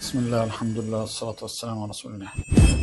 بسم الله الحمد لله والصلاة والسلام على رسول الله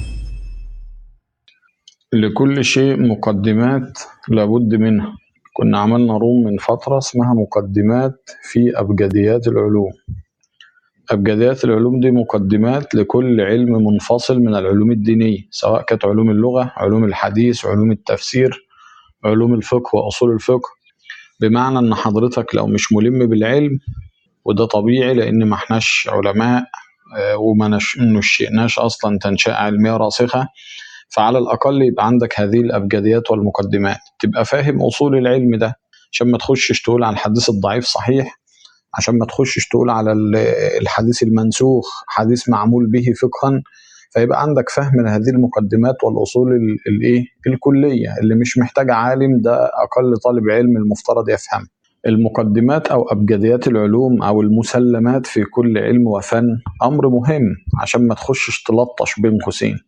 لكل شيء مقدمات لابد منها كنا عملنا روم من فترة اسمها مقدمات في أبجديات العلوم أبجديات العلوم دي مقدمات لكل علم منفصل من العلوم الدينية سواء كانت علوم اللغة علوم الحديث علوم التفسير علوم الفقه وأصول الفقه بمعنى إن حضرتك لو مش ملم بالعلم وده طبيعي لأن ما احناش علماء آه، وما نش- نشئناش أصلا تنشئة علمية راسخة فعلى الأقل يبقى عندك هذه الأبجديات والمقدمات تبقى فاهم أصول العلم ده عشان ما تخشش تقول على الحديث الضعيف صحيح عشان ما تخشش تقول على ال- الحديث المنسوخ حديث معمول به فقها فيبقى عندك فهم لهذه المقدمات والأصول ال- الإيه الكلية اللي مش محتاج عالم ده أقل طالب علم المفترض يفهم المقدمات أو أبجديات العلوم أو المسلمات في كل علم وفن أمر مهم عشان ما تخشش تلطش بين قوسين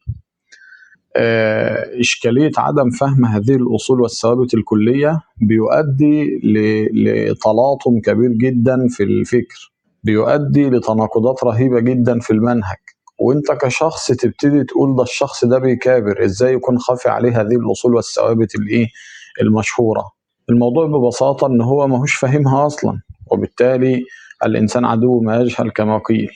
آه، إشكالية عدم فهم هذه الأصول والثوابت الكلية بيؤدي ل- لتلاطم كبير جدا في الفكر بيؤدي لتناقضات رهيبة جدا في المنهج وانت كشخص تبتدي تقول ده الشخص ده بيكابر ازاي يكون خافي عليه هذه الأصول والثوابت الايه المشهورة الموضوع ببساطة ان هو ماهوش فاهمها اصلا وبالتالي الانسان عدو ما يجهل كما قيل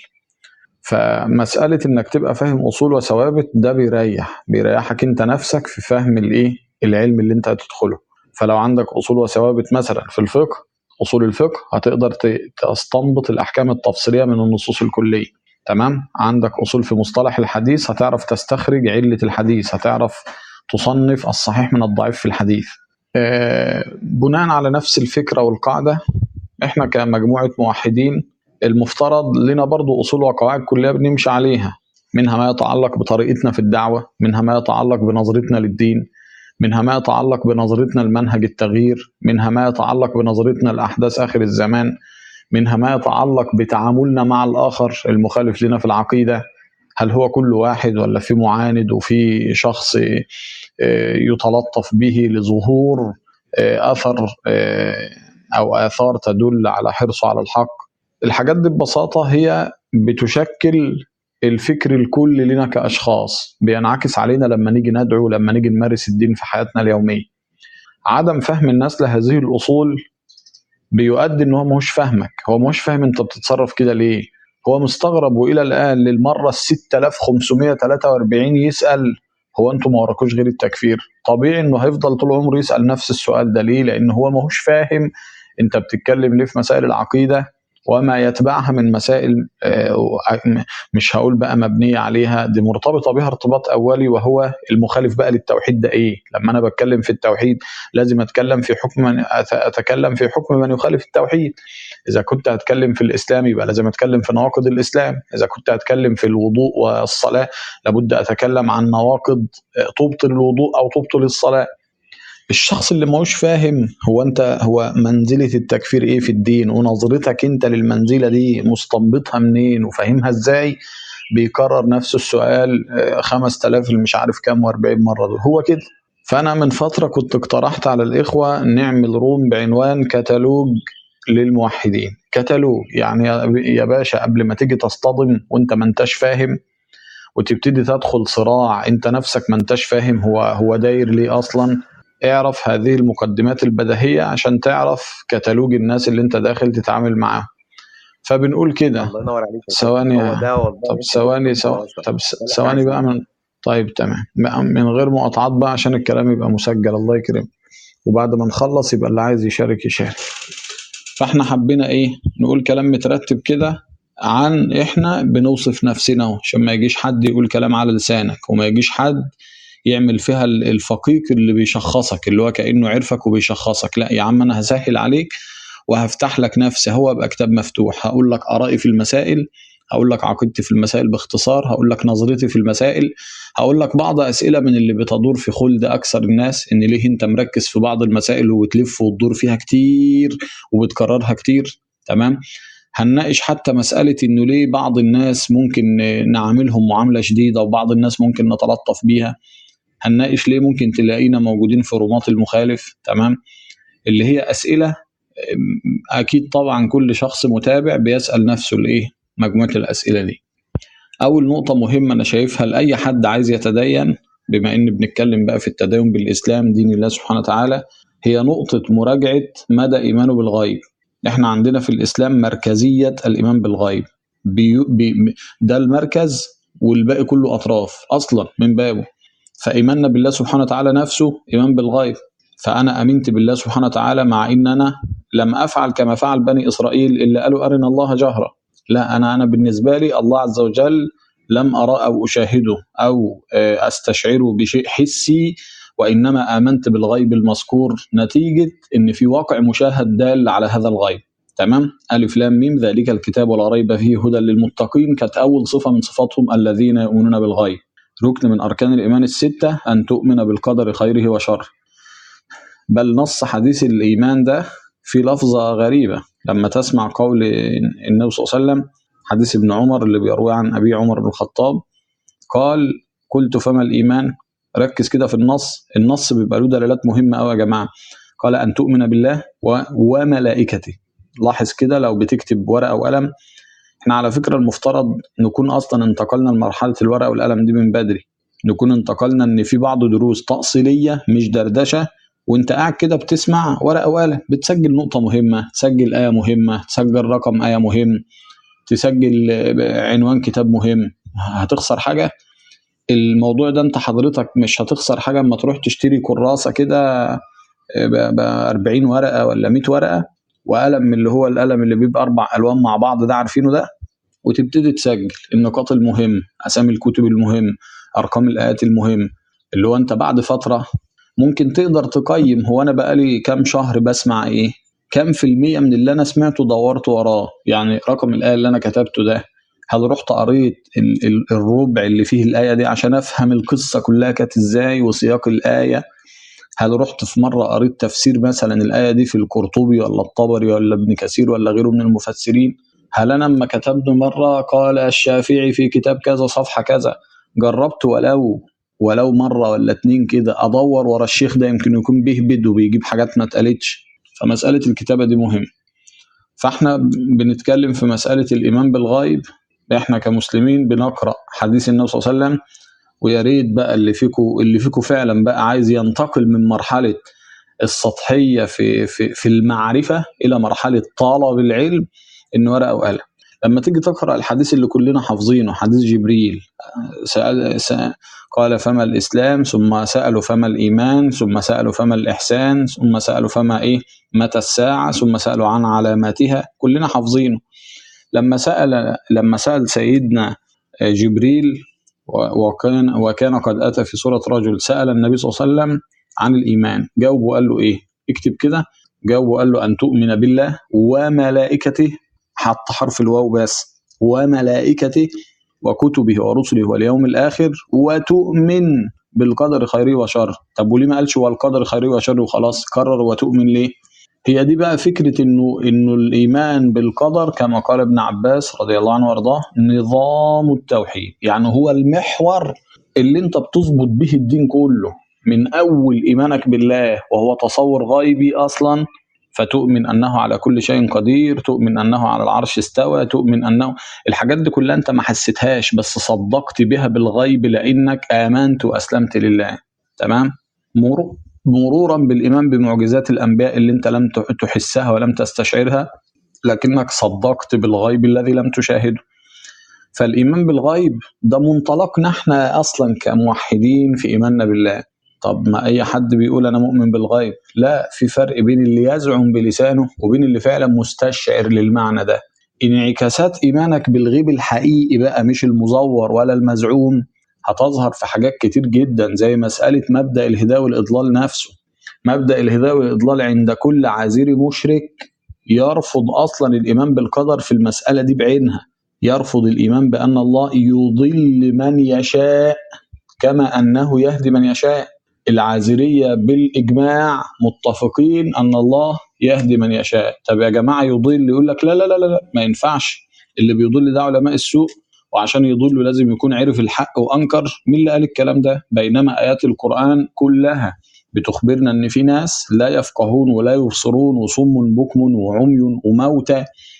فمسألة إنك تبقى فاهم أصول وثوابت ده بيريح بيريحك أنت نفسك في فهم الإيه العلم اللي أنت هتدخله فلو عندك أصول وثوابت مثلا في الفقه أصول الفقه هتقدر ت- تستنبط الأحكام التفصيلية من النصوص الكلية تمام عندك أصول في مصطلح الحديث هتعرف تستخرج علة الحديث هتعرف تصنف الصحيح من الضعيف في الحديث آه، بناء على نفس الفكرة والقاعدة احنا كمجموعة موحدين المفترض لنا برضو أصول وقواعد كلية بنمشي عليها منها ما يتعلق بطريقتنا في الدعوة منها ما يتعلق بنظرتنا للدين منها ما يتعلق بنظرتنا لمنهج التغيير منها ما يتعلق بنظرتنا لأحداث آخر الزمان منها ما يتعلق بتعاملنا مع الآخر المخالف لنا في العقيدة هل هو كل واحد ولا في معاند وفي شخص آه، يتلطف به لظهور آه، أثر آه، أو آثار تدل على حرصه على الحق الحاجات دي ببساطة هي بتشكل الفكر الكلي لنا كأشخاص بينعكس علينا لما نيجي ندعو لما نيجي نمارس الدين في حياتنا اليومية عدم فهم الناس لهذه الأصول بيؤدي ان هو مش فاهمك هو مش فاهم انت بتتصرف كده ليه هو مستغرب والى الان للمره ال 6543 يسال هو انتوا ما وراكوش غير التكفير طبيعي انه هيفضل طول عمره يسال نفس السؤال ده ليه لان هو ماهوش فاهم انت بتتكلم ليه في مسائل العقيده وما يتبعها من مسائل آه، مش هقول بقى مبنيه عليها دي مرتبطه بها ارتباط اولي وهو المخالف بقى للتوحيد ده ايه لما انا بتكلم في التوحيد لازم اتكلم في حكم من أت- اتكلم في حكم من يخالف التوحيد اذا كنت هتكلم في الاسلام يبقى لازم اتكلم في نواقض الاسلام اذا كنت هتكلم في الوضوء والصلاه لابد اتكلم عن نواقض آه، تبطل الوضوء او تبطل الصلاه الشخص اللي ماهوش فاهم هو انت هو منزله التكفير ايه في الدين ونظرتك انت للمنزله دي مستنبطها منين وفاهمها ازاي بيكرر نفس السؤال آه، 5000 اللي مش عارف كام و40 مره دول هو كده فانا من فتره كنت اقترحت على الاخوه نعمل روم بعنوان كتالوج للموحدين كتالوج يعني يا يا باشا قبل ما تيجي تصطدم وانت ما انتش فاهم وتبتدي تدخل صراع انت نفسك ما انتش فاهم هو هو داير ليه اصلا اعرف هذه المقدمات البديهية عشان تعرف كتالوج الناس اللي انت داخل تتعامل معاهم فبنقول كده الله ينور عليك يا شيخ ثواني هو ده والله طب انت ثواني ثو... خلاص طب س- ولا ثواني حاجه بقى من طيب تمام بقى من غير مقاطعات بقى عشان الكلام يبقى مسجل الله يكرم وبعد ما نخلص يبقى اللي عايز يشارك يشارك فاحنا حبينا ايه نقول كلام مترتب كده عن احنا بنوصف نفسنا اهو عشان ما يجيش حد يقول كلام على لسانك وما يجيش حد يعمل فيها ال- الفقيق اللي بيشخصك اللي هو كأنه عرفك وبيشخصك لا يا عم انا هسهل عليك وهفتح لك نفسي هو ابقى كتاب مفتوح هقول لك ارائي في المسائل هقول لك عقيدتي في المسائل باختصار هقول لك نظرتي في المسائل هقول لك بعض اسئله من اللي بتدور في خلد اكثر الناس ان ليه انت مركز في بعض المسائل وبتلف وتدور فيها كتير وبتكررها كتير تمام هنناقش حتى مسألة إنه ليه بعض الناس ممكن نعاملهم معاملة شديدة وبعض الناس ممكن نتلطف بيها هنناقش ليه ممكن تلاقينا موجودين في رومات المخالف تمام اللي هي أسئلة أم، أكيد طبعا كل شخص متابع بيسأل نفسه الإيه مجموعة الأسئلة دي اول نقطه مهمه انا شايفها لاي حد عايز يتدين بما ان بنتكلم بقى في التدين بالاسلام دين الله سبحانه وتعالى هي نقطه مراجعه مدى ايمانه بالغيب احنا عندنا في الاسلام مركزيه الايمان بالغيب بي بي ده المركز والباقي كله اطراف اصلا من بابه فايماننا بالله سبحانه وتعالى نفسه ايمان بالغيب فانا امنت بالله سبحانه وتعالى مع ان انا لم افعل كما فعل بني اسرائيل اللي قالوا ارنا الله جهرا لا انا انا بالنسبه لي الله عز وجل لم ارى او اشاهده او آه، استشعره بشيء حسي وانما امنت بالغيب المذكور نتيجه ان في واقع مشاهد دال على هذا الغيب تمام الف لام ميم ذلك الكتاب ولا ريب فيه هدى للمتقين كانت اول صفه من صفاتهم الذين يؤمنون بالغيب ركن من اركان الايمان السته ان تؤمن بالقدر خيره وشره بل نص حديث الايمان ده في لفظه غريبه لما تسمع قول النبي صلى الله عليه وسلم حديث ابن عمر اللي بيروي عن ابي عمر بن الخطاب قال قلت فما الايمان ركز كده في النص النص بيبقى له دلالات مهمه قوي يا جماعه قال ان تؤمن بالله و... وملائكته لاحظ كده لو بتكتب ورقه وقلم احنا على فكره المفترض نكون اصلا انتقلنا لمرحله الورقه والقلم دي من بدري نكون انتقلنا ان في بعض دروس تأصيليه مش دردشه وانت قاعد كده بتسمع ورقه وقلم بتسجل نقطه مهمه تسجل ايه مهمه تسجل رقم ايه مهم تسجل عنوان كتاب مهم هتخسر حاجه الموضوع ده انت حضرتك مش هتخسر حاجه اما تروح تشتري كراسه كده ب 40 ورقه ولا 100 ورقه وقلم من اللي هو القلم اللي بيبقى اربع الوان مع بعض ده عارفينه ده وتبتدي تسجل النقاط المهم اسامي الكتب المهم ارقام الايات المهم اللي هو انت بعد فتره ممكن تقدر تقيم هو انا بقالي كام شهر بسمع ايه كام في المية من اللي انا سمعته دورت وراه يعني رقم الايه اللي انا كتبته ده هل رحت قريت ال- ال- الربع اللي فيه الايه دي عشان افهم القصه كلها كانت ازاي وسياق الايه هل رحت في مره قريت تفسير مثلا الايه دي في القرطبي ولا الطبري ولا ابن كثير ولا غيره من المفسرين هل انا لما كتبت مره قال الشافعي في كتاب كذا صفحه كذا جربت ولو ولو مره ولا اتنين كده ادور ورا الشيخ ده يمكن يكون بيهبد وبيجيب حاجات ما اتقالتش فمساله الكتابه دي مهم فاحنا بنتكلم في مساله الايمان بالغيب احنا كمسلمين بنقرا حديث النبي صلى الله عليه وسلم ويا ريت بقى اللي فيكم اللي فيكم فعلا بقى عايز ينتقل من مرحله السطحيه في في في المعرفه الى مرحله طلب العلم ان ورقه وقلم لما تيجي تقرا الحديث اللي كلنا حافظينه حديث جبريل سأل سأل قال فما الاسلام ثم سالوا فما الايمان ثم سالوا فما الاحسان ثم سالوا فما ايه متى الساعه ثم سالوا عن علاماتها كلنا حافظينه لما سال لما سال سيدنا جبريل وكان وكان قد اتى في صوره رجل سال النبي صلى الله عليه وسلم عن الايمان جاوب وقال له ايه اكتب كده جاوب وقال له ان تؤمن بالله وملائكته حط حرف الواو بس وملائكته وكتبه ورسله واليوم الاخر وتؤمن بالقدر خيره وشره طب وليه ما قالش والقدر خيره وشره وخلاص كرر وتؤمن ليه هي دي بقى فكرة انه انه الايمان بالقدر كما قال ابن عباس رضي الله عنه وارضاه نظام التوحيد يعني هو المحور اللي انت بتظبط به الدين كله من اول ايمانك بالله وهو تصور غيبي اصلا فتؤمن انه على كل شيء قدير تؤمن انه على العرش استوى تؤمن انه الحاجات دي كلها انت ما حسيتهاش بس صدقت بها بالغيب لانك امنت واسلمت لله تمام مرور مرورا بالايمان بمعجزات الانبياء اللي انت لم تحسها ولم تستشعرها لكنك صدقت بالغيب الذي لم تشاهده فالايمان بالغيب ده منطلقنا احنا اصلا كموحدين في ايماننا بالله طب ما اي حد بيقول انا مؤمن بالغيب لا في فرق بين اللي يزعم بلسانه وبين اللي فعلا مستشعر للمعنى ده انعكاسات ايمانك بالغيب الحقيقي بقى مش المزور ولا المزعوم هتظهر في حاجات كتير جدا زي مساله مبدا الهدايه والاضلال نفسه مبدا الهدايه والاضلال عند كل عازر مشرك يرفض اصلا الايمان بالقدر في المساله دي بعينها يرفض الايمان بان الله يضل من يشاء كما انه يهدي من يشاء العازريه بالاجماع متفقين ان الله يهدي من يشاء طب يا جماعه يضل يقول لك لا لا لا لا ما ينفعش اللي بيضل ده علماء السوء وعشان يضل لازم يكون عرف الحق وانكر مين اللي قال الكلام ده بينما ايات القران كلها بتخبرنا ان في ناس لا يفقهون ولا يبصرون وصم بكم وعمي وموتى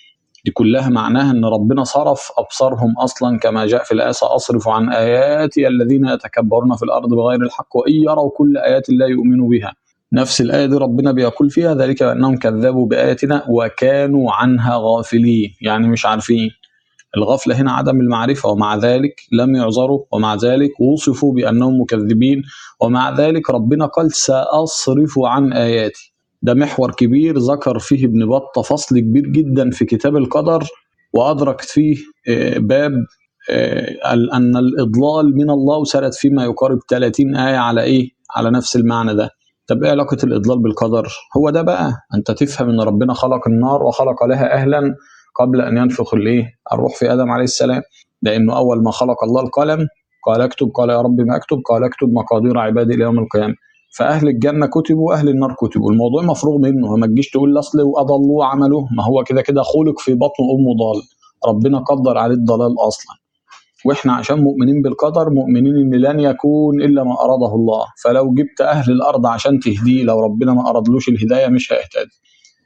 دي كلها معناها ان ربنا صرف ابصارهم اصلا كما جاء في الايه ساصرف عن اياتي الذين يتكبرون في الارض بغير الحق وان يروا كل ايات لا يؤمنوا بها نفس الآية دي ربنا بيقول فيها ذلك بأنهم كذبوا بآياتنا وكانوا عنها غافلين يعني مش عارفين الغفلة هنا عدم المعرفة ومع ذلك لم يعذروا ومع ذلك وصفوا بأنهم مكذبين ومع ذلك ربنا قال سأصرف عن آياتي ده محور كبير ذكر فيه ابن بطة فصل كبير جدا في كتاب القدر وأدركت فيه آه، باب آه، أن الإضلال من الله وسرد فيما يقارب 30 آية على إيه؟ على نفس المعنى ده طب ايه علاقة الإضلال بالقدر؟ هو ده بقى أنت تفهم إن ربنا خلق النار وخلق لها أهلا قبل أن ينفخ الإيه؟ الروح في آدم عليه السلام لأنه أول ما خلق الله القلم قال اكتب قال يا رب ما اكتب قال اكتب مقادير عبادي إلى يوم القيامة فأهل الجنة كتبوا وأهل النار كتبوا الموضوع مفروغ منه ما تجيش تقول أصل وأضلوا عمله ما هو كده كده خلق في بطن أمه ضال ربنا قدر عليه الضلال أصلا واحنا عشان مؤمنين بالقدر مؤمنين ان لن يكون الا ما اراده الله فلو جبت اهل الارض عشان تهديه لو ربنا ما ارادلوش الهدايه مش هيهتدي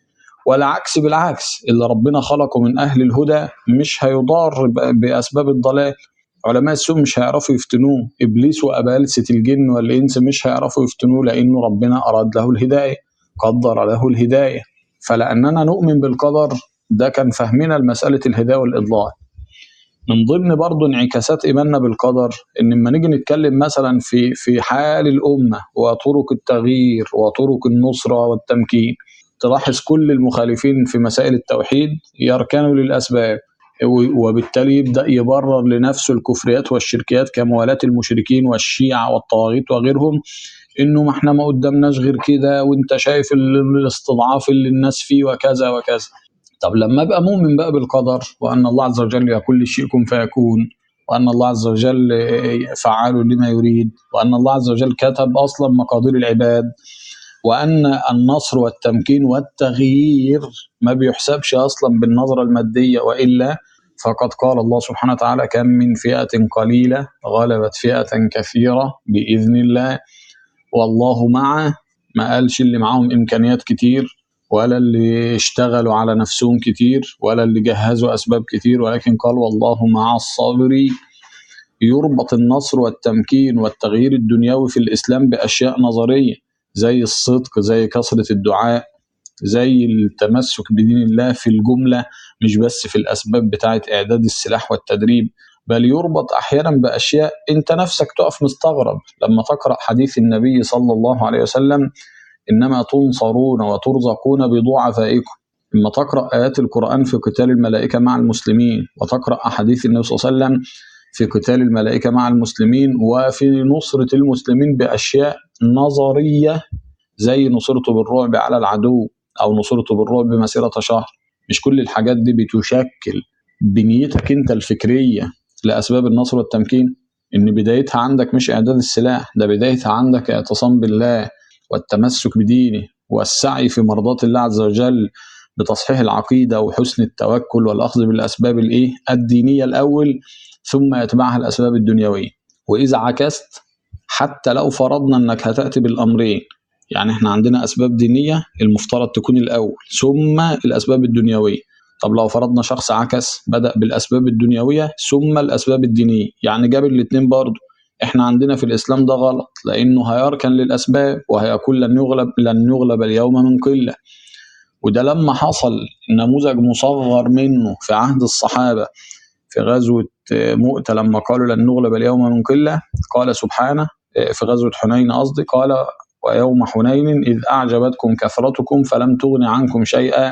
والعكس بالعكس اللي ربنا خلقه من اهل الهدى مش هيضار ب- باسباب الضلال علماء السوء مش هيعرفوا يفتنوه ابليس وابالسه الجن والانس مش هيعرفوا يفتنوه لانه ربنا اراد له الهدايه قدر له الهدايه فلاننا نؤمن بالقدر ده كان فهمنا لمساله الهدايه والاضلال من ضمن برضه انعكاسات ايماننا بالقدر ان لما نيجي نتكلم مثلا في في حال الامه وطرق التغيير وطرق النصره والتمكين تلاحظ كل المخالفين في مسائل التوحيد يركنوا للاسباب و- وبالتالي يبدا يبرر لنفسه الكفريات والشركيات كموالاه المشركين والشيعه والطواغيت وغيرهم انه ما احنا ما قدامناش غير كده وانت شايف ال- الاستضعاف اللي الناس فيه وكذا وكذا طب لما ابقى مؤمن بقى بالقدر وان الله عز وجل يقول للشيء كن فيكون وان الله عز وجل فعال لما يريد وان الله عز وجل كتب اصلا مقادير العباد وان النصر والتمكين والتغيير ما بيحسبش اصلا بالنظره الماديه والا فقد قال الله سبحانه وتعالى كم من فئه قليله غلبت فئه كثيره باذن الله والله معه ما قالش اللي معاهم امكانيات كتير ولا اللي اشتغلوا على نفسهم كتير ولا اللي جهزوا اسباب كتير ولكن قال والله مع الصابرين يربط النصر والتمكين والتغيير الدنيوي في الاسلام باشياء نظريه زي الصدق زي كثره الدعاء زي التمسك بدين الله في الجمله مش بس في الاسباب بتاعه اعداد السلاح والتدريب بل يربط احيانا باشياء انت نفسك تقف مستغرب لما تقرا حديث النبي صلى الله عليه وسلم انما تنصرون وترزقون بضعفائكم لما تقرا ايات القران في قتال الملائكه مع المسلمين وتقرا احاديث النبي صلى الله عليه وسلم في قتال الملائكه مع المسلمين وفي نصره المسلمين باشياء نظريه زي نصرته بالرعب على العدو او نصرته بالرعب مسيره شهر مش كل الحاجات دي بتشكل بنيتك انت الفكريه لاسباب النصر والتمكين ان بدايتها عندك مش اعداد السلاح ده بدايتها عندك اعتصام بالله والتمسك بدينه والسعي في مرضاة الله عز وجل بتصحيح العقيدة وحسن التوكل والأخذ بالأسباب الإيه الدينية الأول ثم يتبعها الأسباب الدنيوية وإذا عكست حتى لو فرضنا أنك هتأتي بالأمرين يعني احنا عندنا أسباب دينية المفترض تكون الأول ثم الأسباب الدنيوية طب لو فرضنا شخص عكس بدأ بالأسباب الدنيوية ثم الأسباب الدينية يعني جاب الاتنين برضه احنا عندنا في الاسلام ده غلط لانه هيركن للاسباب وهيقول لن يغلب لن يغلب اليوم من قله وده لما حصل نموذج مصغر منه في عهد الصحابه في غزوه مؤتة لما قالوا لن نغلب اليوم من قله قال سبحانه في غزوه حنين قصدي قال ويوم حنين اذ اعجبتكم كثرتكم فلم تغن عنكم شيئا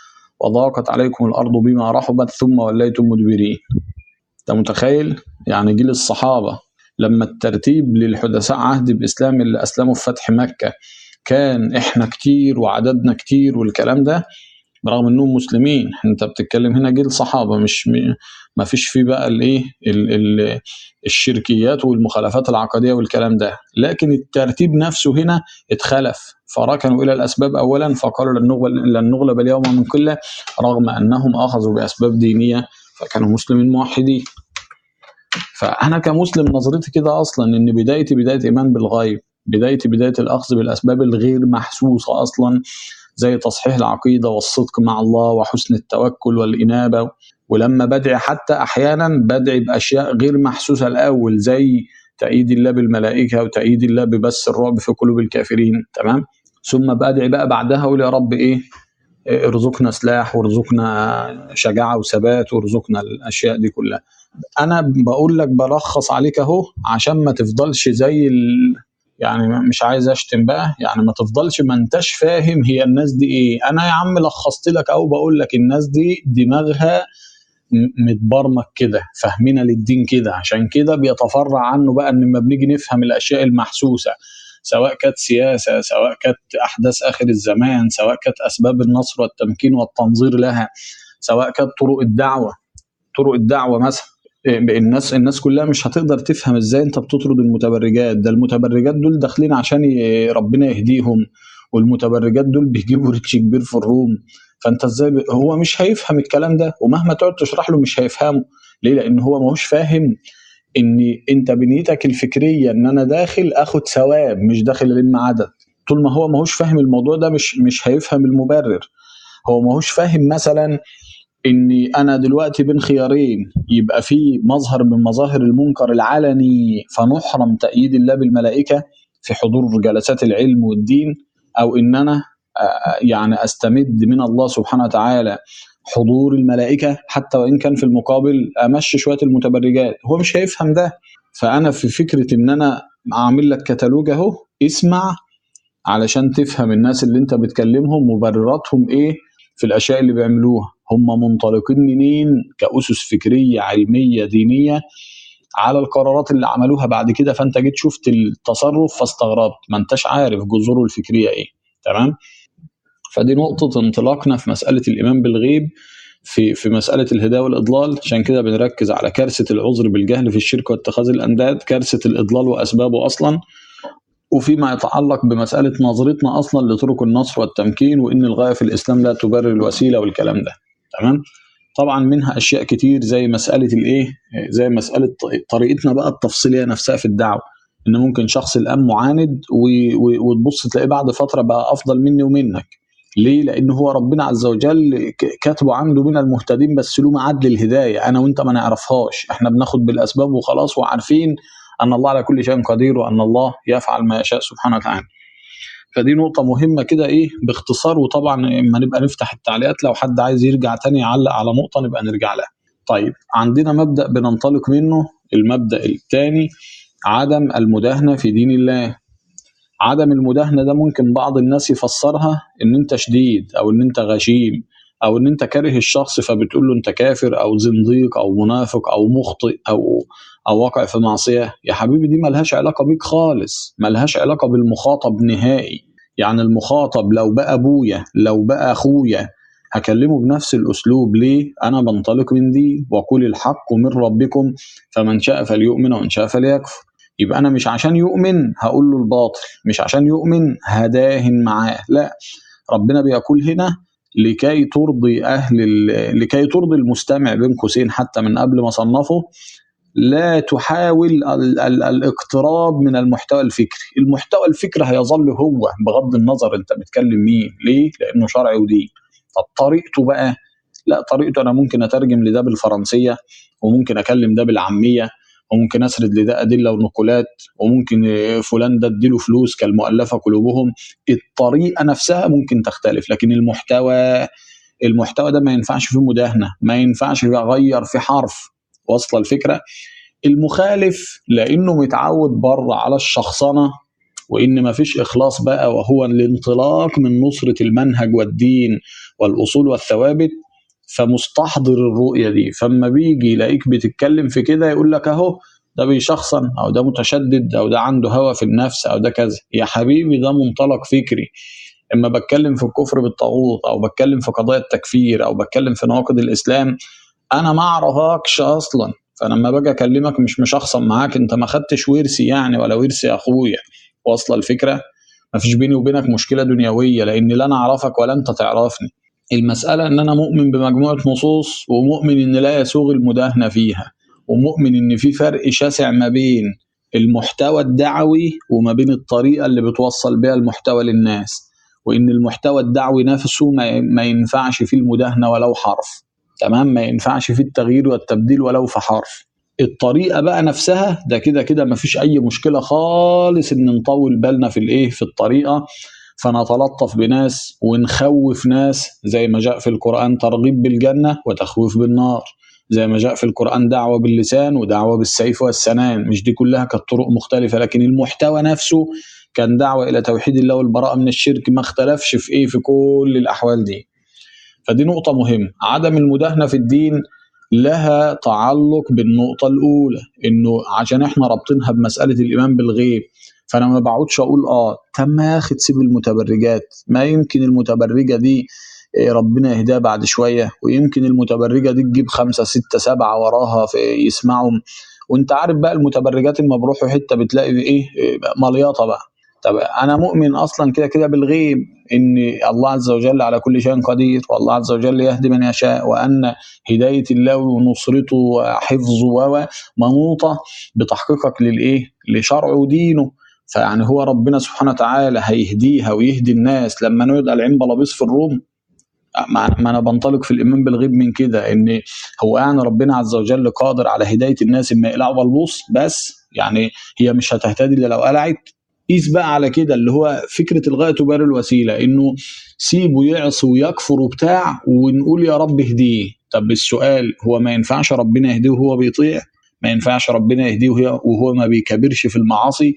وضاقت عليكم الارض بما رحبت ثم وليتم مدبرين انت متخيل يعني جيل الصحابه لما الترتيب للحدثاء عهد بإسلام اللي أسلموا في فتح مكة كان إحنا كتير وعددنا كتير والكلام ده برغم انهم مسلمين انت بتتكلم هنا جيل صحابه مش م... ما فيش فيه بقى الايه ال... ال... الشركيات والمخالفات العقديه والكلام ده لكن الترتيب نفسه هنا اتخلف فركنوا الى الاسباب اولا فقالوا لن نغلب, لن نغلب اليوم من قله رغم انهم اخذوا باسباب دينيه فكانوا مسلمين موحدين فانا كمسلم نظرتي كده اصلا ان بدايتي بدايه ايمان بالغيب بدايه بدايه الاخذ بالاسباب الغير محسوسه اصلا زي تصحيح العقيده والصدق مع الله وحسن التوكل والانابه ولما بدعي حتى احيانا بدعي باشياء غير محسوسه الاول زي تأييد الله بالملائكه وتأييد الله ببث الرعب في قلوب الكافرين تمام ثم بدعي بقى بعدها اقول يا رب ايه ارزقنا سلاح وارزقنا شجاعه وثبات وارزقنا الاشياء دي كلها انا بقول لك بلخص عليك اهو عشان ما تفضلش زي ال... يعني مش عايز اشتم بقى يعني ما تفضلش ما انتش فاهم هي الناس دي ايه انا يا عم لخصت لك او بقول لك الناس دي دماغها م- متبرمج كده فاهمين للدين كده عشان كده بيتفرع عنه بقى ان لما بنيجي نفهم الاشياء المحسوسه سواء كانت سياسه سواء كانت احداث اخر الزمان سواء كانت اسباب النصر والتمكين والتنظير لها سواء كانت طرق الدعوه طرق الدعوه مثلا إيه، الناس الناس كلها مش هتقدر تفهم ازاي انت بتطرد المتبرجات ده المتبرجات دول داخلين عشان ي- ربنا يهديهم والمتبرجات دول بيجيبوا ريتش كبير في الروم فانت ازاي ب... هو مش هيفهم الكلام ده ومهما تقعد تشرح له مش هيفهمه ليه لان هو ماهوش فاهم ان انت بنيتك الفكريه ان انا داخل اخد ثواب مش داخل الم عدد طول ما هو ماهوش فاهم الموضوع ده مش مش هيفهم المبرر هو ماهوش فاهم مثلا اني انا دلوقتي بين خيارين يبقى في مظهر من مظاهر المنكر العلني فنحرم تأييد الله بالملائكة في حضور جلسات العلم والدين او ان انا آه، يعني استمد من الله سبحانه وتعالى حضور الملائكة حتى وان كان في المقابل امشي شوية المتبرجات هو مش هيفهم ده فانا في فكرة ان انا اعمل لك كتالوج اهو اسمع علشان تفهم الناس اللي انت بتكلمهم مبرراتهم ايه في الاشياء اللي بيعملوها هم منطلقين منين كاسس فكريه علميه دينيه على القرارات اللي عملوها بعد كده فانت جيت شفت التصرف فاستغربت ما انتش عارف جذوره الفكريه ايه تمام فدي نقطه انطلاقنا في مساله الايمان بالغيب في في مساله الهدايه والاضلال عشان كده بنركز على كارثه العذر بالجهل في الشرك واتخاذ الانداد كارثه الاضلال واسبابه اصلا وفيما يتعلق بمسألة نظرتنا أصلا لطرق النصر والتمكين وإن الغاية في الإسلام لا تبرر الوسيلة والكلام ده تمام طبعا منها أشياء كتير زي مسألة الإيه زي مسألة ط- طريقتنا بقى التفصيلية نفسها في الدعوة إن ممكن شخص الآن معاند و- و- وتبص تلاقيه بعد فترة بقى أفضل مني ومنك ليه؟ لأن هو ربنا عز وجل ك- كاتبه عنده من المهتدين بس له ميعاد للهداية أنا وأنت ما نعرفهاش إحنا بناخد بالأسباب وخلاص وعارفين أن الله على كل شيء قدير وأن الله يفعل ما يشاء سبحانه وتعالى فدي نقطة مهمة كده إيه باختصار وطبعا اما نبقى نفتح التعليقات لو حد عايز يرجع تاني يعلق على نقطة نبقى نرجع لها. طيب عندنا مبدأ بننطلق منه المبدأ الثاني عدم المداهنة في دين الله. عدم المداهنة ده ممكن بعض الناس يفسرها إن أنت شديد أو إن أنت غشيم أو إن أنت كاره الشخص فبتقول له أنت كافر أو زنديق أو منافق أو مخطئ أو أو واقع في معصية يا حبيبي دي ملهاش علاقة بيك خالص ملهاش علاقة بالمخاطب نهائي يعني المخاطب لو بقى ابويا لو بقى اخويا هكلمه بنفس الاسلوب ليه انا بنطلق من دي وقول الحق من ربكم فمن شاء فليؤمن ومن شاء فليكفر يبقى انا مش عشان يؤمن هقول له الباطل مش عشان يؤمن هداهن معاه لا ربنا بيقول هنا لكي ترضي اهل ال- لكي ترضي المستمع بين قوسين حتى من قبل ما صنفه لا تحاول ال- ال- الاقتراب من المحتوى الفكري المحتوى الفكري هيظل هو بغض النظر انت بتكلم مين ليه لانه شرعي ودين طب طريقته بقى لا طريقته انا ممكن اترجم لده بالفرنسيه وممكن اكلم ده بالعاميه وممكن اسرد لده ادله ونقولات وممكن آه، فلان ده اديله فلوس كالمؤلفه قلوبهم الطريقه نفسها ممكن تختلف لكن المحتوى المحتوى ده ما ينفعش فيه مداهنه ما ينفعش اغير في حرف واصله الفكره المخالف لانه متعود بره على الشخصنه وان ما فيش اخلاص بقى وهو الانطلاق من نصره المنهج والدين والاصول والثوابت فمستحضر الرؤيه دي فاما بيجي يلاقيك بتتكلم في كده يقول لك اهو ده بيشخصن او ده متشدد او ده عنده هوى في النفس او ده كذا يا حبيبي ده منطلق فكري اما بتكلم في الكفر بالطاغوت او بتكلم في قضايا التكفير او بتكلم في نواقض الاسلام انا ما اعرفكش اصلا فلما باجي اكلمك مش مشخصن معاك انت ما خدتش ورثي يعني ولا ورثي اخويا واصله الفكره ما فيش بيني وبينك مشكله دنيويه لان لا انا اعرفك ولا انت تعرفني المساله ان انا مؤمن بمجموعه نصوص ومؤمن ان لا يسوغ المداهنه فيها ومؤمن ان في فرق شاسع ما بين المحتوى الدعوي وما بين الطريقه اللي بتوصل بيها المحتوى للناس وان المحتوى الدعوي نفسه ما ما ينفعش فيه المداهنه ولو حرف تمام ما ينفعش فيه التغيير والتبديل ولو في حرف الطريقه بقى نفسها ده كده كده ما فيش اي مشكله خالص ان نطول بالنا في الايه في الطريقه فنتلطف بناس ونخوف ناس زي ما جاء في القران ترغيب بالجنه وتخويف بالنار زي ما جاء في القرآن دعوة باللسان ودعوة بالسيف والسنان مش دي كلها كانت طرق مختلفة لكن المحتوى نفسه كان دعوة إلى توحيد الله والبراءة من الشرك ما اختلفش في إيه في كل الأحوال دي فدي نقطة مهمة عدم المداهنة في الدين لها تعلق بالنقطة الأولى إنه عشان إحنا رابطينها بمسألة الإيمان بالغيب فأنا ما بقعدش أقول آه طب ما يا أخي تسيب المتبرجات ما يمكن المتبرجة دي إيه ربنا يهداها بعد شوية ويمكن المتبرجة دي تجيب خمسة ستة سبعة وراها في يسمعهم وانت عارف بقى المتبرجات لما بروحوا حتة بتلاقي ايه إيه مليطة بقى طب انا مؤمن اصلا كده كده بالغيب ان الله عز وجل على كل شيء قدير والله عز وجل يهدي من يشاء وان هدايه الله ونصرته وحفظه و منوطه بتحقيقك للايه؟ لشرعه ودينه فيعني هو ربنا سبحانه وتعالى هيهديها ويهدي الناس لما نقعد العين بلابيس في الروم ما ما انا بنطلق في الايمان بالغيب من كده ان هو يعني ربنا عز وجل قادر على هدايه الناس اما يقلعوا بلبوس بس يعني هي مش هتهتدي الا لو قلعت قيس بقى على كده اللي هو فكره الغايه تبرر الوسيله انه سيبه يعصي ويكفر وبتاع ونقول يا رب اهديه طب السؤال هو ما ينفعش ربنا يهديه وهو بيطيع ما ينفعش ربنا يهديه وهي- وهو ما بيكبرش في المعاصي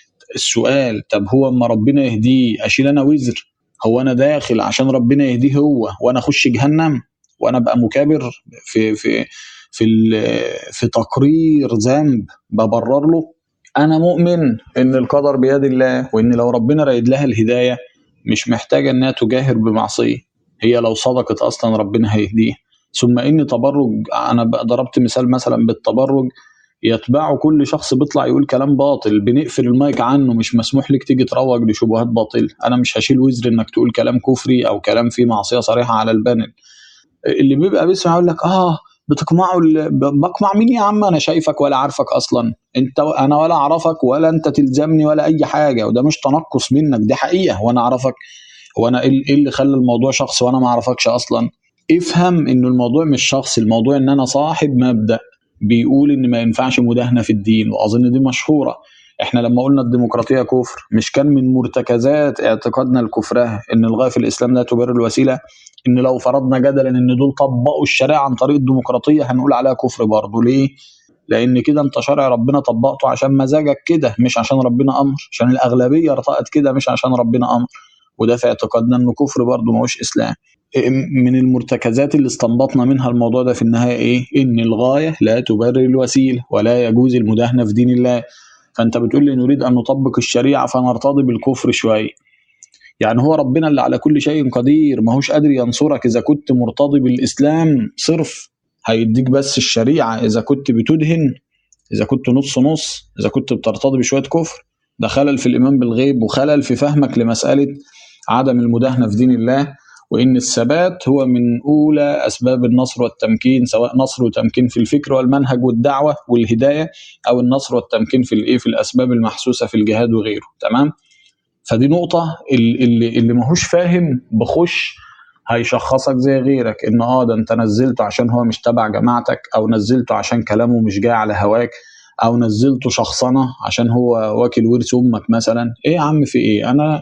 السؤال طب هو اما ربنا يهديه اشيل انا وزر هو انا داخل عشان ربنا يهديه هو وانا اخش جهنم وانا ابقى مكابر في في في ال- في تقرير ذنب ببرر له انا مؤمن ان القدر بيد الله وان لو ربنا رايد لها الهدايه مش محتاجه انها تجاهر بمعصيه هي لو صدقت اصلا ربنا هيهديها ثم ان تبرج انا بقى ضربت مثال مثلا بالتبرج يتبعه كل شخص بيطلع يقول كلام باطل بنقفل المايك عنه مش مسموح لك تيجي تروج لشبهات باطل انا مش هشيل وزر انك تقول كلام كفري او كلام فيه معصيه صريحه على البانل اللي بيبقى بيسمع يقول لك اه بتقمعوا ال- ب- بقمع مين يا عم انا شايفك ولا عارفك اصلا انت انا ولا اعرفك ولا انت تلزمني ولا اي حاجه وده مش تنقص منك دي حقيقه وانا اعرفك هو انا ايه إيه اللي خلى الموضوع شخص وانا ما اعرفكش اصلا افهم انه الموضوع مش شخص الموضوع ان انا صاحب مبدا بيقول ان ما ينفعش مداهنه في الدين واظن دي مشهوره احنا لما قلنا الديمقراطيه كفر مش كان من مرتكزات اعتقادنا الكفره ان الغايه في الاسلام لا تبرر الوسيله ان لو فرضنا جدلا ان دول طبقوا الشريعه عن طريق الديمقراطيه هنقول عليها كفر برضه ليه؟ لان كده انت شرع ربنا طبقته عشان مزاجك كده مش عشان ربنا امر عشان الاغلبيه ارتأت كده مش عشان ربنا امر وده في اعتقادنا انه كفر برضه ما هوش اسلام إيه من المرتكزات اللي استنبطنا منها الموضوع ده في النهايه ايه؟ ان الغايه لا تبرر الوسيله ولا يجوز المداهنه في دين الله فانت بتقول لي نريد ان نطبق الشريعه فنرتضي بالكفر شويه يعني هو ربنا اللي على كل شيء قدير ما هوش قادر ينصرك اذا كنت مرتضي بالاسلام صرف هيديك بس الشريعه اذا كنت بتدهن اذا كنت نص نص اذا كنت بترتضي بشويه كفر ده خلل في الايمان بالغيب وخلل في فهمك لمساله عدم المداهنه في دين الله وان الثبات هو من اولى اسباب النصر والتمكين سواء نصر وتمكين في الفكر والمنهج والدعوه والهدايه او النصر والتمكين في الايه في الاسباب المحسوسه في الجهاد وغيره تمام فدي نقطة اللي, اللي, اللي ماهوش فاهم بخش هيشخصك زي غيرك ان اه ده انت نزلته عشان هو مش تبع جماعتك او نزلته عشان كلامه مش جاي على هواك او نزلته شخصنة عشان هو واكل ورث امك مثلا ايه يا عم في ايه انا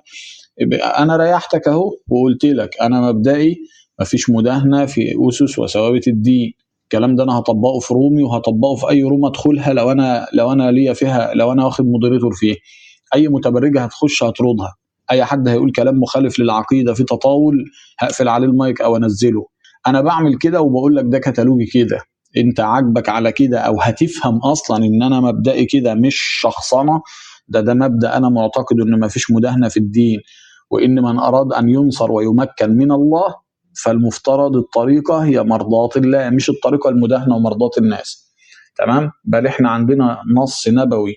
انا ريحتك اهو وقلت لك انا مبدئي مفيش مداهنة في اسس وثوابت الدين الكلام ده انا هطبقه في رومي وهطبقه في اي روم ادخلها لو انا لو انا ليا فيها لو انا واخد مودريتور فيه اي متبرجه هتخش هطردها اي حد هيقول كلام مخالف للعقيده في تطاول هقفل عليه المايك او انزله انا بعمل كده وبقول لك ده كتالوجي كده انت عاجبك على كده او هتفهم اصلا ان انا مبدئي كده مش شخصنه ده ده مبدا انا معتقد ان مفيش مداهنه في الدين وان من اراد ان ينصر ويمكن من الله فالمفترض الطريقه هي مرضاه الله مش الطريقه المداهنه ومرضاه الناس تمام بل احنا عندنا نص نبوي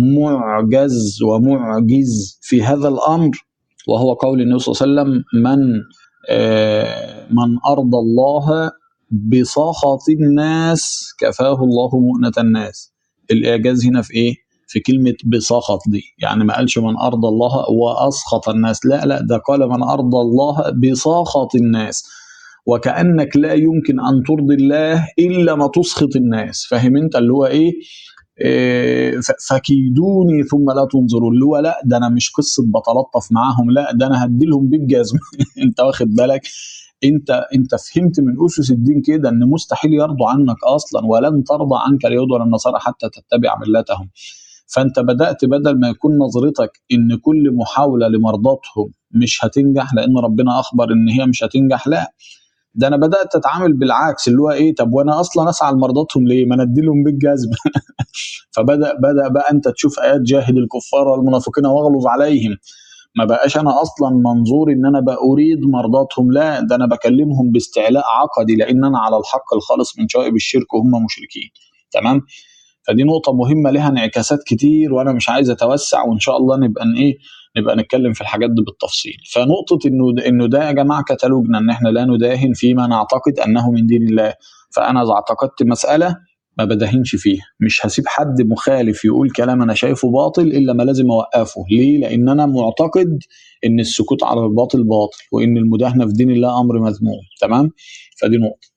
معجز ومعجز في هذا الامر وهو قول النبي صلى الله عليه وسلم من آه، من ارضى الله بسخط الناس كفاه الله مؤنة الناس الاعجاز هنا في ايه في كلمه بسخط دي يعني ما قالش من ارضى الله واسخط الناس لا لا ده قال من ارضى الله بسخط الناس وكانك لا يمكن ان ترضي الله الا ما تسخط الناس فاهم انت اللي هو ايه إيه، ف- فكيدوني ثم لا تنظروا اللي هو لا ده انا مش قصه بتلطف معاهم لا ده انا هديلهم بالجزم انت واخد بالك انت انت فهمت من اسس الدين كده ان مستحيل يرضوا عنك اصلا ولن ترضى عنك اليهود ولا النصارى حتى تتبع ملتهم فانت بدات بدل ما يكون نظرتك ان كل محاوله لمرضاتهم مش هتنجح لان ربنا اخبر ان هي مش هتنجح لا ده انا بدات اتعامل بالعكس اللي هو ايه طب وانا اصلا اسعى لمرضاتهم ليه ما انا اديلهم بالجزم فبدا بدا بقى انت تشوف ايات جاهد الكفار والمنافقين واغلظ عليهم ما بقاش انا اصلا منظوري ان انا بقى اريد مرضاتهم لا ده انا بكلمهم باستعلاء عقدي لان انا على الحق الخالص من شوائب الشرك وهم مشركين تمام فدي نقطة مهمة لها انعكاسات كتير وأنا مش عايز أتوسع وإن شاء الله نبقى ن- إيه نبقى نتكلم في الحاجات دي بالتفصيل فنقطة إنه إنه ده يا جماعة كتالوجنا إن إحنا لا نداهن فيما نعتقد أنه من دين الله فأنا إذا اعتقدت مسألة ما بدهنش فيها مش هسيب حد مخالف يقول كلام أنا شايفه باطل إلا ما لازم أوقفه ليه؟ لأن أنا معتقد إن السكوت على الباطل باطل وإن المداهنة في دين الله أمر مذموم تمام؟ فدي نقطة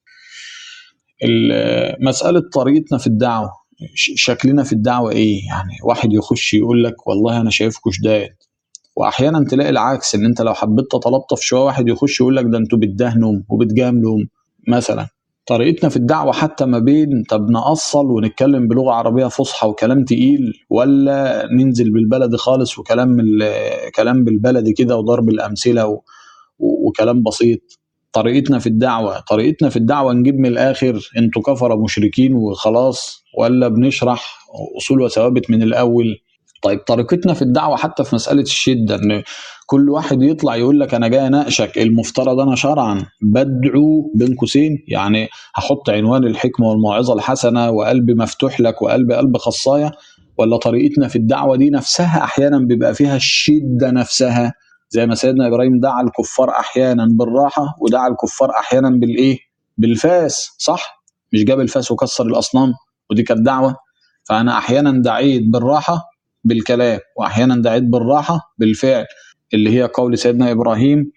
ال- مسألة طريقتنا في الدعوة ش- شكلنا في الدعوة ايه يعني واحد يخش يقول لك والله انا شايفكوا شداد واحيانا تلاقي العكس ان انت لو حبيت تتلطف شويه واحد يخش يقول لك ده انتوا بتدهنوا وبتجاملوا مثلا طريقتنا في الدعوه حتى ما بين طب نأصل ونتكلم بلغه عربيه فصحى وكلام تقيل ولا ننزل بالبلدي خالص وكلام ال- كلام بالبلدي كده وضرب الامثله و- و- وكلام بسيط طريقتنا في الدعوة طريقتنا في الدعوة نجيب من الآخر انتوا كفرة مشركين وخلاص ولا بنشرح أصول وثوابت من الأول طيب طريقتنا في الدعوة حتى في مسألة الشدة إن كل واحد يطلع يقول لك أنا جاي أناقشك المفترض أنا شرعا بدعو بين قوسين يعني هحط عنوان الحكمة والموعظة الحسنة وقلبي مفتوح لك وقلبي قلب خصاية ولا طريقتنا في الدعوة دي نفسها أحيانا بيبقى فيها الشدة نفسها زي ما سيدنا ابراهيم دعا الكفار احيانا بالراحه ودعا الكفار احيانا بالايه؟ بالفاس صح؟ مش جاب الفاس وكسر الاصنام ودي كانت دعوه فانا احيانا دعيت بالراحه بالكلام واحيانا دعيت بالراحه بالفعل اللي هي قول سيدنا ابراهيم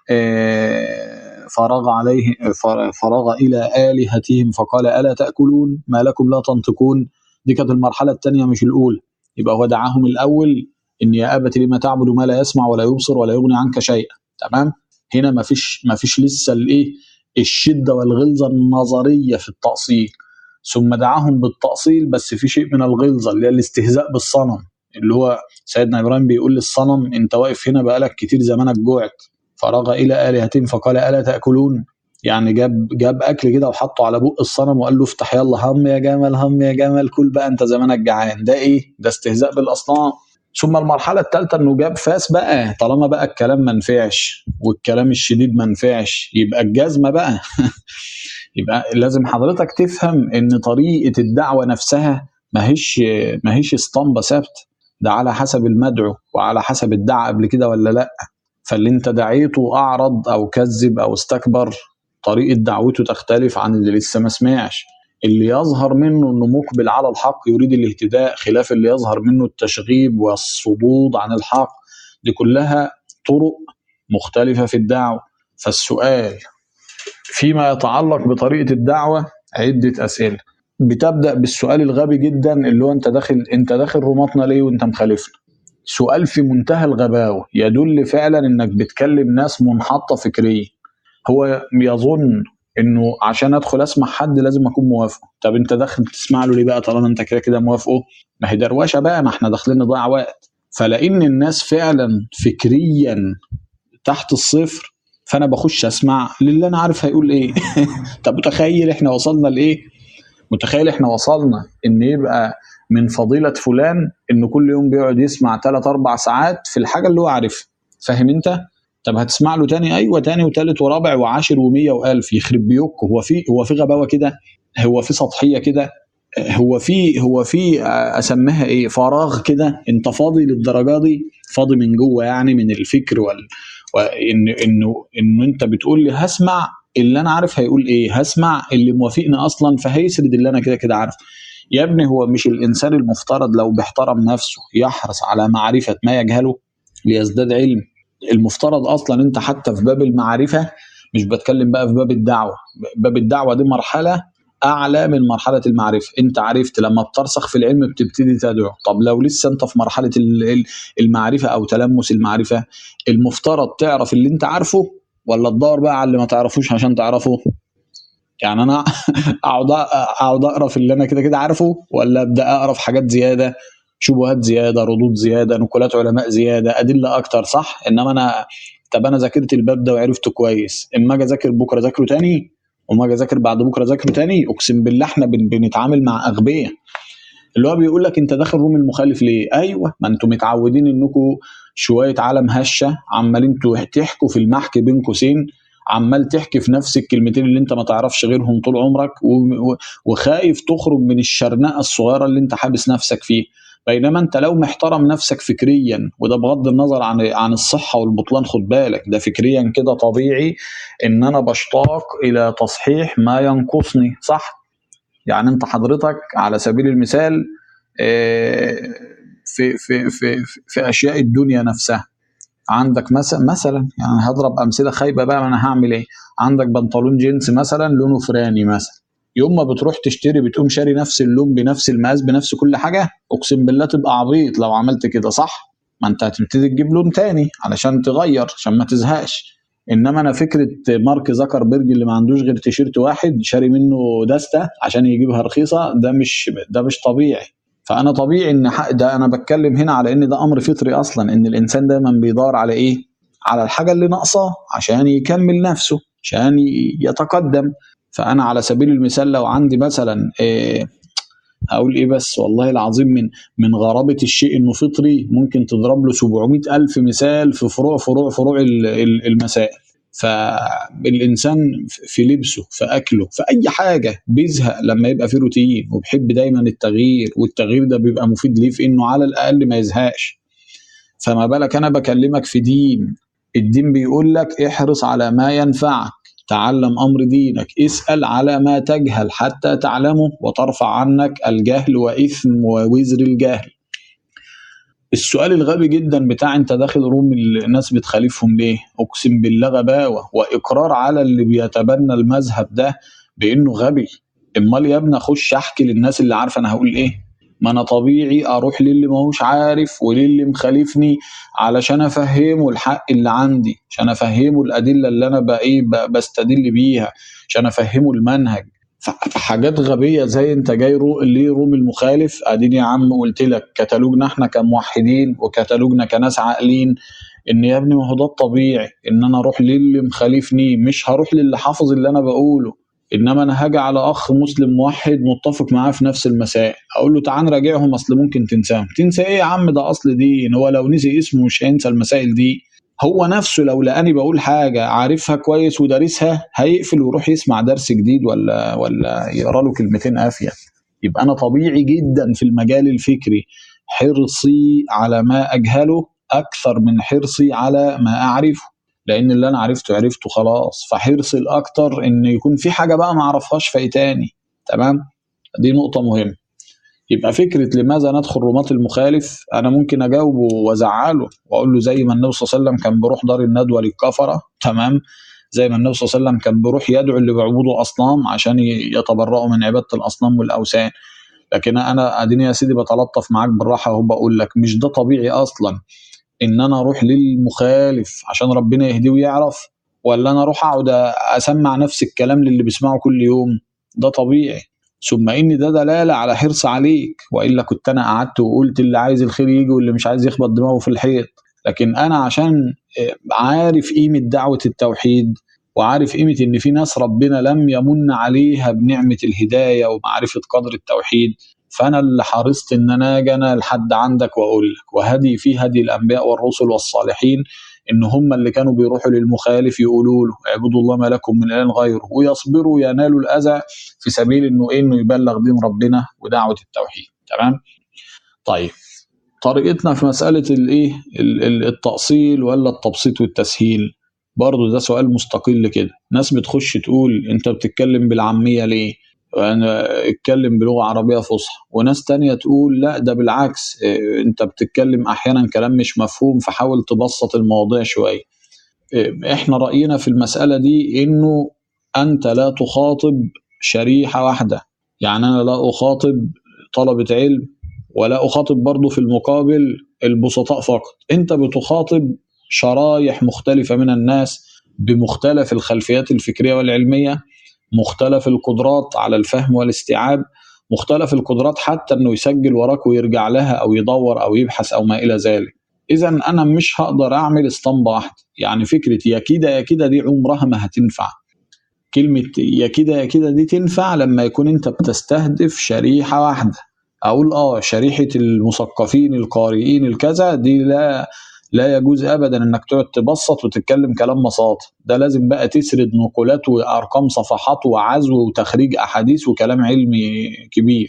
آه، فرغ عليه فر- فرغ الى الهتهم فقال الا تاكلون ما لكم لا تنطقون دي كانت المرحله الثانيه مش الاولى يبقى هو دعاهم الاول ان يا ابت لما تعبد ما لا يسمع ولا يبصر ولا يغني عنك شيئا تمام هنا ما فيش ما فيش لسه الايه الشده والغلظه النظريه في التاصيل ثم دعاهم بالتاصيل بس في شيء من الغلظه اللي هي الاستهزاء بالصنم اللي هو سيدنا ابراهيم بيقول للصنم انت واقف هنا بقالك كتير زمانك جوعت فرغ الى الهتهم فقال الا تاكلون يعني جاب جاب اكل كده وحطه على بق الصنم وقال له افتح يلا هم يا جمل هم يا جمل كل بقى انت زمانك جعان ده ايه ده استهزاء بالاصنام ثم المرحله الثالثه انه جاب فاس بقى طالما بقى الكلام ما نفعش والكلام الشديد ما نفعش يبقى الجزمه بقى يبقى لازم حضرتك تفهم ان طريقه الدعوه نفسها ما هيش ما هيش اسطمبه ثابته ده على حسب المدعو وعلى حسب الدعاء قبل كده ولا لا فاللي انت دعيته اعرض او كذب او استكبر طريقه دعوته تختلف عن اللي لسه ما سمعش اللي يظهر منه انه مقبل على الحق يريد الاهتداء خلاف اللي يظهر منه التشغيب والصدود عن الحق دي كلها طرق مختلفه في الدعوه فالسؤال فيما يتعلق بطريقه الدعوه عده اسئله بتبدا بالسؤال الغبي جدا اللي هو انت داخل انت داخل رماتنا ليه وانت مخالفنا سؤال في منتهى الغباوه يدل فعلا انك بتكلم ناس منحطه فكريا هو يظن انه عشان ادخل اسمع حد لازم اكون موافقه طب انت داخل تسمع له ليه بقى طالما انت كده كده موافقه ما هي دروشه بقى ما احنا داخلين نضيع وقت فلان الناس فعلا فكريا تحت الصفر فانا بخش اسمع للي انا عارف هيقول ايه طب متخيل احنا وصلنا لايه متخيل احنا وصلنا ان يبقى من فضيله فلان انه كل يوم بيقعد يسمع 3 4 ساعات في الحاجه اللي هو عارفها فاهم انت طب هتسمع له تاني ايوه تاني وتالت ورابع وعاشر ومية والف يخرب بيوك هو في هو في غباوه كده هو في سطحيه كده هو في هو في اسميها ايه فراغ كده انت فاضي للدرجه دي فاضي من جوه يعني من الفكر وال وان انه انه انت بتقول لي هسمع اللي انا عارف هيقول ايه هسمع اللي موافقني اصلا فهيسرد اللي انا كده كده عارف يا ابني هو مش الانسان المفترض لو بيحترم نفسه يحرص على معرفه ما يجهله ليزداد علم المفترض اصلا انت حتى في باب المعرفه مش بتكلم بقى في باب الدعوه باب الدعوه دي مرحله اعلى من مرحله المعرفه انت عرفت لما بترسخ في العلم بتبتدي تدعو طب لو لسه انت في مرحله ال- ال- المعرفه او تلمس المعرفه المفترض تعرف اللي انت عارفه ولا تدور بقى على اللي ما تعرفوش عشان تعرفه يعني انا اقعد اقعد اقرا في اللي انا كده كده عارفه ولا ابدا اقرا في حاجات زياده شبهات زياده ردود زياده نقولات علماء زياده ادله اكتر صح انما انا طب انا ذاكرت الباب ده وعرفته كويس اما اجي اذاكر بكره ذاكره تاني وما اجي اذاكر بعد بكره ذاكره تاني اقسم بالله احنا بن- بنتعامل مع اغبياء اللي هو بيقول لك انت داخل روم المخالف ليه؟ ايوه ما انتم متعودين انكم شويه عالم هشه عمالين تحكوا في المحك بين قوسين عمال تحكي في نفس الكلمتين اللي انت ما تعرفش غيرهم طول عمرك و- و- وخايف تخرج من الشرنقه الصغيره اللي انت حابس نفسك فيه بينما انت لو محترم نفسك فكريا وده بغض النظر عن عن الصحه والبطلان خد بالك ده فكريا كده طبيعي ان انا بشتاق الى تصحيح ما ينقصني صح يعني انت حضرتك على سبيل المثال آه، في في في في اشياء الدنيا نفسها عندك مثلا مثلا يعني هضرب امثله خايبه بقى انا هعمل ايه عندك بنطلون جينز مثلا لونه فراني مثلا يوم ما بتروح تشتري بتقوم شاري نفس اللون بنفس المقاس بنفس كل حاجه اقسم بالله تبقى عبيط لو عملت كده صح ما انت هتبتدي تجيب لون تاني علشان تغير عشان ما تزهقش انما انا فكره مارك زكربرج اللي ما عندوش غير تيشيرت واحد شاري منه دستة عشان يجيبها رخيصه ده مش ده مش طبيعي فانا طبيعي ان حق ده انا بتكلم هنا على ان ده امر فطري اصلا ان الانسان دايما بيدور على ايه على الحاجه اللي ناقصاه عشان يكمل نفسه عشان ي- يتقدم فانا على سبيل المثال لو عندي مثلا إيه هقول ايه بس والله العظيم من من غرابه الشيء انه فطري ممكن تضرب له 700 الف مثال في فروع فروع فروع ال- ال- المسائل فالانسان في لبسه في اكله في اي حاجه بيزهق لما يبقى في روتين وبيحب دايما التغيير والتغيير ده بيبقى مفيد ليه في انه على الاقل ما يزهقش فما بالك انا بكلمك في دين الدين بيقول لك احرص على ما ينفعك تعلم امر دينك اسال على ما تجهل حتى تعلمه وترفع عنك الجهل واثم ووزر الجهل السؤال الغبي جدا بتاع انت داخل روم الناس بتخالفهم ليه اقسم بالله غباوه واقرار على اللي بيتبنى المذهب ده بانه غبي امال يا ابني اخش احكي للناس اللي عارفه انا هقول ايه ما انا طبيعي اروح للي ماهوش عارف وللي مخالفني علشان افهمه الحق اللي عندي عشان افهمه الادله اللي انا بقى ايه ب- بستدل بيها عشان افهمه المنهج ف- فحاجات غبيه زي انت جاي رو ليه روم المخالف اديني يا عم قلت لك كتالوجنا احنا كموحدين وكتالوجنا كناس عاقلين ان يا ابني ما هو ده الطبيعي ان انا اروح للي مخالفني مش هروح للي حافظ اللي انا بقوله انما انا هاجي على اخ مسلم موحد متفق معاه في نفس المسائل اقول له تعال نراجعهم اصل ممكن تنساهم تنسى ايه يا عم ده اصل دين هو لو نسي اسمه مش هينسى المسائل دي هو نفسه لو لقاني بقول حاجه عارفها كويس ودارسها هيقفل ويروح يسمع درس جديد ولا ولا يقرا له كلمتين افيد يبقى انا طبيعي جدا في المجال الفكري حرصي على ما اجهله اكثر من حرصي على ما اعرفه لان اللي انا عرفته عرفته خلاص فحرصي الاكتر ان يكون في حاجه بقى ما اعرفهاش فايتاني تمام دي نقطه مهمه يبقى فكره لماذا ندخل رومات المخالف انا ممكن اجاوبه وازعله واقول له زي ما النبي صلى الله عليه وسلم كان بيروح دار الندوه للكفره تمام زي ما النبي صلى الله عليه وسلم كان بيروح يدعو اللي بيعبدوا اصنام عشان ي- يتبرؤوا من عباده الاصنام والاوثان لكن انا اديني يا سيدي بتلطف معاك بالراحه وهو بقول لك مش ده طبيعي اصلا ان انا اروح للمخالف عشان ربنا يهديه ويعرف ولا انا اروح اقعد اسمع نفس الكلام للي بيسمعه كل يوم ده طبيعي ثم ان ده دلاله على حرص عليك والا كنت انا قعدت وقلت اللي عايز الخير يجي واللي مش عايز يخبط دماغه في الحيط لكن انا عشان آه، عارف قيمه دعوه التوحيد وعارف قيمه ان في ناس ربنا لم يمن عليها بنعمه الهدايه ومعرفه قدر التوحيد فانا اللي حرصت ان انا اجي انا لحد عندك واقول لك وهدي في هدي الانبياء والرسل والصالحين ان هم اللي كانوا بيروحوا للمخالف يقولوا له اعبدوا الله ما لكم من اله غيره ويصبروا ينالوا الاذى في سبيل انه ايه انه يبلغ دين ربنا ودعوه التوحيد تمام طيب طريقتنا في مساله الايه ال- ال- التاصيل ولا التبسيط والتسهيل برضه ده سؤال مستقل كده ناس بتخش تقول انت بتتكلم بالعاميه ليه أنا اتكلم بلغة عربية فصحى وناس تانية تقول لا ده بالعكس إيه، انت بتتكلم احيانا كلام مش مفهوم فحاول تبسط المواضيع شوية إيه، احنا رأينا في المسألة دي انه انت لا تخاطب شريحة واحدة يعني انا لا اخاطب طلبة علم ولا اخاطب برضه في المقابل البسطاء فقط انت بتخاطب شرايح مختلفة من الناس بمختلف الخلفيات الفكرية والعلمية مختلف القدرات على الفهم والاستيعاب مختلف القدرات حتى انه يسجل وراك ويرجع لها او يدور او يبحث او ما الى ذلك اذا انا مش هقدر اعمل اسطمبه واحده يعني فكره يا كده يا كده دي عمرها ما هتنفع كلمه يا كده يا كده دي تنفع لما يكون انت بتستهدف شريحه واحده اقول اه شريحه المثقفين القارئين الكذا دي لا لا يجوز ابدا انك تقعد تبسط وتتكلم كلام مصاط ده لازم بقى تسرد نقولات وارقام صفحات وعزو وتخريج احاديث وكلام علمي كبير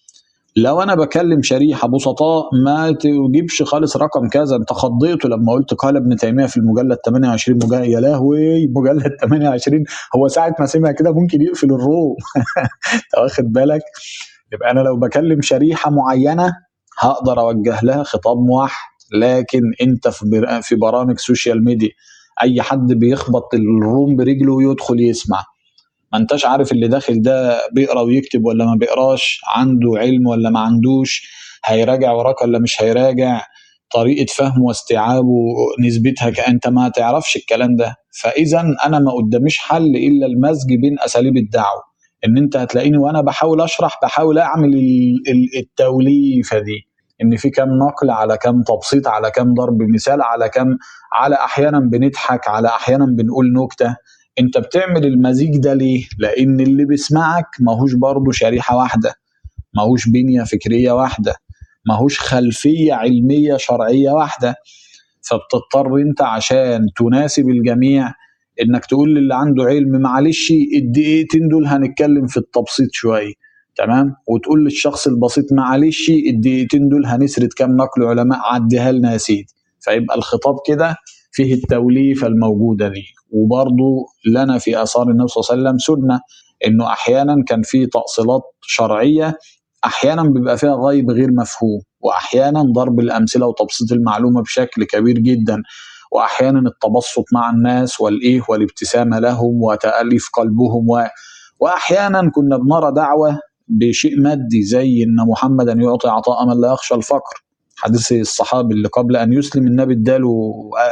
لو انا بكلم شريحه بسطاء ما تجيبش خالص رقم كذا انت خضيته لما قلت قال ابن تيميه في المجلد 28 مجلد يا لهوي مجلد 28 هو ساعه ما سمع كده ممكن يقفل الروم انت واخد بالك يبقى انا لو بكلم شريحه معينه هقدر اوجه لها خطاب موحد لكن انت في بر- في برامج سوشيال ميديا اي حد بيخبط الروم برجله ويدخل يسمع ما انتش عارف اللي داخل ده بيقرا ويكتب ولا ما بيقراش عنده علم ولا ما عندوش هيراجع وراك ولا مش هيراجع طريقة فهمه واستيعابه نسبتها ك- انت ما تعرفش الكلام ده فاذا انا ما قداميش حل الا المزج بين اساليب الدعوة ان انت هتلاقيني وانا بحاول اشرح بحاول اعمل ال- ال- التوليفة دي ان في كام نقل على كام تبسيط على كام ضرب مثال على كام على احيانا بنضحك على احيانا بنقول نكته انت بتعمل المزيج ده ليه لان اللي بيسمعك ماهوش برضه شريحه واحده ماهوش بنيه فكريه واحده ماهوش خلفيه علميه شرعيه واحده فبتضطر انت عشان تناسب الجميع انك تقول للي عنده علم معلش الدقيقتين دول هنتكلم في التبسيط شويه تمام وتقول للشخص البسيط معلش الدقيقتين دول هنسرد كام نقل علماء عديها لنا يا سيدي فيبقى الخطاب كده فيه التوليفه الموجوده دي وبرضه لنا في اثار النبي صلى الله عليه وسلم سنه انه احيانا كان في تاصيلات شرعيه احيانا بيبقى فيها غيب غير مفهوم واحيانا ضرب الامثله وتبسيط المعلومه بشكل كبير جدا واحيانا التبسط مع الناس والايه والابتسامه لهم وتاليف قلبهم و... واحيانا كنا بنرى دعوه بشيء مادي زي ان محمدا يعطي عطاء من لا يخشى الفقر حديث الصحابي اللي قبل ان يسلم النبي اداله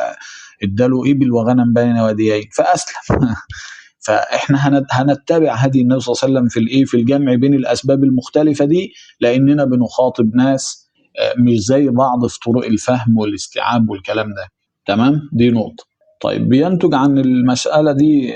اداله ابل وغنم بين واديين فاسلم فاحنا هنت- هنتبع هدي النبي صلى الله عليه وسلم في الايه في الجمع بين الاسباب المختلفه دي لاننا بنخاطب ناس آه، مش زي بعض في طرق الفهم والاستيعاب والكلام ده تمام دي نقطه طيب بينتج عن المساله دي آه،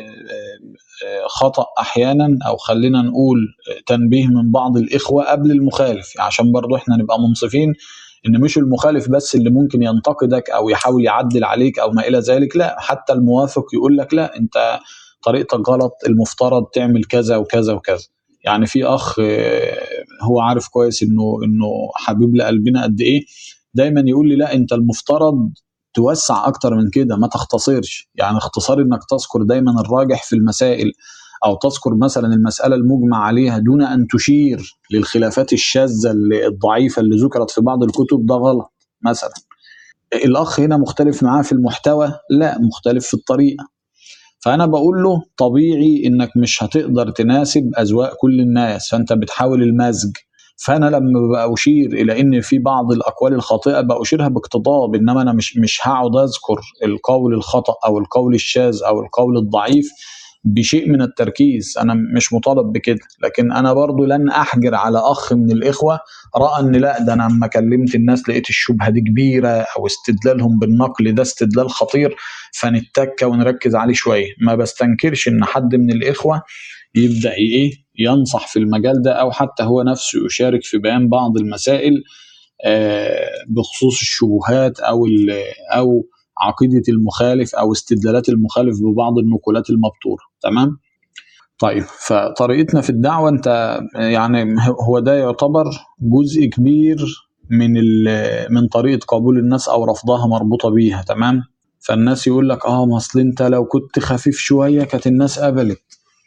آه، خطا احيانا او خلينا نقول آه، تنبيه من بعض الاخوه قبل المخالف عشان برضو احنا نبقى منصفين ان مش المخالف بس اللي ممكن ينتقدك او يحاول يعدل عليك او ما الى ذلك لا حتى الموافق يقول لك لا انت طريقتك غلط المفترض تعمل كذا وكذا وكذا يعني في اخ آه، هو عارف كويس انه انه حبيب لقلبنا قد ايه دايما يقول لي لا انت المفترض توسع اكتر من كده ما تختصرش يعني اختصار انك تذكر دايما الراجح في المسائل او تذكر مثلا المساله المجمع عليها دون ان تشير للخلافات الشاذه اللي- الضعيفه اللي ذكرت في بعض الكتب ده غلط مثلا الاخ هنا مختلف معاه في المحتوى لا مختلف في الطريقه فانا بقول له طبيعي انك مش هتقدر تناسب اذواق كل الناس فانت بتحاول المزج فانا لما ببقى اشير الى ان في بعض الاقوال الخاطئه باشيرها باقتضاب انما انا مش مش هقعد اذكر القول الخطا او القول الشاذ او القول الضعيف بشيء من التركيز انا مش مطالب بكده لكن انا برضو لن احجر على اخ من الاخوه راى ان لا ده انا لما كلمت الناس لقيت الشبهه دي كبيره او استدلالهم بالنقل ده استدلال خطير فنتك ونركز عليه شويه ما بستنكرش ان حد من الاخوه يبدا ايه ينصح في المجال ده او حتى هو نفسه يشارك في بيان بعض المسائل آه، بخصوص الشبهات او ال- او عقيده المخالف او استدلالات المخالف ببعض النقولات المبتوره تمام طيب فطريقتنا في الدعوه انت يعني هو ده يعتبر جزء كبير من ال- من طريقه قبول الناس او رفضها مربوطه بيها تمام فالناس يقول لك اه ما اصل انت لو كنت خفيف شويه كانت الناس قبلت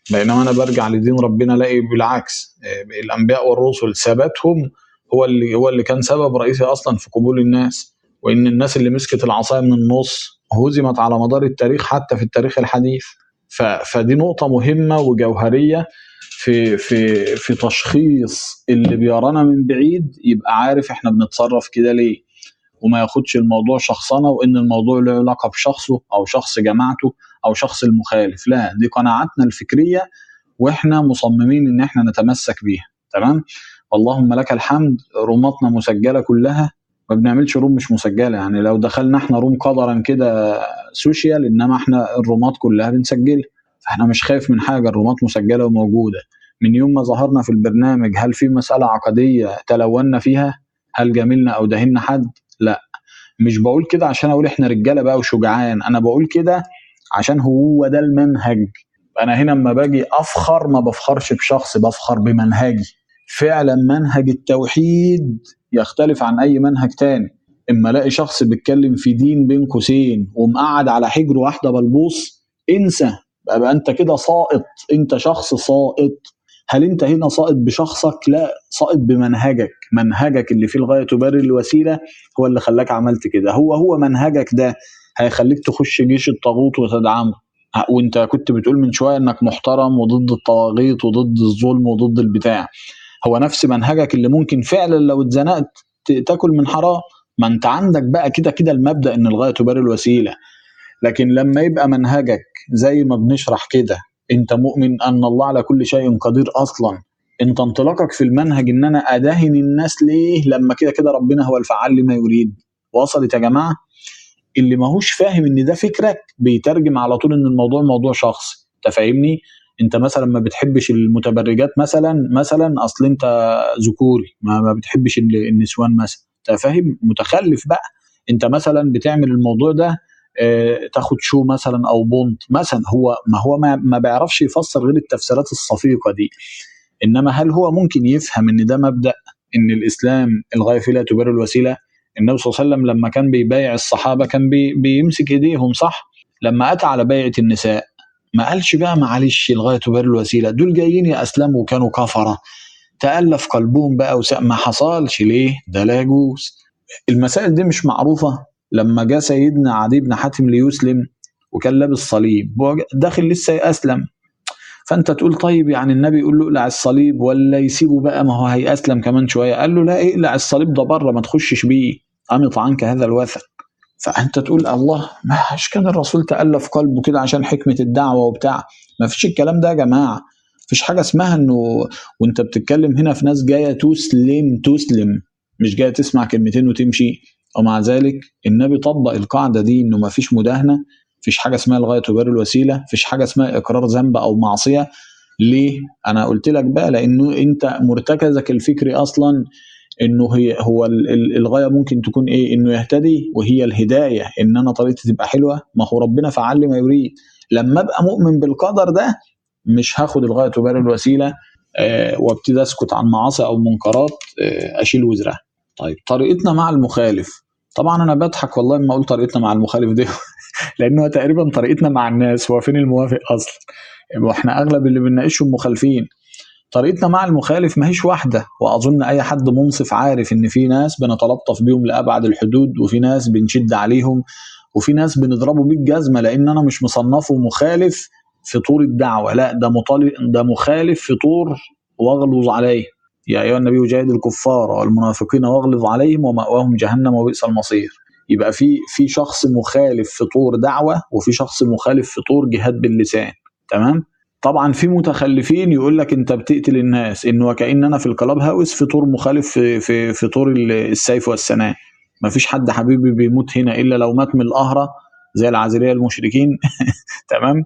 بينما انا برجع لدين ربنا الاقي بالعكس آه، الانبياء والرسل ثباتهم هو اللي هو اللي كان سبب رئيسي اصلا في قبول الناس وان الناس اللي مسكت العصايه من النص هزمت على مدار التاريخ حتى في التاريخ الحديث ف... فدي نقطه مهمه وجوهريه في في في تشخيص اللي بيرانا من بعيد يبقى عارف احنا بنتصرف كده ليه وما ياخدش الموضوع شخصنه وان الموضوع له علاقه بشخصه او شخص جماعته او شخص المخالف لا دي قناعاتنا الفكريه واحنا مصممين ان احنا نتمسك بيها تمام اللهم لك الحمد روماتنا مسجله كلها ما بنعملش روم مش مسجله يعني لو دخلنا احنا روم قدرا كده سوشيال انما احنا الرومات كلها بنسجلها فاحنا مش خايف من حاجه الرومات مسجله وموجوده من يوم ما ظهرنا في البرنامج هل في مساله عقديه تلونا فيها هل جاملنا او دهنا حد لا مش بقول كده عشان اقول احنا رجاله بقى وشجعان انا بقول كده عشان هو ده المنهج انا هنا لما باجي افخر ما بفخرش بشخص بفخر بمنهجي فعلا منهج التوحيد يختلف عن اي منهج تاني اما الاقي شخص بيتكلم في دين بين قوسين ومقعد على حجر واحده بلبوس انسى بقى انت كده ساقط انت شخص ساقط هل انت هنا ساقط بشخصك لا ساقط بمنهجك منهجك اللي فيه الغايه تبرر الوسيله هو اللي خلاك عملت كده هو هو منهجك ده هيخليك تخش جيش الطاغوت وتدعمه وانت كنت بتقول من شويه انك محترم وضد الطواغيت وضد الظلم وضد البتاع هو نفس منهجك اللي ممكن فعلا لو اتزنقت ت- تاكل من حرام ما انت عندك بقى كده كده المبدا ان الغايه تبرر الوسيله لكن لما يبقى منهجك زي ما بنشرح كده انت مؤمن ان الله على كل شيء قدير اصلا انت انطلاقك في المنهج ان انا ادهن الناس ليه لما كده كده ربنا هو الفعال لما يريد وصلت يا جماعه اللي ماهوش فاهم ان ده فكرك بيترجم على طول ان الموضوع موضوع شخص انت فاهمني انت مثلا ما بتحبش المتبرجات مثلا مثلا اصل انت ذكوري ما, ما بتحبش ال- النسوان مثلا انت فاهم متخلف بقى انت مثلا بتعمل الموضوع ده آه، تاخد شو مثلا او بونت مثلا هو ما هو ما, ما بيعرفش يفسر غير التفسيرات الصفيقه دي انما هل هو ممكن يفهم ان ده مبدا ان الاسلام الغايه فيه لا تبرر الوسيله النبي صلى الله عليه وسلم لما كان بيبايع الصحابه كان بي بيمسك ايديهم صح لما اتى على بيعه النساء ما قالش بقى معلش الغايه تبرر الوسيله دول جايين ياسلموا وكانوا كفره تالف قلبهم بقى وس... ما حصلش ليه ده لا يجوز المسائل دي مش معروفه لما جاء سيدنا عدي بن حاتم ليسلم وكان لابس صليب هو داخل لسه يأسلم فانت تقول طيب يعني النبي يقول له اقلع الصليب ولا يسيبه بقى ما هو هيأسلم كمان شويه قال له لا اقلع الصليب ده بره ما تخشش بيه امط عنك هذا الوثن فانت تقول الله مش كان الرسول تألف قلبه كده عشان حكمه الدعوه وبتاع ما فيش الكلام ده يا جماعه مفيش حاجه اسمها انه وانت بتتكلم هنا في ناس جايه تسلم تسلم مش جايه تسمع كلمتين وتمشي ومع ذلك النبي طبق القاعده دي انه ما فيش مداهنه فيش حاجه اسمها الغايه تبرر الوسيله فيش حاجه اسمها اقرار ذنب او معصيه ليه انا قلت لك بقى لانه انت مرتكزك الفكري اصلا انه هي هو ال- ال- الغايه ممكن تكون ايه انه يهتدي وهي الهدايه ان انا طريقتي تبقى حلوه ما هو ربنا فعل لي ما يريد لما ابقى مؤمن بالقدر ده مش هاخد الغايه تبرر الوسيله آه وابتدي اسكت عن معاصي او منكرات آه اشيل وزرها طيب طريقتنا مع المخالف طبعا انا بضحك والله لما اقول طريقتنا مع المخالف دي لانه تقريبا طريقتنا مع الناس هو فين الموافق اصلا واحنا اغلب اللي بنناقشهم مخالفين طريقتنا مع المخالف ما هيش واحدة وأظن أي حد منصف عارف إن في ناس بنتلطف بيهم لأبعد الحدود وفي ناس بنشد عليهم وفي ناس بنضربه بالجزمة لأن أنا مش مصنفه مخالف في طور الدعوة لا ده مطالب ده مخالف في طور واغلظ عليه يا أيها النبي جاهد الكفار والمنافقين واغلظ عليهم ومأواهم جهنم وبئس المصير يبقى في في شخص مخالف في طور دعوة وفي شخص مخالف في طور جهاد باللسان تمام طبعا في متخلفين يقول لك انت بتقتل الناس انه وكأن انا في الكلاب هاوس في طور مخالف في في, في طور ال- السيف والسنان ما فيش حد حبيبي بيموت هنا الا لو مات من القهرة زي العازرية المشركين تمام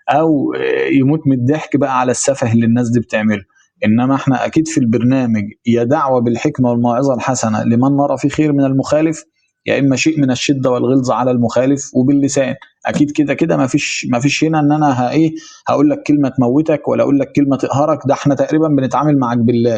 او يموت من الضحك بقى على السفه اللي الناس دي بتعمله انما احنا اكيد في البرنامج يا دعوه بالحكمه والموعظه الحسنه لمن نرى فيه خير من المخالف يا اما شيء من الشده والغلظه على المخالف وباللسان اكيد كده كده ما فيش ما فيش هنا ان انا ها ايه هقول لك كلمه تموتك ولا اقول لك كلمه تقهرك ده احنا تقريبا بنتعامل معاك بالله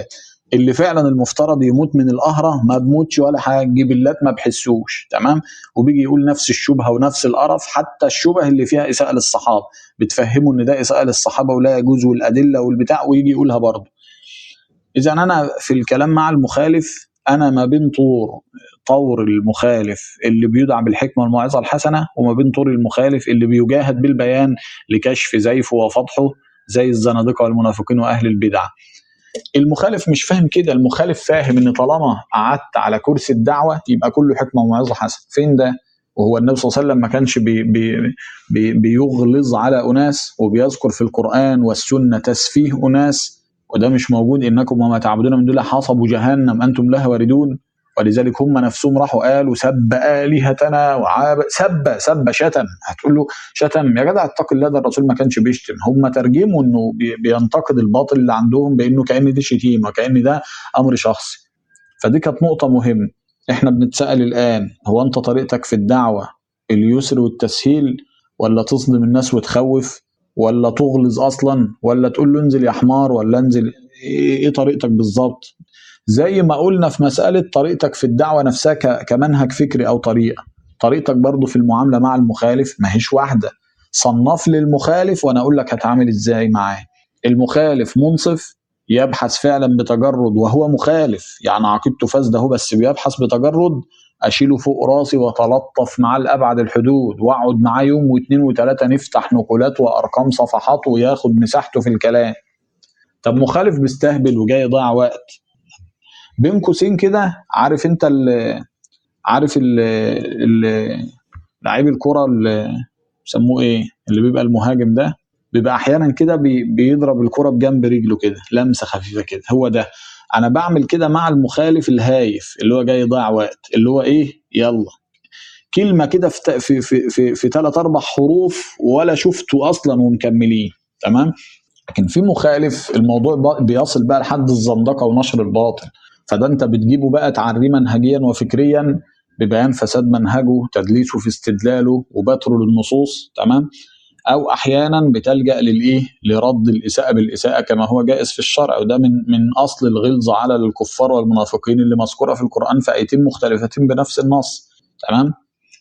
اللي فعلا المفترض يموت من القهرة ما بموتش ولا حاجة جبلات ما بحسوش تمام وبيجي يقول نفس الشبهة ونفس القرف حتى الشبه اللي فيها إساءة للصحابة بتفهموا إن ده إساءة للصحابة ولا يجوز والأدلة والبتاع ويجي يقولها برضه إذا أنا في الكلام مع المخالف أنا ما بين طور طور المخالف اللي بيدعى بالحكمة والموعظة الحسنة وما بين طور المخالف اللي بيجاهد بالبيان لكشف زيفه وفضحه زي الزنادقة والمنافقين وأهل البدع المخالف مش فاهم كده المخالف فاهم ان طالما قعدت على كرسي الدعوه يبقى كله حكمه وموعظه حسنه فين ده وهو النبي صلى الله عليه وسلم ما كانش بي بي بي بيغلظ على اناس وبيذكر في القران والسنه تسفيه اناس وده مش موجود انكم وما تعبدون من دون الله حصبوا جهنم انتم لها واردون ولذلك هم نفسهم راحوا قالوا سب الهتنا وعاب سب سب شتم هتقول له شتم يا جدع اتق الله ده الرسول ما كانش بيشتم هم ترجموا انه بي- بينتقد الباطل اللي عندهم بانه كان دي شتيمه كان ده امر شخصي فدي كانت نقطه مهمه احنا بنتسال الان هو انت طريقتك في الدعوه اليسر والتسهيل ولا تصدم الناس وتخوف ولا تغلظ اصلا ولا تقول له انزل يا حمار ولا انزل ايه إيه طريقتك بالظبط زي ما قلنا في مسألة طريقتك في الدعوة نفسها ك- كمنهج فكري أو طريقة طريقتك برضو في المعاملة مع المخالف ما هيش واحدة صنف لي المخالف وأنا أقول لك هتعامل إزاي معاه المخالف منصف يبحث فعلا بتجرد وهو مخالف يعني عقيدته فاسدة هو بس بيبحث بتجرد أشيله فوق راسي وأتلطف معاه لأبعد الحدود وأقعد معاه يوم واثنين وثلاثة نفتح نقولات وأرقام صفحات وياخد مساحته في الكلام طب مخالف بيستهبل وجاي يضيع وقت بين قوسين كده عارف انت ال عارف ال ال لعيب الكرة اللي بيسموه ايه اللي بيبقى المهاجم ده بيبقى احيانا كده بي بيضرب الكرة بجنب رجله كده لمسة خفيفة كده هو ده انا بعمل كده مع المخالف الهايف اللي هو جاي يضيع وقت اللي هو ايه يلا كلمة كده في ت- في في في, في ثلاث اربع حروف ولا شفته اصلا ومكملين تمام لكن في مخالف الموضوع بق- بيصل بقى لحد الزندقة ونشر الباطل فده انت بتجيبه بقى تعريه منهجيا وفكريا ببيان فساد منهجه تدليسه في استدلاله وبتره للنصوص تمام او احيانا بتلجا للايه لرد الاساءه بالاساءه كما هو جائز في الشرع وده من من اصل الغلظ على الكفار والمنافقين اللي مذكوره في القران في ايتين مختلفتين بنفس النص تمام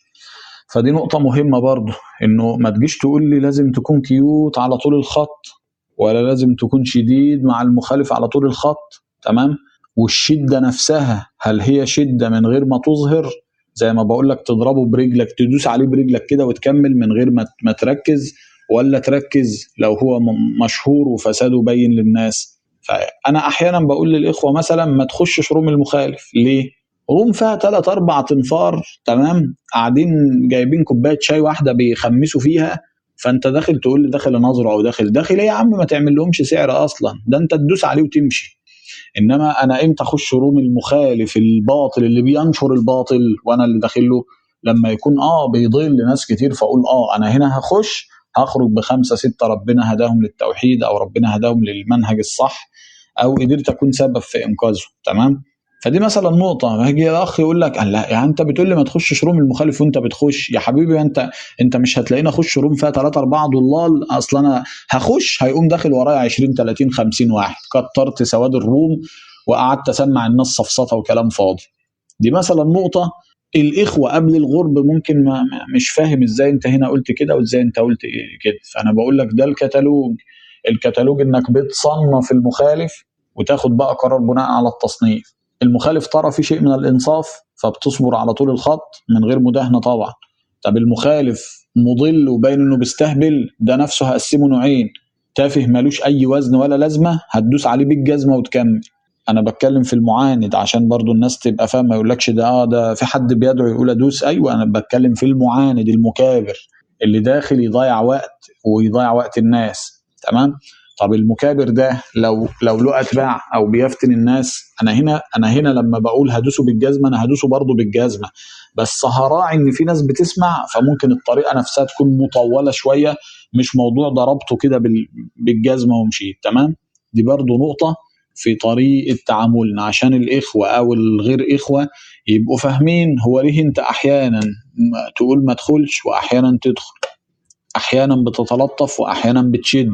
فدي نقطه مهمه برضه انه ما تجيش تقول لي لازم تكون كيوت على طول الخط ولا لازم تكون شديد مع المخالف على طول الخط تمام والشده نفسها هل هي شده من غير ما تظهر زي ما بقول لك تضربه برجلك تدوس عليه برجلك كده وتكمل من غير ما ما تركز ولا تركز لو هو م- مشهور وفساده باين للناس فانا احيانا بقول للاخوه مثلا ما تخشش روم المخالف ليه روم فيها ثلاث اربع تنفار تمام قاعدين جايبين كوبايه شاي واحده بيخمسوا فيها فانت داخل تقول لي داخل اناظره او داخل داخل ايه يا عم ما تعمل لهمش سعر اصلا ده انت تدوس عليه وتمشي انما انا امتى اخش روم المخالف الباطل اللي بينشر الباطل وانا اللي داخل له لما يكون اه بيضل ناس كتير فاقول اه انا هنا هخش هخرج بخمسه سته ربنا هداهم للتوحيد او ربنا هداهم للمنهج الصح او قدرت اكون سبب في انقاذه تمام فدي مثلا نقطة هيجي الأخ يقول لك لا يعني أنت بتقول لي ما تخشش روم المخالف وأنت بتخش يا حبيبي أنت أنت مش هتلاقيني أخش روم فيها ثلاثة أربعة ضلال أصل أنا هخش هيقوم داخل ورايا 20 30 50 واحد كترت سواد الروم وقعدت أسمع الناس سفسطة وكلام فاضي دي مثلا نقطة الإخوة قبل الغرب ممكن ما ما- مش فاهم إزاي أنت هنا قلت كده وإزاي أنت قلت إيه كده فأنا بقول لك ده الكتالوج الكتالوج إنك بتصنف المخالف وتاخد بقى قرار بناء على التصنيف المخالف ترى في شيء من الانصاف فبتصبر على طول الخط من غير مداهنه طبعا طب المخالف مضل وباين انه بيستهبل ده نفسه هقسمه نوعين تافه ملوش اي وزن ولا لازمه هتدوس عليه بالجزمه وتكمل انا بتكلم في المعاند عشان برضو الناس تبقى فاهمه ما يقولكش ده اه ده في حد بيدعو يقول ادوس ايوه انا بتكلم في المعاند المكابر اللي داخل يضيع وقت ويضيع وقت الناس تمام طب المكابر ده لو لو له اتباع او بيفتن الناس انا هنا انا هنا لما بقول هدوسه بالجزمه انا هدوسه برضه بالجزمه بس هراعي ان في ناس بتسمع فممكن الطريقه نفسها تكون مطوله شويه مش موضوع ضربته كده بال- بالجزمه ومشيت تمام دي برضه نقطه في طريقه تعاملنا عشان الاخوه او الغير اخوه يبقوا فاهمين هو ليه انت احيانا ما- تقول ما تدخلش واحيانا تدخل احيانا بتتلطف واحيانا بتشد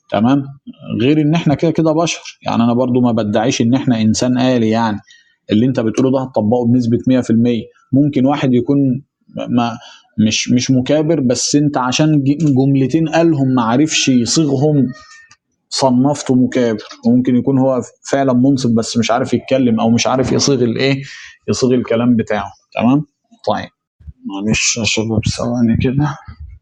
تمام غير ان احنا كده كده بشر يعني انا برضو ما بدعيش ان احنا انسان آلي يعني اللي انت بتقوله ده هتطبقه بنسبة 100% ممكن واحد يكون ما مش مش مكابر بس انت عشان ج- جملتين قالهم ما عرفش يصيغهم صنفته مكابر وممكن يكون هو فعلا منصف بس مش عارف يتكلم او مش عارف يصيغ الايه يصيغ الكلام بتاعه تمام طيب معلش يا شباب ثواني كده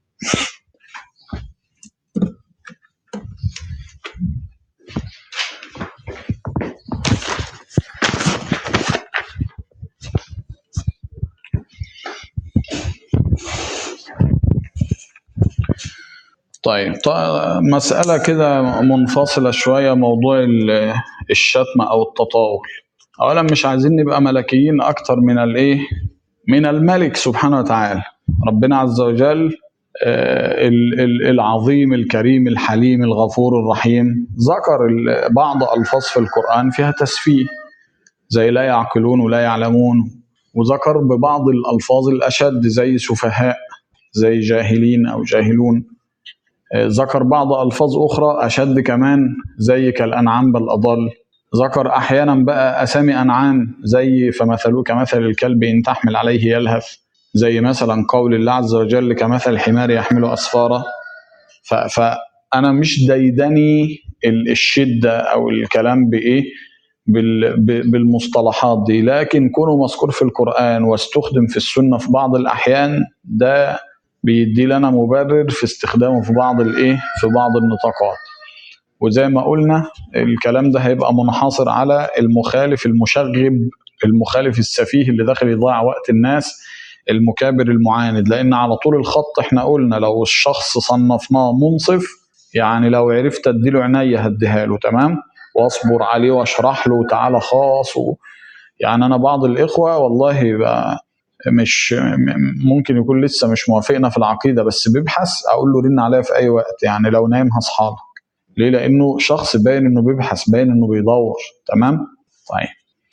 طيب ط- مسألة كده منفصلة شوية موضوع ال- الشتم أو التطاول أولا مش عايزين نبقى ملكيين أكتر من الإيه من الملك سبحانه وتعالى ربنا عز وجل آه، ال- ال- العظيم الكريم الحليم الغفور الرحيم ذكر ال- بعض ألفاظ في القرآن فيها تسفيه زي لا يعقلون ولا يعلمون وذكر ببعض الألفاظ الأشد زي سفهاء زي جاهلين أو جاهلون آه، ذكر بعض ألفاظ أخرى أشد كمان زي كالأنعام بل أضل ذكر أحيانا بقى أسامي أنعام زي فمثلوه كمثل الكلب إن تحمل عليه يلهث زي مثلا قول الله عز وجل كمثل الحمار يحمل أسفارا ف- فأنا مش ديدني ال- الشدة أو الكلام بإيه بال- ب- بالمصطلحات دي لكن كونه مذكور في القرآن واستخدم في السنة في بعض الأحيان ده بيدي لنا مبرر في استخدامه في بعض الايه في بعض النطاقات وزي ما قلنا الكلام ده هيبقى منحصر على المخالف المشغب المخالف السفيه اللي داخل يضيع وقت الناس المكابر المعاند لان على طول الخط احنا قلنا لو الشخص صنفناه منصف يعني لو عرفت اديله عينيا هديها له تمام واصبر عليه واشرح له تعالى خاص و... يعني انا بعض الاخوه والله بقى مش م- ممكن يكون لسه مش موافقنا في العقيده بس بيبحث اقول له رن عليا في اي وقت يعني لو نايم هصحى لك ليه لانه شخص باين انه بيبحث باين انه بيدور تمام طيب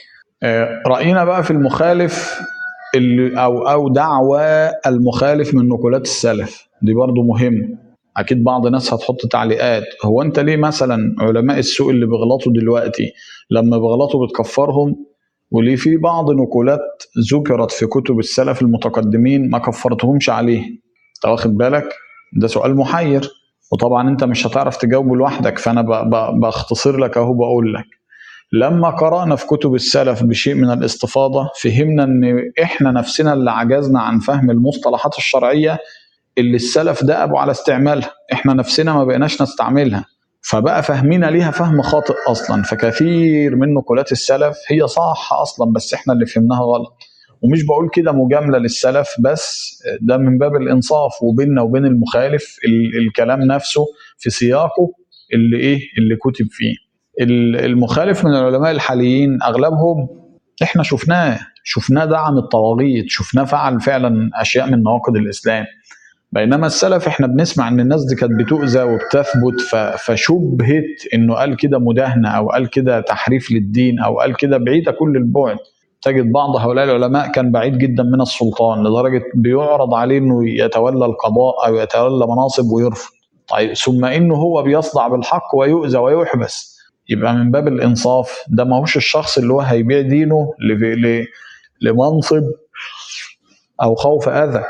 آه، راينا بقى في المخالف اللي او او دعوى المخالف من نقولات السلف دي برضو مهم اكيد بعض الناس هتحط تعليقات هو انت ليه مثلا علماء السوق اللي بيغلطوا دلوقتي لما بيغلطوا بتكفرهم وليه في بعض نقولات ذكرت في كتب السلف المتقدمين ما كفرتهمش عليه انت واخد بالك ده سؤال محير وطبعا انت مش هتعرف تجاوبه لوحدك فانا ب- ب- بختصر لك اهو بقول لك لما قرأنا في كتب السلف بشيء من الاستفاضة فهمنا ان احنا نفسنا اللي عجزنا عن فهم المصطلحات الشرعية اللي السلف دأبوا على استعمالها احنا نفسنا ما بقيناش نستعملها فبقى فهمنا ليها فهم خاطئ اصلا فكثير من نقولات السلف هي صح اصلا بس احنا اللي فهمناها غلط ومش بقول كده مجامله للسلف بس ده من باب الانصاف وبيننا وبين المخالف ال- الكلام نفسه في سياقه اللي ايه اللي كتب فيه ال- المخالف من العلماء الحاليين اغلبهم احنا شفناه شفناه دعم الطواغيت شفناه فعل فعلا اشياء من نواقض الاسلام بينما السلف احنا بنسمع ان الناس دي كانت بتؤذى وبتثبت ف- فشبهت انه قال كده مداهنه او قال كده تحريف للدين او قال كده بعيده كل البعد تجد بعض هؤلاء العلماء كان بعيد جدا من السلطان لدرجه بيعرض عليه انه يتولى القضاء او يتولى مناصب ويرفض طيب ثم انه هو بيصدع بالحق ويؤذى ويحبس يبقى من باب الانصاف ده ما هوش الشخص اللي هو هيبيع دينه ل- ل- لمنصب او خوف اذى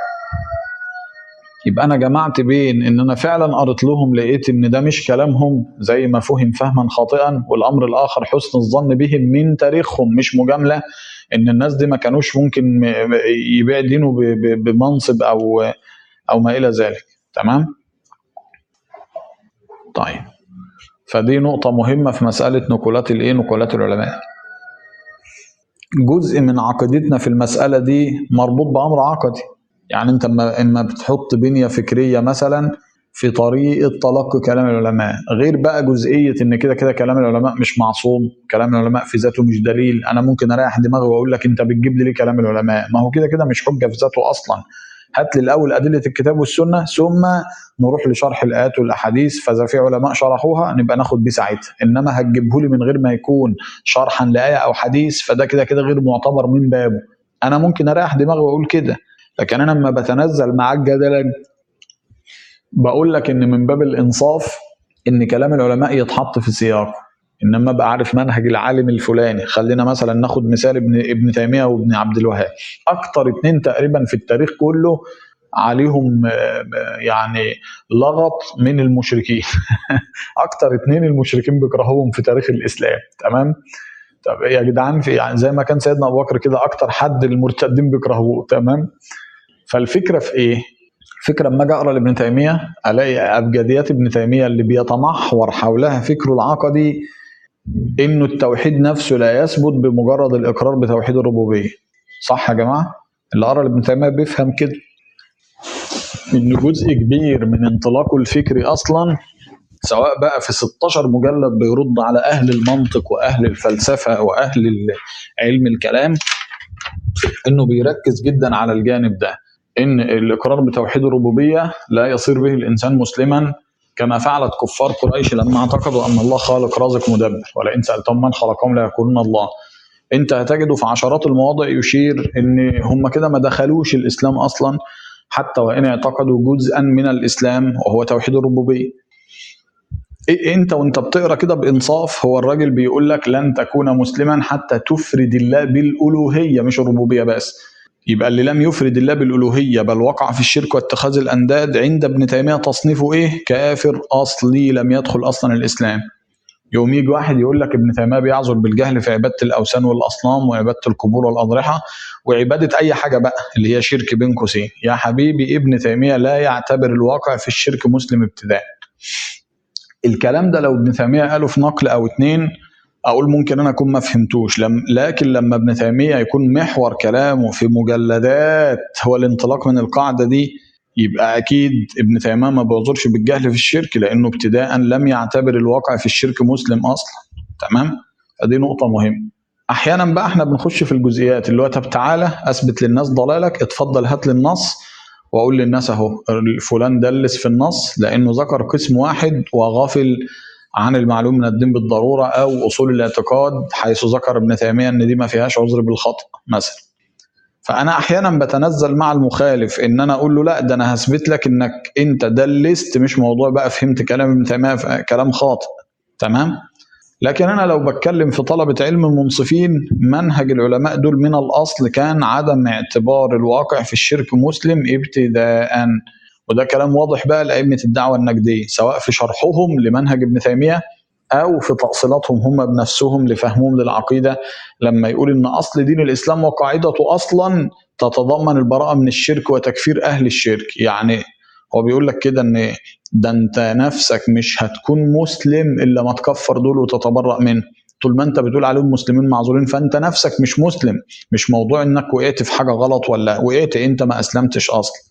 يبقى انا جمعت بين ان انا فعلا قريت لهم لقيت ان ده مش كلامهم زي ما فهم فهما خاطئا والامر الاخر حسن الظن بهم من تاريخهم مش مجامله ان الناس دي ما كانوش ممكن م- يبيع دينه ب- ب- بمنصب او او ما الى ذلك تمام طيب فدي نقطة مهمة في مسألة نقولات الايه نقولات العلماء جزء من عقيدتنا في المسألة دي مربوط بأمر عقدي يعني انت اما اما بتحط بنية فكرية مثلا في طريقة تلقي كلام العلماء غير بقى جزئية ان كده كده كلام العلماء مش معصوم كلام العلماء في ذاته مش دليل انا ممكن اريح دماغي واقول لك انت بتجيب لي ليه كلام العلماء ما هو كده كده مش حجة في ذاته اصلا هات لي الاول ادله الكتاب والسنه ثم نروح لشرح الايات والاحاديث فاذا في علماء شرحوها نبقى ناخد بيه ساعتها انما هتجيبه لي من غير ما يكون شرحا لايه او حديث فده كده كده غير معتبر من بابه انا ممكن اريح دماغي واقول كده لكن انا لما بتنزل معاك جدلا بقول لك ان من باب الانصاف ان كلام العلماء يتحط في سياق انما ابقى عارف منهج العالم الفلاني خلينا مثلا ناخد مثال ابن ابن تيميه وابن عبد الوهاب اكتر اتنين تقريبا في التاريخ كله عليهم آه، يعني لغط من المشركين اكتر اتنين المشركين بيكرهوهم في تاريخ الاسلام تمام طب يا جدعان في يعني زي ما كان سيدنا ابو بكر كده اكتر حد المرتدين بيكرهوه تمام فالفكره في ايه فكرة لما اجي اقرا لابن تيميه الاقي ابجديات ابن تيميه اللي بيتمحور حولها فكره العقدي انه التوحيد نفسه لا يثبت بمجرد الاقرار بتوحيد الربوبيه صح يا جماعه اللي قرا لابن تيميه بيفهم كده ان جزء كبير من انطلاقه الفكري اصلا سواء بقى في 16 مجلد بيرد على اهل المنطق واهل الفلسفه واهل ال- علم الكلام انه بيركز جدا على الجانب ده ان الاقرار بتوحيد الربوبيه لا يصير به الانسان مسلما كما فعلت كفار قريش لما اعتقدوا ان الله خالق رازق مدبر ولئن سالتهم من خلقهم ليقولون الله انت هتجده في عشرات المواضع يشير ان هم كده ما دخلوش الاسلام اصلا حتى وان اعتقدوا جزءا من الاسلام وهو توحيد الربوبيه إيه انت وانت بتقرا كده بانصاف هو الراجل بيقول لك لن تكون مسلما حتى تفرد الله بالالوهيه مش الربوبيه بس يبقى اللي لم يفرد الله بالالوهيه بل وقع في الشرك واتخاذ الانداد عند ابن تيميه تصنيفه ايه؟ كافر اصلي لم يدخل اصلا الاسلام. يوم يجي واحد يقول لك ابن تيميه بيعذر بالجهل في عباده الاوثان والاصنام وعباده القبور والاضرحه وعباده اي حاجه بقى اللي هي شرك بين قوسين. يا حبيبي ابن تيميه لا يعتبر الواقع في الشرك مسلم ابتداء. الكلام ده لو ابن تيميه قاله في نقل او اتنين اقول ممكن انا اكون ما فهمتوش لم لكن لما ابن تيميه يكون محور كلامه في مجلدات هو الانطلاق من القاعده دي يبقى اكيد ابن تيميه ما بيعذرش بالجهل في الشرك لانه ابتداء لم يعتبر الواقع في الشرك مسلم اصلا تمام فدي نقطه مهمه احيانا بقى احنا بنخش في الجزئيات اللي هو طب تعالى اثبت للناس ضلالك اتفضل هات لي النص واقول للناس اهو فلان دلس في النص لانه ذكر قسم واحد وغافل عن المعلوم من الدين بالضروره او اصول الاعتقاد حيث ذكر ابن تيميه ان دي ما فيهاش عذر بالخطا مثلا فانا احيانا بتنزل مع المخالف ان انا اقول له لا ده انا هثبت لك انك انت دلست مش موضوع بقى فهمت كلام ابن تيميه ف- كلام خاطئ تمام لكن انا لو بتكلم في طلبه علم المنصفين منهج العلماء دول من الاصل كان عدم اعتبار الواقع في الشرك مسلم ابتداء وده كلام واضح بقى لأئمة الدعوة النجدية سواء في شرحهم لمنهج ابن تيمية أو في تأصيلاتهم هم بنفسهم لفهمهم للعقيدة لما يقول إن أصل دين الإسلام وقاعدته أصلا تتضمن البراءة من الشرك وتكفير أهل الشرك يعني هو بيقول لك كده إن ده أنت نفسك مش هتكون مسلم إلا ما تكفر دول وتتبرأ منه طول ما انت بتقول عليهم مسلمين معذورين فانت نفسك مش مسلم مش موضوع انك وقعت في حاجه غلط ولا وقعت انت ما اسلمتش اصلا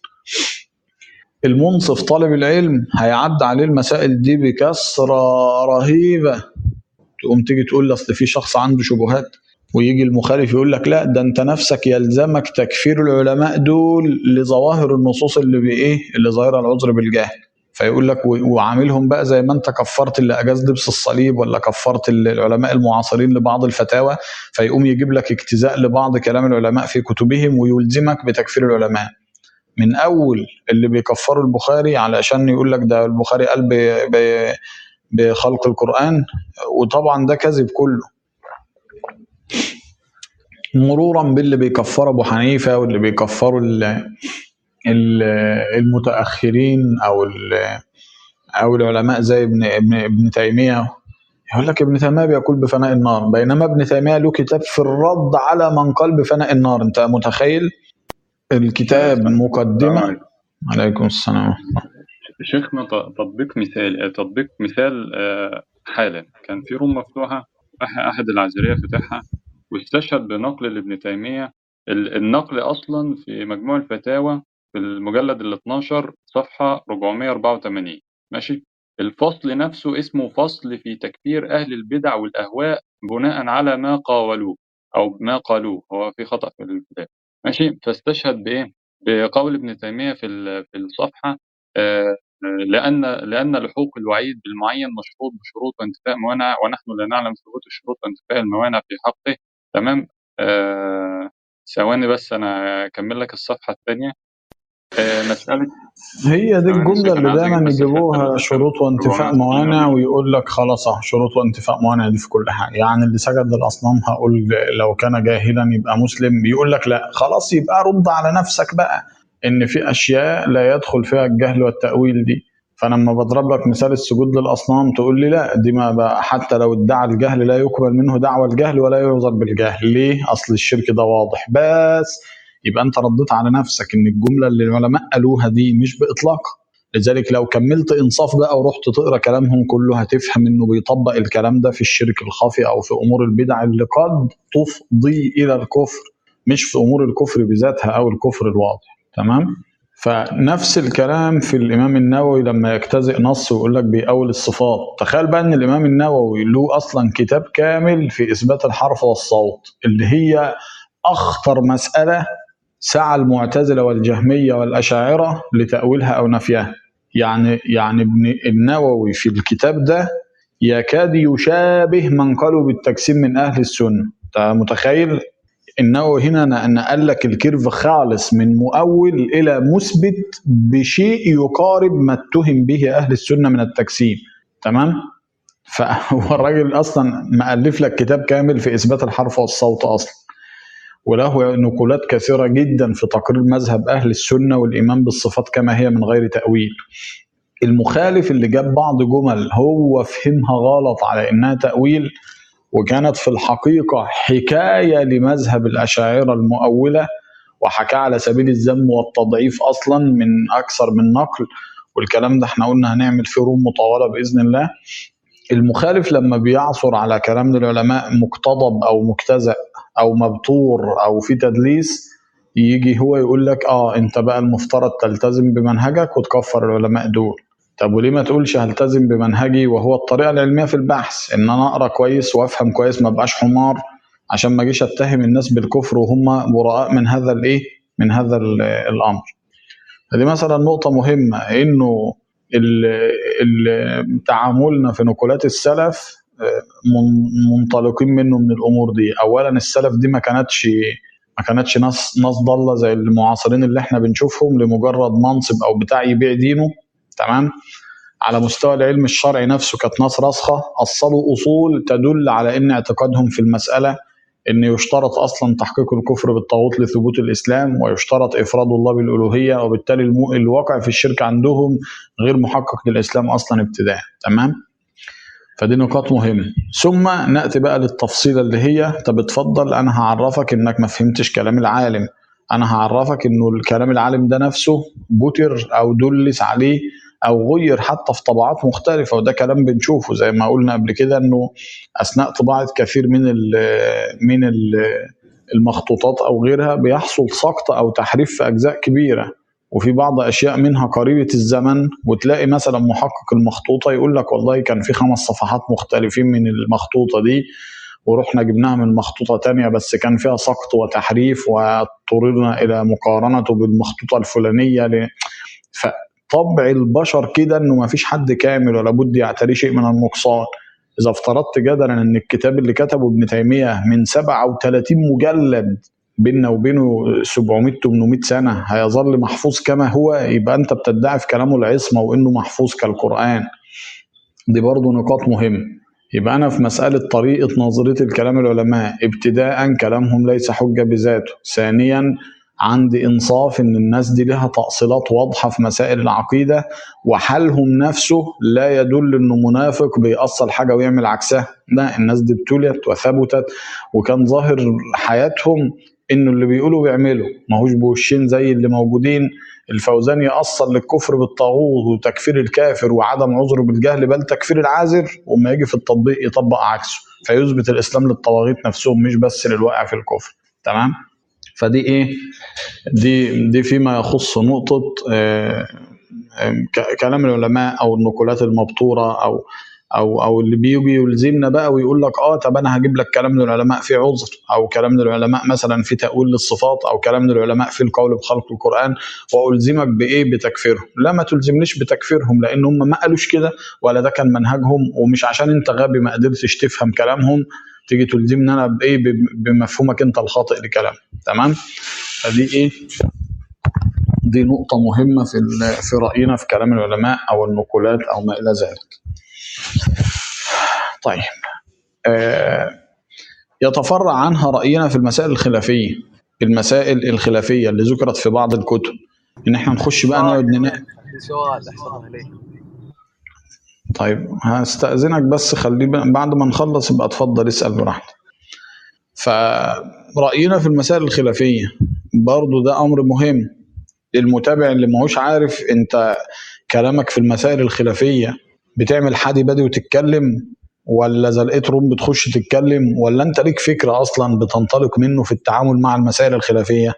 المنصف طالب العلم هيعدي عليه المسائل دي بكثرة رهيبة تقوم تيجي تقول لي اصل في شخص عنده شبهات ويجي المخالف يقول لك لا ده انت نفسك يلزمك تكفير العلماء دول لظواهر النصوص اللي بايه اللي ظاهره العذر بالجهل فيقول لك و- وعاملهم بقى زي ما انت كفرت اللي اجاز لبس الصليب ولا كفرت ال- العلماء المعاصرين لبعض الفتاوى فيقوم يجيب لك اجتزاء لبعض كلام العلماء في كتبهم ويلزمك بتكفير العلماء من اول اللي بيكفروا البخاري علشان يقول لك ده البخاري قال ب- ب- بخلق القران وطبعا ده كذب كله مرورا باللي بيكفروا ابو حنيفه واللي بيكفروا ال- ال- المتاخرين او ال- او العلماء زي ابن ابن ابن تيميه يقول لك ابن تيميه بيقول بفناء النار بينما ابن تيميه له كتاب في الرد على من قال بفناء النار انت متخيل الكتاب مقدمه عليكم السلام شيخنا ت- تطبيق مثال تطبيق مثال آه، حالا كان في روم مفتوحة أح- أحد العزرية فتحها واستشهد بنقل لابن تيمية ال- النقل أصلا في مجموع الفتاوى في المجلد ال 12 صفحة 484 ماشي الفصل نفسه اسمه فصل في تكفير أهل البدع والأهواء بناء على ما قاولوه أو ما قالوه هو في خطأ في الكتاب ماشي فاستشهد بإيه؟ بقول ابن تيمية في ال- في الصفحة آه، لأن لأن لحوق الوعيد بالمعين مشروط بشروط وانتفاء موانع ونحن لا نعلم ثبوت الشروط وانتفاء الموانع في حقه تمام آه ثواني بس أنا أكمل لك الصفحة الثانية آه، مسألة هي دي معلش الجملة كان اللي عايز دايما أجيب بس يجيبوها الحتة شروط وانتفاء 460 موانع دي ويقول لك خلاص أهو شروط وانتفاء موانع دي في كل حاجة يعني اللي سجد للأصنام هقول لو كان جاهلا يبقى مسلم بيقول لك لا خلاص يبقى رد على نفسك بقى إن في أشياء لا يدخل فيها الجهل والتأويل دي فأنا لما بضرب لك مثال السجود للأصنام تقول لي لا دي ما بقى حتى لو ادعى الجهل لا يقبل منه دعوى الجهل ولا يعذر بالجهل ليه؟ أصل الشرك ده واضح بس يبقى أنت رديت على نفسك إن الجملة اللي العلماء قالوها دي مش بإطلاقها لذلك لو كملت انصاف بقى ورحت تقرا كلامهم كله هتفهم انه بيطبق الكلام ده في الشرك الخفي او في امور البدع اللي قد تفضي الى الكفر مش في امور الكفر بذاتها او الكفر الواضح تمام فنفس الكلام في الامام النووي لما يجتزئ نص ويقول لك بيأول الصفات تخيل بقى ان الامام النووي له اصلا كتاب كامل في اثبات الحرف والصوت اللي هي اخطر مساله سعى المعتزله والجهميه والاشاعره لتاويلها او نفيها يعني يعني ابن النووي في الكتاب ده يكاد يشابه من قالوا بالتجسيم من اهل السنه انت متخيل النووي هنا نقل لك الكيرف خالص من مؤول الى مثبت بشيء يقارب ما اتهم به اهل السنه من التجسيم تمام فهو الراجل اصلا مؤلف لك كتاب كامل في اثبات الحرف والصوت اصلا وله نقولات كثيره جدا في تقرير مذهب اهل السنه والايمان بالصفات كما هي من غير تاويل المخالف اللي جاب بعض جمل هو فهمها غلط على انها تاويل وكانت في الحقيقه حكايه لمذهب الاشاعره المؤوله وحكاه على سبيل الذم والتضعيف اصلا من اكثر من نقل والكلام ده احنا قلنا هنعمل فيه روم مطوله باذن الله المخالف لما بيعثر على كلام العلماء مقتضب او مجتزأ او مبتور او في تدليس يجي هو يقول لك اه انت بقى المفترض تلتزم بمنهجك وتكفر العلماء دول طب وليه ما تقولش هلتزم بمنهجي وهو الطريقه العلميه في البحث ان انا اقرا كويس وافهم كويس ما ابقاش حمار عشان ما اجيش اتهم الناس بالكفر وهم براء من هذا الايه من هذا الامر فدي مثلا نقطه مهمه انه تعاملنا في نقولات السلف منطلقين منه من الامور دي اولا السلف دي ما كانتش ما كانتش ناس ناس ضاله زي المعاصرين اللي احنا بنشوفهم لمجرد منصب او بتاع يبيع دينه تمام على مستوى العلم الشرعي نفسه كانت ناس راسخه اصلوا اصول تدل على ان اعتقادهم في المساله ان يشترط اصلا تحقيق الكفر بالطاغوت لثبوت الاسلام ويشترط افراد الله بالالوهيه وبالتالي الواقع في الشرك عندهم غير محقق للاسلام اصلا ابتداء تمام فدي نقاط مهمه ثم ناتي بقى للتفصيله اللي هي طب اتفضل انا هعرفك انك ما فهمتش كلام العالم انا هعرفك انه الكلام العالم ده نفسه بتر او دلس عليه او غير حتى في طبعات مختلفه وده كلام بنشوفه زي ما قلنا قبل كده انه اثناء طباعه كثير من ال من ال المخطوطات او غيرها بيحصل سقط او تحريف في اجزاء كبيره وفي بعض اشياء منها قريبه الزمن وتلاقي مثلا محقق المخطوطه يقول لك والله كان في خمس صفحات مختلفين من المخطوطه دي ورحنا جبناها من مخطوطه تانية بس كان فيها سقط وتحريف واضطررنا الى مقارنته بالمخطوطه الفلانيه ل... فطبع البشر كده انه ما فيش حد كامل ولا بد يعتري شيء من النقصان اذا افترضت جدلا ان الكتاب اللي كتبه ابن تيميه من 37 مجلد بيننا وبينه 700 800 سنه هيظل محفوظ كما هو يبقى انت بتدعي في كلامه العصمه وانه محفوظ كالقران دي برضه نقاط مهمه يبقى انا في مساله طريقه نظريه الكلام العلماء ابتداء كلامهم ليس حجه بذاته ثانيا عندي انصاف ان الناس دي لها تاصيلات واضحه في مسائل العقيده وحالهم نفسه لا يدل انه منافق بيأصل حاجه ويعمل عكسها لا الناس دي ابتليت وثبتت وكان ظاهر حياتهم انه اللي بيقولوا بيعملوا ماهوش بوشين زي اللي موجودين الفوزان يأصل للكفر بالطاغوت وتكفير الكافر وعدم عذره بالجهل بل تكفير العاذر وما يجي في التطبيق يطبق عكسه فيثبت الاسلام للطواغيت نفسهم مش بس للواقع في الكفر تمام فدي ايه دي دي فيما يخص نقطه آه كلام العلماء او النقولات المبتوره او او او اللي بيجي يلزمنا بقى ويقول لك اه طب انا هجيب لك كلام من العلماء في عذر او كلام من العلماء مثلا في تاويل للصفات او كلام من العلماء في القول بخلق القران والزمك بايه بتكفيرهم لا ما تلزمنيش بتكفيرهم لان هم ما قالوش كده ولا ده كان منهجهم ومش عشان انت غبي ما قدرتش تفهم كلامهم تيجي تلزمني انا بايه بمفهومك انت الخاطئ لكلام تمام فدي ايه دي نقطة مهمة في ال- في رأينا في كلام العلماء أو النقولات أو ما إلى ذلك. طيب آه، يتفرع عنها رأينا في المسائل الخلافية المسائل الخلافية اللي ذكرت في بعض الكتب إن إحنا نخش بقى نقعد ننا... عندي سؤال احسن عليك طيب هستأذنك بس خليه ب- بعد ما نخلص يبقى اتفضل اسأل براحتك. فرأينا في المسائل الخلافية برضو ده أمر مهم للمتابع اللي ماهوش عارف أنت كلامك في المسائل الخلافية بتعمل حادي بادي وتتكلم ولا زلقيت روم بتخش تتكلم ولا أنت ليك فكرة أصلا بتنطلق منه في التعامل مع المسائل الخلافية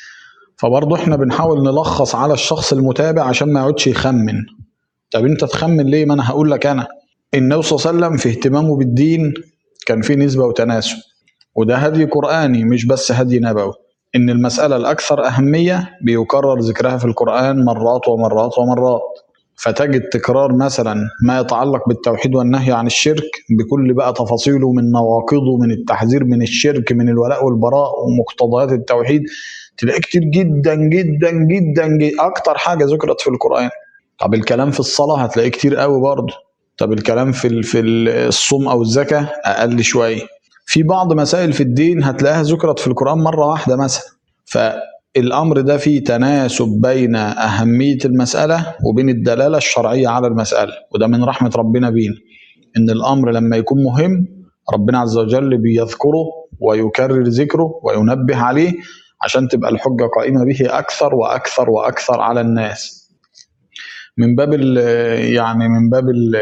فبرضو احنا بنحاول نلخص على الشخص المتابع عشان ما يقعدش يخمن طب انت تخمن ليه ما انا هقول لك انا النبي صلى الله عليه وسلم في اهتمامه بالدين كان في نسبة وتناسب وده هدي قرآني مش بس هدي نبوي إن المسألة الأكثر أهمية بيكرر ذكرها في القرآن مرات ومرات ومرات فتجد تكرار مثلا ما يتعلق بالتوحيد والنهي عن الشرك بكل بقى تفاصيله من نواقضه من التحذير من الشرك من الولاء والبراء ومقتضيات التوحيد تلاقي كتير جدا جدا جدا, جدا أكتر حاجة ذكرت في القرآن طب الكلام في الصلاة هتلاقيه كتير قوي برضه طب الكلام في ال- في الصوم او الزكاة اقل شوية في بعض مسائل في الدين هتلاقيها ذكرت في القرآن مرة واحدة مثلا فالامر ده فيه تناسب بين اهمية المسألة وبين الدلالة الشرعية على المسألة وده من رحمة ربنا بينا ان الامر لما يكون مهم ربنا عز وجل بيذكره ويكرر ذكره وينبه عليه عشان تبقى الحجة قائمة به اكثر واكثر واكثر على الناس من باب ال- يعني من باب ال-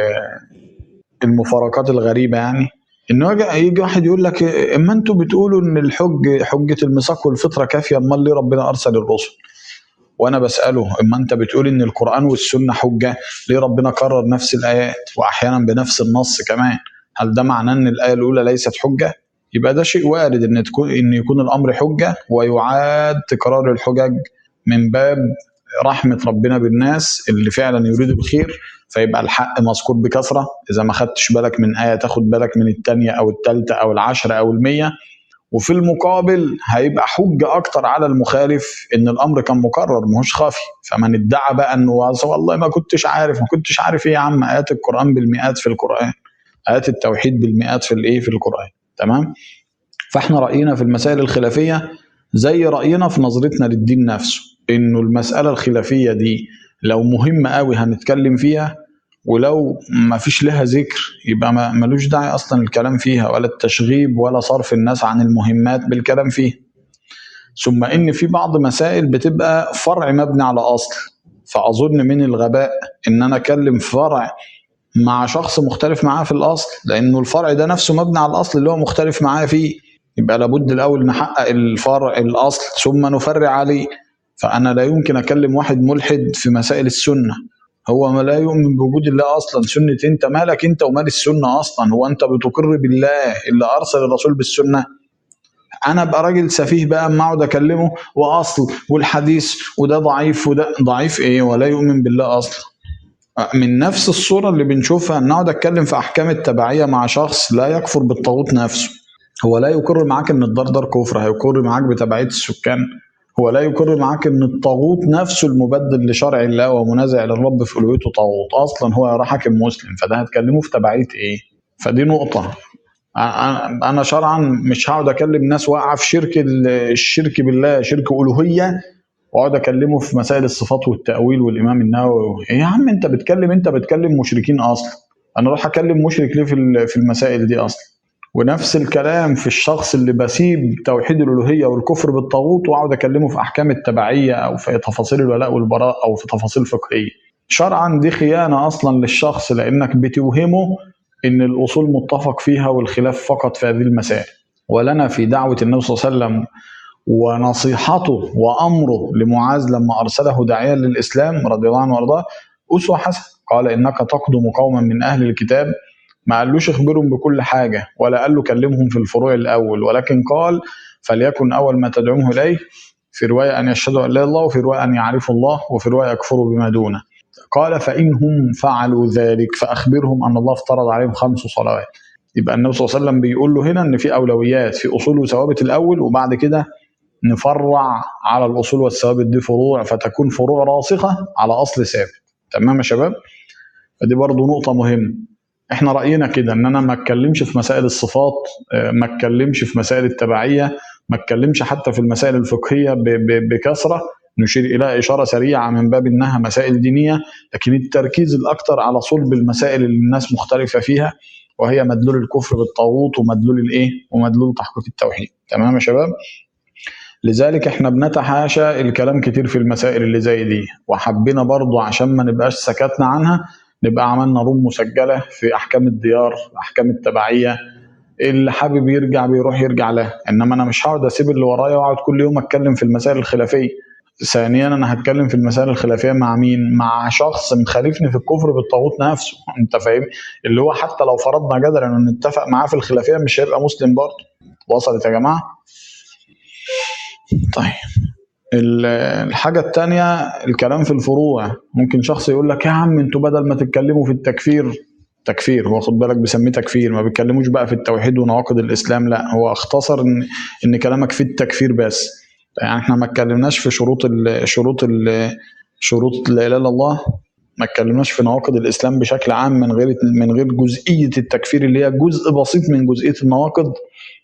المفارقات الغريبه يعني انه يجي يجي واحد يقول لك اما انتوا بتقولوا ان الحج حجه الميثاق والفطره كافيه امال ليه ربنا ارسل الرسل؟ وانا بساله اما انت بتقول ان القران والسنه حجه ليه ربنا كرر نفس الايات واحيانا بنفس النص كمان؟ هل ده معناه ان الايه الاولى ليست حجه؟ يبقى ده شيء وارد ان تكون ان يكون الامر حجه ويعاد تكرار الحجج من باب رحمه ربنا بالناس اللي فعلا يريدوا الخير فيبقى الحق مذكور بكثره اذا ما خدتش بالك من ايه تاخد بالك من الثانيه او الثالثه او العشره او المية وفي المقابل هيبقى حجه اكتر على المخالف ان الامر كان مكرر ماهوش خافي فمن ادعى بقى انه والله ما كنتش عارف ما كنتش عارف ايه يا عم ايات القران بالمئات في القران ايات التوحيد بالمئات في الايه في القران تمام فاحنا راينا في المسائل الخلافيه زي راينا في نظرتنا للدين نفسه انه المساله الخلافيه دي لو مهمه قوي هنتكلم فيها ولو ما فيش لها ذكر يبقى ما ملوش داعي اصلا الكلام فيها ولا التشغيب ولا صرف الناس عن المهمات بالكلام فيها ثم ان في بعض مسائل بتبقى فرع مبني على اصل فاظن من الغباء ان انا اكلم فرع مع شخص مختلف معاه في الاصل لانه الفرع ده نفسه مبني على الاصل اللي هو مختلف معاه فيه يبقى لابد الاول نحقق الفرع الاصل ثم نفرع عليه فانا لا يمكن اكلم واحد ملحد في مسائل السنه هو ما لا يؤمن بوجود الله اصلا سنه انت مالك انت ومال السنه اصلا هو انت بتقر بالله اللي ارسل الرسول بالسنه انا ابقى راجل سفيه بقى اما اقعد اكلمه واصل والحديث وده ضعيف وده ضعيف ايه ولا يؤمن بالله اصلا من نفس الصوره اللي بنشوفها ان اقعد اتكلم في احكام التبعيه مع شخص لا يكفر بالطاغوت نفسه هو لا يقر معاك ان الدردر كفر هيقر معاك بتبعيه السكان هو لا يقر معاك ان الطاغوت نفسه المبدل لشرع الله ومنازع للرب في الوهيته طاغوت اصلا هو يرى حاكم مسلم فده هتكلمه في تبعيه ايه فدي نقطه أنا- انا شرعا مش هقعد اكلم ناس واقعه في شرك ال- الشرك بالله شرك الوهيه واقعد اكلمه في مسائل الصفات والتاويل والامام النووي إيه يا عم انت بتكلم انت بتكلم مشركين اصلا انا اروح اكلم مشرك ليه في ال- في المسائل دي اصلا ونفس الكلام في الشخص اللي بسيب توحيد الالوهيه والكفر بالطاغوت واقعد اكلمه في احكام التبعيه او في تفاصيل الولاء والبراء او في تفاصيل فقهيه شرعا دي خيانه اصلا للشخص لانك بتوهمه ان الاصول متفق فيها والخلاف فقط في هذه المسائل ولنا في دعوه النبي صلى الله عليه وسلم ونصيحته وامره لمعاذ لما ارسله داعيا للاسلام رضي الله عنه وارضاه اسوه حسنه قال انك تقدم قوما من اهل الكتاب ما قالوش اخبرهم بكل حاجه ولا قال له كلمهم في الفروع الاول ولكن قال فليكن اول ما تدعوهم اليه في روايه ان يشهدوا ان لا اله الا الله وفي روايه ان يعرفوا الله وفي روايه يكفروا بما دونه قال فانهم فعلوا ذلك فاخبرهم ان الله افترض عليهم خمس صلوات يبقى النبي صلى الله عليه وسلم بيقول له هنا ان في اولويات في اصول وثوابت الاول وبعد كده نفرع على الاصول والثوابت دي فروع فتكون فروع راسخه على اصل ثابت تمام يا شباب فدي برضو نقطه مهمه احنا راينا كده ان انا ما اتكلمش في مسائل الصفات آه، ما اتكلمش في مسائل التبعيه ما اتكلمش حتى في المسائل الفقهيه ب- ب- بكثره نشير الى اشاره سريعه من باب انها مسائل دينيه لكن التركيز الاكثر على صلب المسائل اللي الناس مختلفه فيها وهي مدلول الكفر بالطاغوت ومدلول الايه ومدلول تحقيق التوحيد تمام يا شباب لذلك احنا بنتحاشى الكلام كتير في المسائل اللي زي دي وحبينا برضو عشان ما نبقاش سكتنا عنها نبقى عملنا روم مسجله في احكام الديار احكام التبعيه اللي حابب يرجع بيروح يرجع لها انما انا مش هقعد اسيب اللي ورايا واقعد كل يوم اتكلم في المسائل الخلافيه ثانيا انا هتكلم في المسائل الخلافيه مع مين مع شخص مخالفني في الكفر بالطاغوت نفسه انت فاهم اللي هو حتى لو فرضنا جدلا ان نتفق معاه في الخلافيه مش هيبقى مسلم برضه وصلت يا جماعه طيب ال- الحاجة التانية الكلام في الفروع ممكن شخص يقول لك يا عم انتوا بدل ما تتكلموا في التكفير تكفير هو خد بالك بيسميه تكفير ما بيتكلموش بقى في التوحيد ونواقض الاسلام لا هو اختصر ان ان كلامك في التكفير بس يعني احنا ما اتكلمناش في شروط ال شروط ال شروط لا اله الا الله ما اتكلمناش في نواقض الاسلام بشكل عام من غير من غير جزئيه التكفير اللي هي جزء بسيط من جزئيه النواقض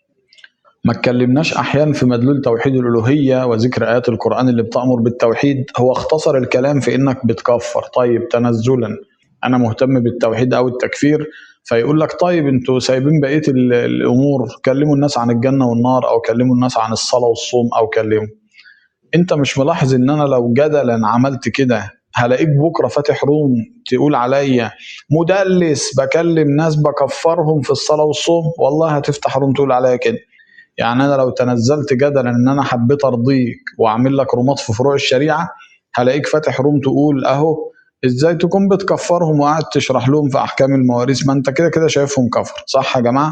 ما اتكلمناش احيانا في مدلول توحيد الالوهيه وذكر ايات القران اللي بتامر بالتوحيد هو اختصر الكلام في انك بتكفر طيب تنزلا انا مهتم بالتوحيد او التكفير فيقول لك طيب انتوا سايبين بقيه ال- الامور كلموا الناس عن الجنه والنار او كلموا الناس عن الصلاه والصوم او كلموا انت مش ملاحظ ان انا لو جدلا عملت كده هلاقيك بكره فاتح روم تقول عليا مدلس بكلم ناس بكفرهم في الصلاه والصوم والله هتفتح روم تقول عليا كده يعني انا لو تنزلت جدلا ان انا حبيت ارضيك واعمل لك رومات في فروع الشريعه هلاقيك فاتح روم تقول اهو ازاي تكون بتكفرهم وقاعد تشرح لهم في احكام المواريث ما انت كده كده شايفهم كفر صح يا جماعه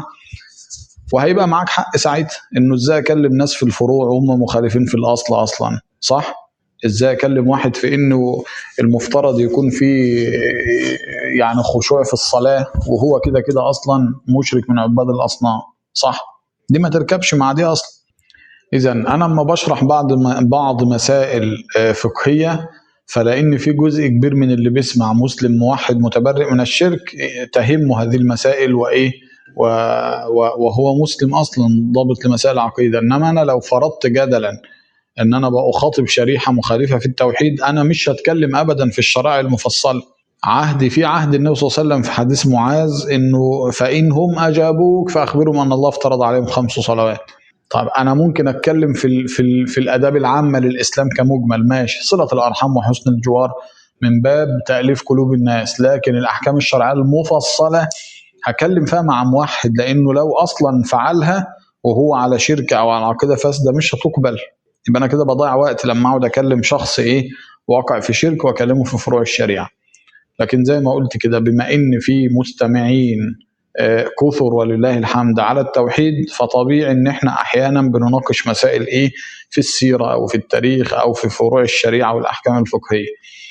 وهيبقى معاك حق ساعتها انه ازاي اكلم ناس في الفروع وهم مخالفين في الاصل اصلا صح ازاي اكلم واحد في انه المفترض يكون في يعني خشوع في الصلاه وهو كده كده اصلا مشرك من عباد الاصنام صح دي ما تركبش مع دي اصلا اذا انا لما بشرح بعض بعض مسائل آه، فقهيه فلان في جزء كبير من اللي بيسمع مسلم موحد متبرئ من الشرك آه، تهمه هذه المسائل وايه و- و- وهو مسلم اصلا ضابط لمسائل العقيده انما انا لو فرضت جدلا ان انا بخاطب شريحه مخالفه في التوحيد انا مش هتكلم ابدا في الشرائع المفصله عهد في عهد النبي صلى الله عليه وسلم في حديث معاذ انه فان هم اجابوك فاخبرهم ان الله افترض عليهم خمس صلوات طب انا ممكن اتكلم في ال في ال في الاداب العامه للاسلام كمجمل ماشي صله الارحام وحسن الجوار من باب تاليف قلوب الناس لكن الاحكام الشرعيه المفصله هكلم فيها مع موحد لانه لو اصلا فعلها وهو على شركه او على عقيده فاسده مش هتقبل يبقى انا كده بضيع وقت لما اقعد اكلم شخص ايه واقع في شرك واكلمه في فروع الشريعه لكن زي ما قلت كده بما ان في مستمعين آه، كثر ولله الحمد على التوحيد فطبيعي ان احنا احيانا بنناقش مسائل ايه في السيره او في التاريخ او في فروع الشريعه والاحكام الفقهيه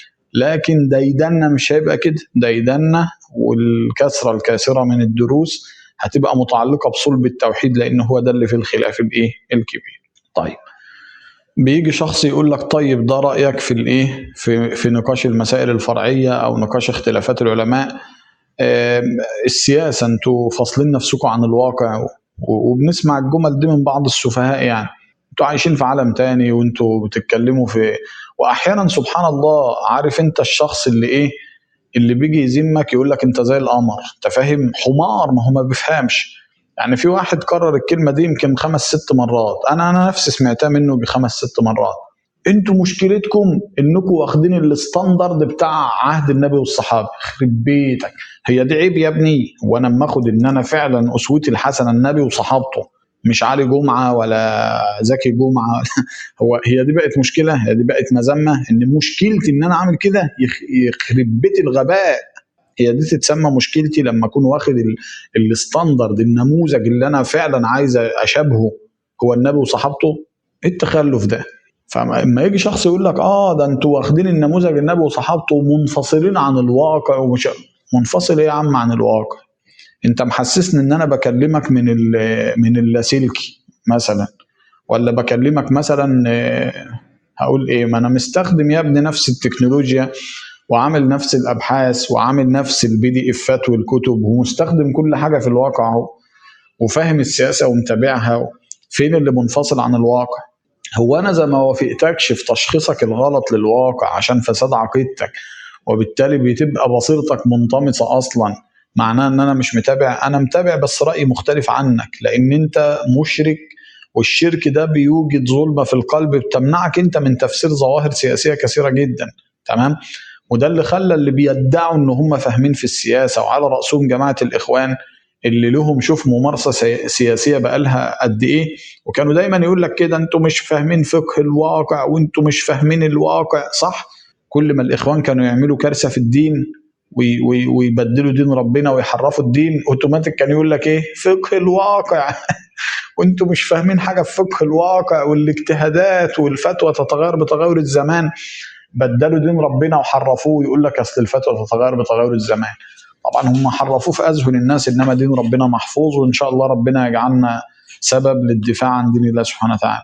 لكن ديدنا مش هيبقى كده ديدنا والكثره الكاسره من الدروس هتبقى متعلقه بصلب التوحيد لان هو ده اللي في الخلاف الايه الكبير طيب بيجي شخص يقول لك طيب ده رايك في الايه في في نقاش المسائل الفرعيه او نقاش اختلافات العلماء آم، السياسه انتوا فاصلين نفسكم عن الواقع و- وبنسمع الجمل دي من بعض السفهاء يعني انتوا عايشين في عالم تاني وانتوا بتتكلموا في واحيانا سبحان الله عارف انت الشخص اللي ايه اللي بيجي يذمك يقول لك انت زي القمر انت فاهم حمار ما هو ما بيفهمش يعني في واحد كرر الكلمه دي يمكن خمس ست مرات انا انا نفسي سمعتها منه بخمس ست مرات انتوا مشكلتكم انكم واخدين الستاندرد بتاع عهد النبي والصحابه يخرب بيتك هي دي عيب يا ابني وانا اما اخد ان انا فعلا اسوتي الحسنه النبي وصحابته مش علي جمعه ولا زكي جمعه هو هي دي بقت مشكله هي دي بقت مذمه ان مشكلتي ان انا اعمل كده يخ- يخرب بيت الغباء هي دي تتسمى مشكلتي لما اكون واخد ال- الستاندرد النموذج اللي انا فعلا عايز اشابهه هو النبي وصحابته ايه التخلف ده فلما يجي شخص يقول لك اه ده انتوا واخدين النموذج النبي وصحابته ومنفصلين عن الواقع ومش منفصل ايه يا عم عن الواقع انت محسسني ان انا بكلمك من ال- من اللاسلكي مثلا ولا بكلمك مثلا آه، هقول ايه ما انا مستخدم يا ابني نفس التكنولوجيا وعامل نفس الابحاث وعامل نفس البي دي افات والكتب ومستخدم كل حاجه في الواقع اهو وفاهم السياسه ومتابعها فين اللي منفصل عن الواقع هو انا زي ما وافقتكش في تشخيصك الغلط للواقع عشان فساد عقيدتك وبالتالي بتبقى بصيرتك منطمسه اصلا معناه ان انا مش متابع انا متابع بس رايي مختلف عنك لان انت مشرك والشرك ده بيوجد ظلمه في القلب بتمنعك انت من تفسير ظواهر سياسيه كثيره جدا تمام وده اللي خلى اللي بيدعوا ان هم فاهمين في السياسه وعلى راسهم جماعه الاخوان اللي لهم شوف ممارسه سي- سياسيه بقالها قد ايه وكانوا دايما يقول لك كده انتوا مش فاهمين فقه الواقع وانتوا مش فاهمين الواقع صح كل ما الاخوان كانوا يعملوا كارثه في الدين وي- وي- ويبدلوا دين ربنا ويحرفوا الدين اوتوماتيك كان يقول لك ايه فقه الواقع وانتوا مش فاهمين حاجه في فقه الواقع والاجتهادات والفتوى تتغير بتغير الزمان بدلوا دين ربنا وحرفوه يقول لك اصل الفتوى تتغير بتغير الزمان طبعا هم حرفوه في اذهن الناس انما دين ربنا محفوظ وان شاء الله ربنا يجعلنا سبب للدفاع عن دين الله سبحانه وتعالى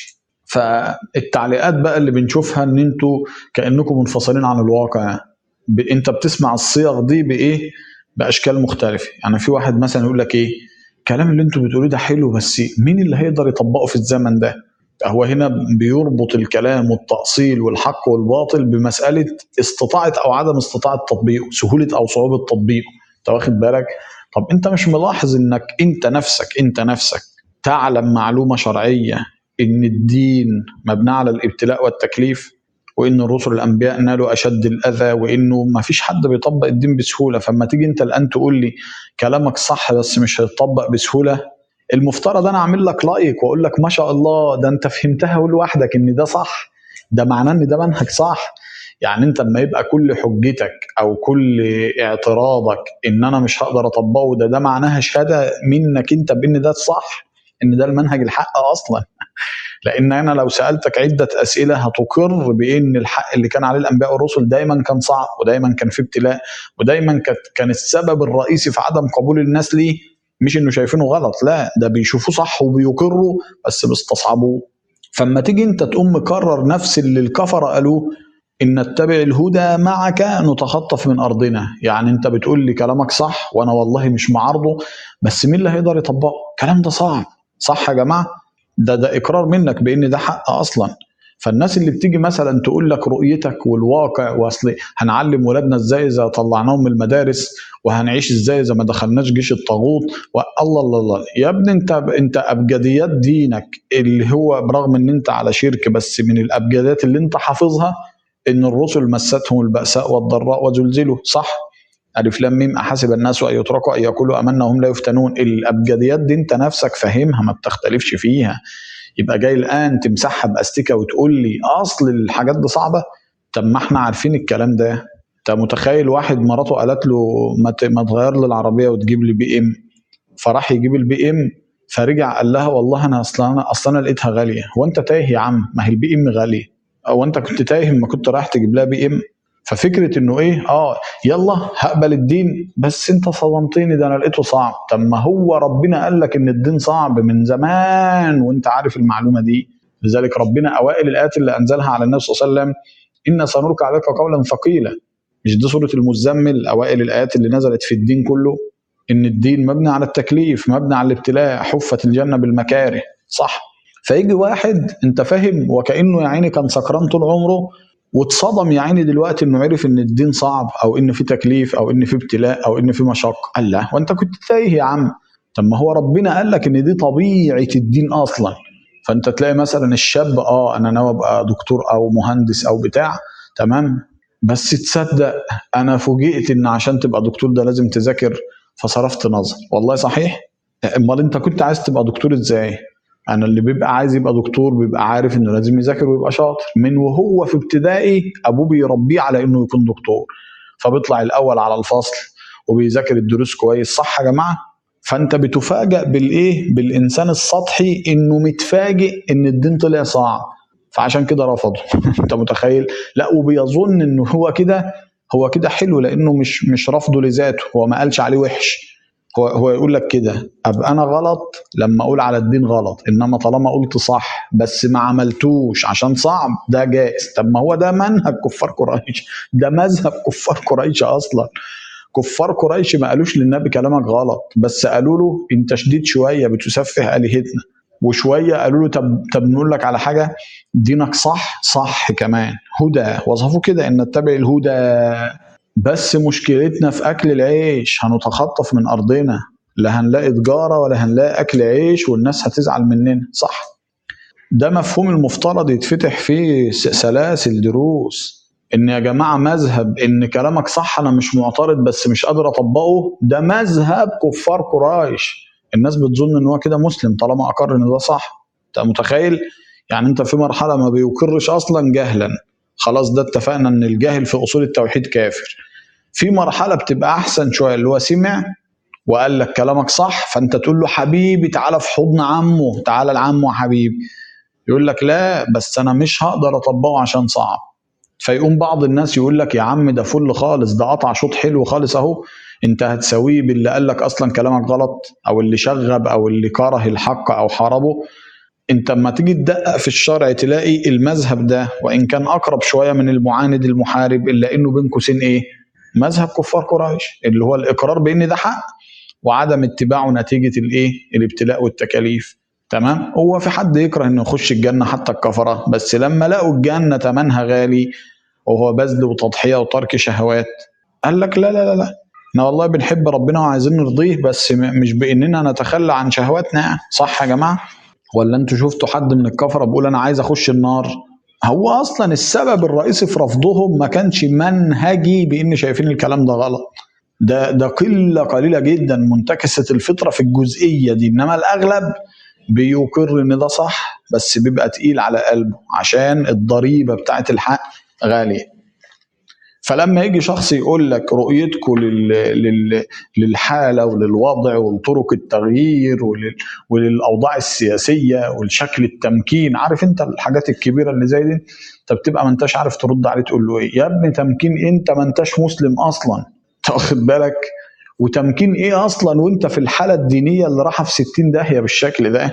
فالتعليقات بقى اللي بنشوفها ان انتوا كانكم منفصلين عن الواقع ب... انت بتسمع الصيغ دي بايه باشكال مختلفه يعني في واحد مثلا يقول لك ايه الكلام اللي انتوا بتقولوه ده حلو بس مين اللي هيقدر يطبقه في الزمن ده هو هنا بيربط الكلام والتأصيل والحق والباطل بمسألة استطاعة أو عدم استطاعة تطبيقه سهولة أو صعوبة تطبيقه أنت واخد بالك طب أنت مش ملاحظ إنك أنت نفسك أنت نفسك تعلم معلومة شرعية إن الدين مبني على الابتلاء والتكليف وإن الرسل الأنبياء نالوا أشد الأذى وإنه ما فيش حد بيطبق الدين بسهولة فما تيجي أنت الآن تقول لي كلامك صح بس مش هيتطبق بسهولة المفترض انا اعمل لك لايك واقول لك ما شاء الله ده انت فهمتها لوحدك ان ده صح ده معناه ان ده منهج صح يعني انت لما يبقى كل حجتك او كل اعتراضك ان انا مش هقدر اطبقه ده ده معناها شهاده منك انت بان ده الصح ان ده المنهج الحق اصلا لان انا لو سالتك عده اسئله هتقر بان الحق اللي كان عليه الانبياء والرسل دايما كان صعب ودايما كان في ابتلاء ودايما كانت كان السبب الرئيسي في عدم قبول الناس ليه مش انه شايفينه غلط لا ده بيشوفوه صح وبيقروا بس بيستصعبوه فاما تيجي انت تقوم مكرر نفس اللي الكفره قالوه ان نتبع الهدى معك نتخطف من ارضنا يعني انت بتقول لي كلامك صح وانا والله مش معارضه بس مين اللي هيقدر يطبقه الكلام ده صعب صح يا جماعه ده ده اقرار منك بان ده حق اصلا فالناس اللي بتيجي مثلا تقول لك رؤيتك والواقع واصل هنعلم ولادنا ازاي اذا طلعناهم من المدارس وهنعيش ازاي اذا ما دخلناش جيش الطاغوت والله الله الله يا ابني انت انت ابجديات دينك اللي هو برغم ان انت على شرك بس من الابجديات اللي انت حافظها ان الرسل مستهم البأساء والضراء وزلزلوا صح ألف لام ميم أحسب الناس أن يتركوا أن يقولوا آمنا وهم لا يفتنون الأبجديات دي أنت نفسك فاهمها ما بتختلفش فيها يبقى جاي الآن تمسحها بأستيكة وتقول لي أصل الحاجات دي صعبة طب ما احنا عارفين الكلام ده انت متخيل واحد مراته قالت له ما ت- ما تغير لي العربيه وتجيب لي بي ام فراح يجيب البي ام فرجع قال لها والله انا اصلا انا اصلا انا لقيتها غاليه هو انت تايه يا عم ما هي البي ام غاليه او انت كنت تايه لما كنت رايح تجيب لها بي ام ففكره انه ايه اه يلا هقبل الدين بس انت صدمتني ده انا لقيته صعب طب ما هو ربنا قال لك ان الدين صعب من زمان وانت عارف المعلومه دي لذلك ربنا اوائل الايات اللي انزلها على النبي صلى الله عليه وسلم ان سنلقي عليك قولا ثقيلا مش دي سوره المزمل اوائل الايات اللي نزلت في الدين كله ان الدين مبني على التكليف مبني على الابتلاء حفت الجنه بالمكاره صح فيجي واحد انت فاهم وكانه يا عيني كان سكران طول عمره واتصدم يا عيني دلوقتي انه عرف ان الدين صعب او ان في تكليف او ان في ابتلاء او ان في مشقه قال لا وانت كنت تايه يا عم طب ما هو ربنا قال لك ان دي طبيعه الدين اصلا فانت تلاقي مثلا الشاب اه انا ناوي ابقى دكتور او مهندس او بتاع تمام بس تصدق انا فوجئت ان عشان تبقى دكتور ده لازم تذاكر فصرفت نظر والله صحيح امال انت كنت عايز تبقى دكتور ازاي انا اللي بيبقى عايز يبقى دكتور بيبقى عارف انه لازم يذاكر ويبقى شاطر من وهو في ابتدائي ابوه بيربيه على انه يكون دكتور فبيطلع الاول على الفصل وبيذاكر الدروس كويس صح يا جماعه فانت بتفاجأ بالايه بالانسان السطحي انه متفاجئ ان الدين طلع صعب فعشان كده رفضه انت متخيل لا وبيظن انه هو كده هو كده حلو لانه مش مش رفضه لذاته هو ما قالش عليه وحش هو هو يقول لك كده ابقى انا غلط لما اقول على الدين غلط انما طالما قلت صح بس ما عملتوش عشان صعب ده جائز طب ما هو ده منهج كفار قريش ده مذهب كفار قريش اصلا كفار قريش ما قالوش للنبي كلامك غلط بس قالوا له انت شديد شويه بتسفه الهتنا وشويه قالوا له طب طب نقول لك على حاجه دينك صح صح كمان هدى وصفوه كده ان نتبع الهدى بس مشكلتنا في اكل العيش هنتخطف من ارضنا لا هنلاقي تجاره ولا هنلاقي اكل عيش والناس هتزعل مننا صح ده مفهوم المفترض يتفتح فيه س- سلاسل دروس ان يا جماعه مذهب ان كلامك صح انا مش معترض بس مش قادر اطبقه ده مذهب كفار قريش الناس بتظن ان هو كده مسلم طالما اقر ان ده صح انت متخيل يعني انت في مرحله ما بيقرش اصلا جهلا خلاص ده اتفقنا ان الجاهل في اصول التوحيد كافر في مرحله بتبقى احسن شويه اللي هو سمع وقال لك كلامك صح فانت تقول له حبيبي تعالى في حضن عمه تعالى لعمه يا حبيبي يقول لك لا بس انا مش هقدر اطبقه عشان صعب فيقوم بعض الناس يقول لك يا عم ده فل خالص ده قطع شوط حلو خالص اهو انت هتساويه باللي قال لك اصلا كلامك غلط او اللي شغب او اللي كره الحق او حاربه انت اما تيجي تدقق في الشرع تلاقي المذهب ده وان كان اقرب شويه من المعاند المحارب الا انه بين قوسين ايه؟ مذهب كفار قريش اللي هو الاقرار بان ده حق وعدم اتباعه نتيجه الايه؟ الابتلاء والتكاليف تمام؟ هو في حد يكره انه يخش الجنه حتى الكفره بس لما لقوا الجنه ثمنها غالي وهو بذل وتضحيه وترك شهوات قال لك لا لا لا لا احنا والله بنحب ربنا وعايزين نرضيه بس م- مش باننا نتخلى عن شهواتنا يعني. صح يا جماعه؟ ولا انتوا شفتوا حد من الكفره بيقول انا عايز اخش النار هو اصلا السبب الرئيسي في رفضهم ما كانش منهجي بان شايفين الكلام ده غلط ده ده قله قليله جدا منتكسه الفطره في الجزئيه دي انما الاغلب بيقر ان ده صح بس بيبقى تقيل على قلبه عشان الضريبه بتاعت الحق غاليه فلما يجي شخص يقول لك رؤيتكم لل... لل... للحاله وللوضع ولطرق التغيير ولل... وللاوضاع السياسيه ولشكل التمكين عارف انت الحاجات الكبيره اللي زي دي انت بتبقى ما انتش عارف ترد عليه تقول له ايه يا ابني تمكين انت ما انتش مسلم اصلا انت واخد بالك وتمكين ايه اصلا وانت في الحاله الدينيه اللي رايحه في 60 داهيه بالشكل ده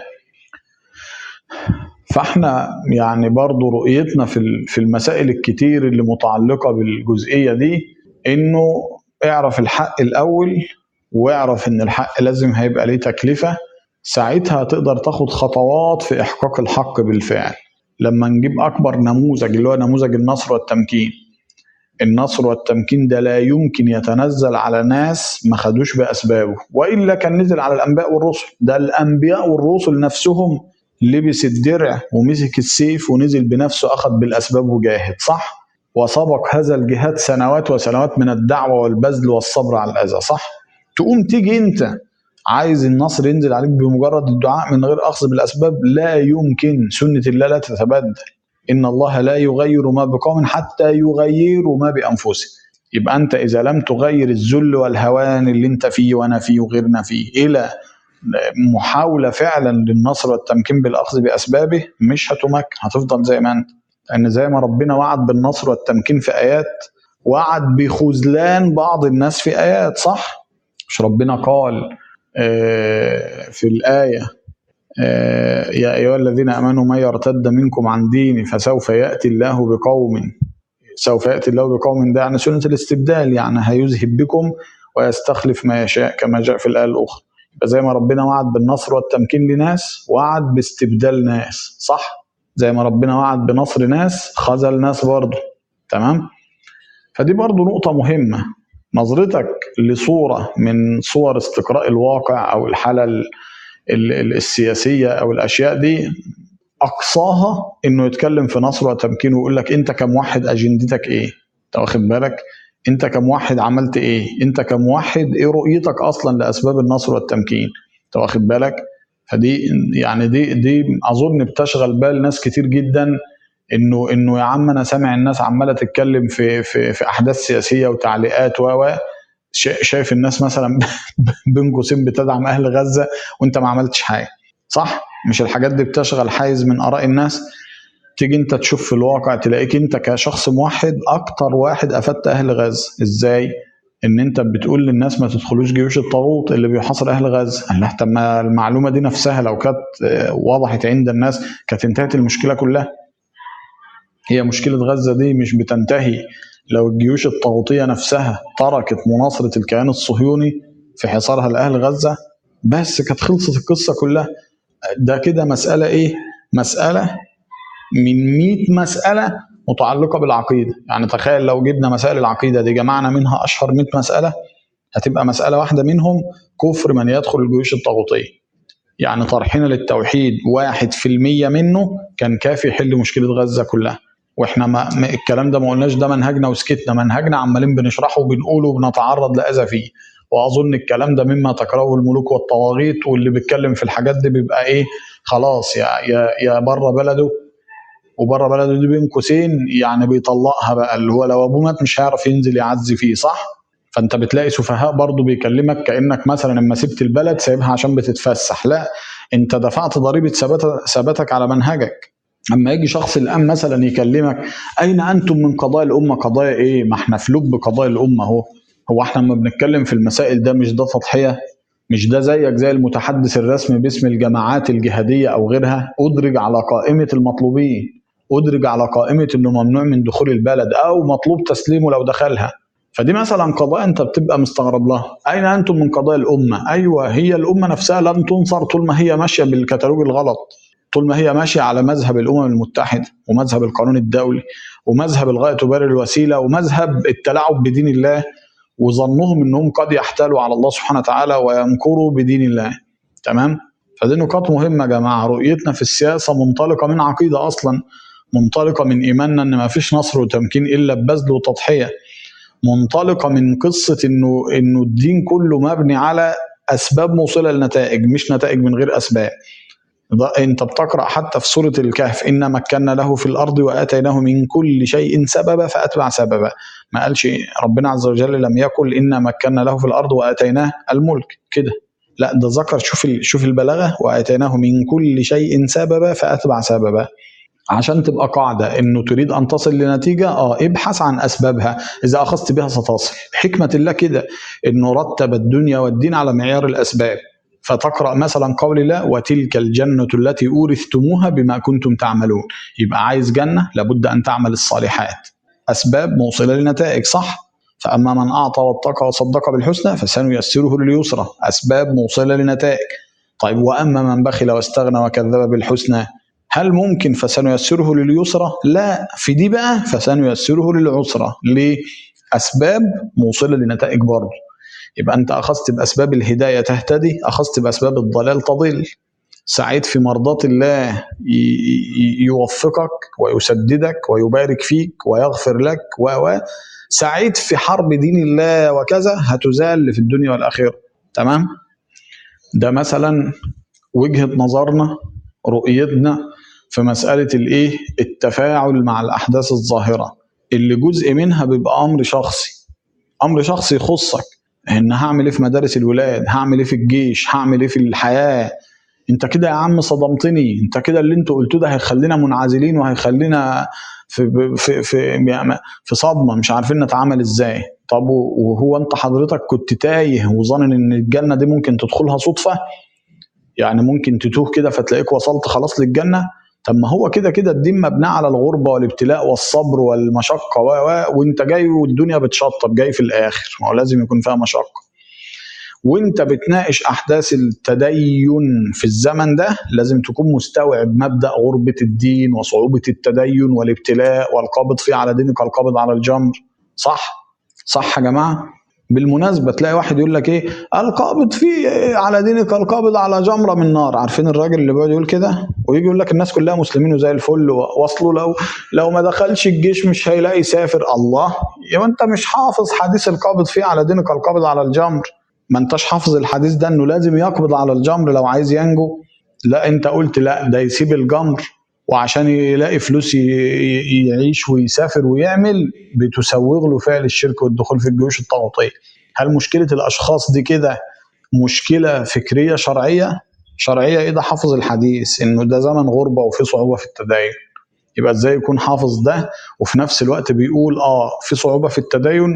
فاحنا يعني برضو رؤيتنا في ال- في المسائل الكتير اللي متعلقه بالجزئيه دي انه اعرف الحق الاول واعرف ان الحق لازم هيبقى ليه تكلفه ساعتها تقدر تاخد خطوات في احقاق الحق بالفعل لما نجيب اكبر نموذج اللي هو نموذج النصر والتمكين النصر والتمكين ده لا يمكن يتنزل على ناس ما خدوش باسبابه والا كان نزل على الانبياء والرسل ده الانبياء والرسل نفسهم لبس الدرع ومسك السيف ونزل بنفسه اخذ بالاسباب وجاهد صح وسبق هذا الجهاد سنوات وسنوات من الدعوه والبذل والصبر على الاذى صح تقوم تيجي انت عايز النصر ينزل عليك بمجرد الدعاء من غير اخذ بالاسباب لا يمكن سنه الله لا تتبدل ان الله لا يغير ما بقوم حتى يغيروا ما بانفسهم يبقى انت اذا لم تغير الذل والهوان اللي انت فيه وانا فيه وغيرنا فيه الى محاوله فعلا للنصر والتمكين بالاخذ باسبابه مش هتمكن هتفضل زي ما انت لان زي ما ربنا وعد بالنصر والتمكين في ايات وعد بخذلان بعض الناس في ايات صح مش ربنا قال آه، في الايه آه، يا ايها الذين امنوا من يرتد منكم عن دينه فسوف ياتي الله بقوم سوف ياتي الله بقوم ده يعني سنه الاستبدال يعني هيذهب بكم ويستخلف ما يشاء كما جاء في الايه الاخرى يبقى زي ما ربنا وعد بالنصر والتمكين لناس وعد باستبدال ناس صح زي ما ربنا وعد بنصر ناس خذل ناس برضه تمام فدي برضه نقطة مهمة نظرتك لصورة من صور استقراء الواقع أو الحالة ال- ال- ال- السياسية أو الأشياء دي أقصاها إنه يتكلم في نصر وتمكين ويقول لك أنت كموحد أجندتك إيه؟ أنت واخد بالك؟ أنت كموحد عملت إيه؟ أنت كموحد إيه رؤيتك أصلا لأسباب النصر والتمكين؟ أنت واخد بالك؟ فدي يعني دي دي اظن بتشغل بال ناس كتير جدا انه انه يا عم انا سامع الناس عماله تتكلم في في في احداث سياسيه وتعليقات و و شا- شايف الناس مثلا بين قوسين بتدعم اهل غزه وانت ما عملتش حاجه صح مش الحاجات دي بتشغل حيز من اراء الناس تيجي انت تشوف في الواقع تلاقيك انت كشخص موحد اكتر واحد افدت اهل غزه ازاي ان انت بتقول للناس ما تدخلوش جيوش الطاغوت اللي بيحاصر اهل غزه قال لها طب ما المعلومه دي نفسها لو كانت آه، وضحت عند الناس كانت انتهت المشكله كلها هي مشكله غزه دي مش بتنتهي لو الجيوش الطاغوتيه نفسها تركت مناصره الكيان الصهيوني في حصارها لاهل غزه بس كانت خلصت القصه كلها ده كده مساله ايه مساله من 100 مساله متعلقه بالعقيده يعني تخيل لو جبنا مسائل العقيده دي جمعنا منها اشهر 100 مساله هتبقى مساله واحده منهم كفر من يدخل الجيوش الطاغوتيه يعني طرحنا للتوحيد واحد في المية منه كان كافي يحل مشكلة غزة كلها واحنا ما ما- الكلام ده ما قلناش ده منهجنا وسكتنا منهجنا عمالين بنشرحه وبنقوله وبنتعرض لأذى فيه واظن الكلام ده مما تكرهه الملوك والطواغيت واللي بيتكلم في الحاجات دي بيبقى ايه خلاص يا يا يا بره بلده وبره بلده دي بين قوسين يعني بيطلقها بقى اللي هو لو ابوه مات مش هيعرف ينزل يعزي فيه صح؟ فانت بتلاقي سفهاء برضه بيكلمك كانك مثلا لما سبت البلد سايبها عشان بتتفسح لا انت دفعت ضريبه ثبات- ثباتك على منهجك اما يجي شخص الان مثلا يكلمك اين انتم من قضايا الامه قضايا ايه ما احنا في لب قضايا الامه اهو هو احنا لما بنتكلم في المسائل ده مش ده تضحيه مش ده زيك زي المتحدث الرسمي باسم الجماعات الجهاديه او غيرها ادرج على قائمه المطلوبين ادرج على قائمه انه ممنوع من دخول البلد او مطلوب تسليمه لو دخلها فدي مثلا قضايا انت بتبقى مستغرب لها اين انتم من قضايا الامه ايوه هي الامه نفسها لن تنصر طول ما هي ماشيه بالكتالوج الغلط طول ما هي ماشيه على مذهب الامم المتحده ومذهب القانون الدولي ومذهب الغايه تبرر الوسيله ومذهب التلاعب بدين الله وظنهم انهم قد يحتالوا على الله سبحانه وتعالى ويمكروا بدين الله تمام فدي نقاط مهمه يا جماعه رؤيتنا في السياسه منطلقه من عقيده اصلا منطلقه من ايماننا ان ما فيش نصر وتمكين الا ببذل وتضحيه منطلقه من قصه انه انه الدين كله مبني على اسباب موصله لنتائج مش نتائج من غير اسباب ده انت بتقرا حتى في سوره الكهف ان مكنا له في الارض واتيناه من كل شيء سببا فاتبع سببا ما قالش ربنا عز وجل لم يقل ان مكنا له في الارض واتيناه الملك كده لا ده ذكر شوف ال- شوف البلاغه واتيناه من كل شيء سببا فاتبع سببا عشان تبقى قاعده انه تريد ان تصل لنتيجه اه ابحث عن اسبابها اذا اخذت بها ستصل حكمه الله كده انه رتب الدنيا والدين على معيار الاسباب فتقرا مثلا قول الله وتلك الجنه التي اورثتموها بما كنتم تعملون يبقى عايز جنه لابد ان تعمل الصالحات اسباب موصله لنتائج صح فاما من اعطى واتقى وصدق بالحسنى فسنيسره لليسرى اسباب موصله لنتائج طيب واما من بخل واستغنى وكذب بالحسنى هل ممكن فسنيسره لليسرى؟ لا في دي بقى فسنيسره للعسرى ليه؟ أسباب موصلة لنتائج برضه يبقى أنت أخذت بأسباب الهداية تهتدي أخذت بأسباب الضلال تضل سعيد في مرضاة الله ي- ي- يوفقك ويسددك ويبارك فيك ويغفر لك و و سعيد في حرب دين الله وكذا هتزال في الدنيا والآخرة تمام ده مثلا وجهة نظرنا رؤيتنا في مسألة الإيه التفاعل مع الأحداث الظاهرة اللي جزء منها بيبقى أمر شخصي أمر شخصي يخصك إن هعمل إيه في مدارس الولاد هعمل إيه في الجيش هعمل إيه في الحياة انت كده يا عم صدمتني انت كده اللي انت قلته ده هيخلينا منعزلين وهيخلينا في في في يعني في صدمه مش عارفين نتعامل ازاي طب وهو انت حضرتك كنت تايه وظانن ان الجنه دي ممكن تدخلها صدفه يعني ممكن تتوه كده فتلاقيك وصلت خلاص للجنه طب ما هو كده كده الدين مبني على الغربه والابتلاء والصبر والمشقه و و وانت جاي والدنيا بتشطب جاي في الاخر ما هو لازم يكون فيها مشقه وانت بتناقش احداث التدين في الزمن ده لازم تكون مستوعب مبدا غربه الدين وصعوبه التدين والابتلاء والقابض فيه على دينك القابض على الجمر صح صح يا جماعه بالمناسبه تلاقي واحد يقول لك ايه القابض فيه على دينك القابض على جمره من نار عارفين الراجل اللي بيقعد يقول كده ويجي يقول لك الناس كلها مسلمين وزي الفل واصله لو لو ما دخلش الجيش مش هيلاقي يسافر الله يبقى انت مش حافظ حديث القابض فيه على دينك القابض على الجمر ما انتش حافظ الحديث ده انه لازم يقبض على الجمر لو عايز ينجو لا انت قلت لا ده يسيب الجمر وعشان يلاقي فلوس ي- ي- يعيش ويسافر ويعمل بتسوغ له فعل الشرك والدخول في الجيوش الطاغوتيه هل مشكله الاشخاص دي كده مشكله فكريه شرعيه شرعيه ايه ده حافظ الحديث انه ده زمن غربه وفي صعوبه في التدين يبقى ازاي يكون حافظ ده وفي نفس الوقت بيقول اه في صعوبه في التدين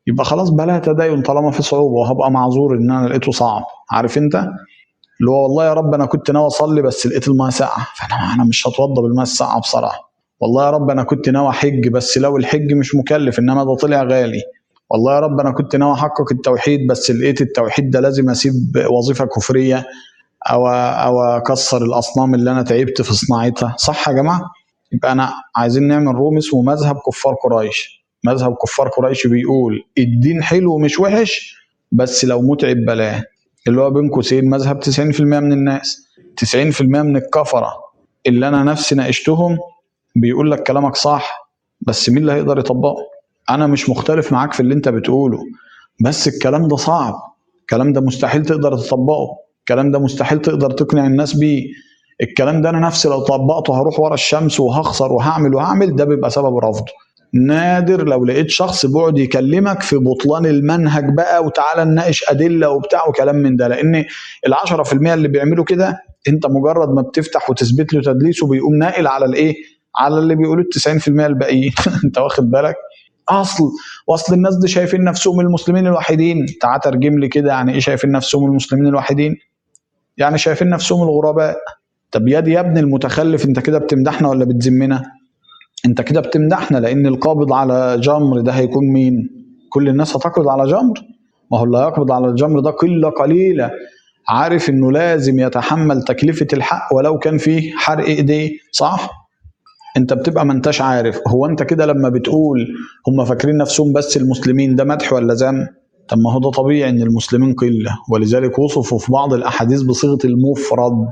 يبقى خلاص بلاها تدين طالما في صعوبه وهبقى معذور ان انا لقيته صعب عارف انت اللي هو والله يا رب انا كنت ناوي اصلي بس لقيت الماء ساقعه فانا انا مش هتوضى بالماء الساقعه بصراحه والله يا رب انا كنت ناوي احج بس لو الحج مش مكلف انما ده طلع غالي والله يا رب انا كنت ناوي احقق التوحيد بس لقيت التوحيد ده لازم اسيب وظيفه كفريه او او اكسر الاصنام اللي انا تعبت في صناعتها صح يا جماعه يبقى انا عايزين نعمل روم اسمه مذهب كفار قريش مذهب كفار قريش بيقول الدين حلو ومش وحش بس لو متعب بلاه اللي هو بين قوسين مذهب 90% من الناس 90% من الكفره اللي انا نفسي ناقشتهم بيقول لك كلامك صح بس مين اللي هيقدر يطبقه انا مش مختلف معاك في اللي انت بتقوله بس الكلام ده صعب الكلام ده مستحيل تقدر تطبقه الكلام ده مستحيل تقدر تقنع الناس بيه الكلام ده انا نفسي لو طبقته هروح ورا الشمس وهخسر وهعمل وهعمل ده بيبقى سبب رفضه نادر لو لقيت شخص بيقعد يكلمك في بطلان المنهج بقى وتعالى نناقش ادله وبتاع وكلام من ده لان ال 10% اللي بيعملوا كده انت مجرد ما بتفتح وتثبت له تدليسه بيقوم ناقل على الايه؟ على اللي بيقولوا ال 90% الباقيين انت واخد بالك؟ اصل واصل الناس دي شايفين نفسهم المسلمين الوحيدين تعال ترجم لي كده يعني ايه شايفين نفسهم المسلمين الوحيدين؟ يعني شايفين نفسهم الغرباء طب يا دي يا ابن المتخلف انت كده بتمدحنا ولا بتذمنا؟ انت كده بتمدحنا لان القابض على جمر ده هيكون مين؟ كل الناس هتقبض على جمر؟ ما هو اللي هيقبض على الجمر ده قله قليله عارف انه لازم يتحمل تكلفه الحق ولو كان فيه حرق ايديه صح؟ انت بتبقى ما انتش عارف هو انت كده لما بتقول هم فاكرين نفسهم بس المسلمين ده مدح ولا ذم؟ طب ما هو ده طبيعي ان المسلمين قله ولذلك وصفوا في بعض الاحاديث بصيغه المفرد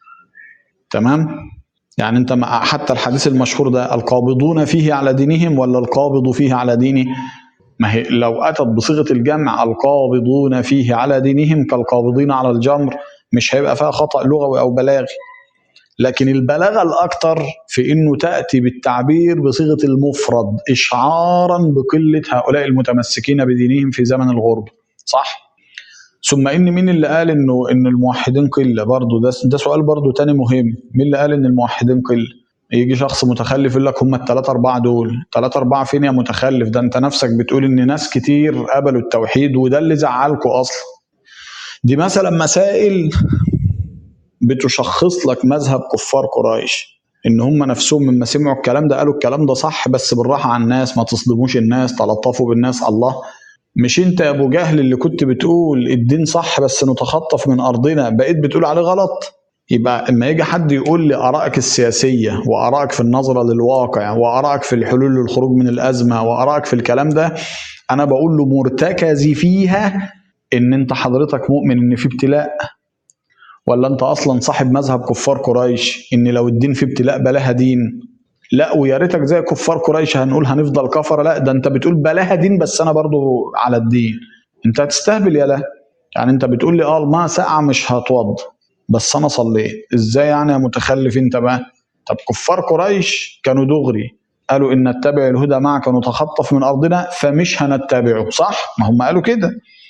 تمام؟ يعني انت مع- حتى الحديث المشهور ده القابضون فيه على دينهم ولا القابض فيه على دينه ما هي لو اتت بصيغه الجمع القابضون فيه على دينهم كالقابضين على الجمر مش هيبقى فيها خطا لغوي او بلاغي لكن البلاغه الاكثر في انه تاتي بالتعبير بصيغه المفرد اشعارا بقله هؤلاء المتمسكين بدينهم في زمن الغربه صح ثم ان مين اللي قال انه ان الموحدين قله برضه ده ده سؤال برضه تاني مهم مين اللي قال ان الموحدين قله يجي شخص متخلف يقول لك هم الثلاثة أربعة دول ثلاثة أربعة فين يا متخلف ده أنت نفسك بتقول إن ناس كتير قبلوا التوحيد وده اللي زعلكوا أصلا دي مثلا مسائل بتشخص لك مذهب كفار قريش ان هم نفسهم لما سمعوا الكلام ده قالوا الكلام ده صح بس بالراحه على الناس ما تصدموش الناس تلطفوا بالناس الله مش انت يا ابو جهل اللي كنت بتقول الدين صح بس نتخطف من ارضنا بقيت بتقول عليه غلط يبقى اما يجي حد يقول لي ارائك السياسيه وارائك في النظره للواقع وارائك في الحلول للخروج من الازمه وارائك في الكلام ده انا بقول له مرتكزي فيها ان انت حضرتك مؤمن ان في ابتلاء ولا انت اصلا صاحب مذهب كفار قريش ان لو الدين في ابتلاء بلاها دين لا ويا ريتك زي كفار قريش هنقول هنفضل كفره لا ده انت بتقول بلاها دين بس انا برضو على الدين انت هتستهبل يا لا يعني انت بتقول لي اه الماء ساقعه مش هتوضى بس انا صليت ازاي يعني يا متخلف انت بقى طب كفار قريش كانوا دغري قالوا ان نتبع الهدى معك ونتخطف من ارضنا فمش هنتبعه صح ما هم قالوا كده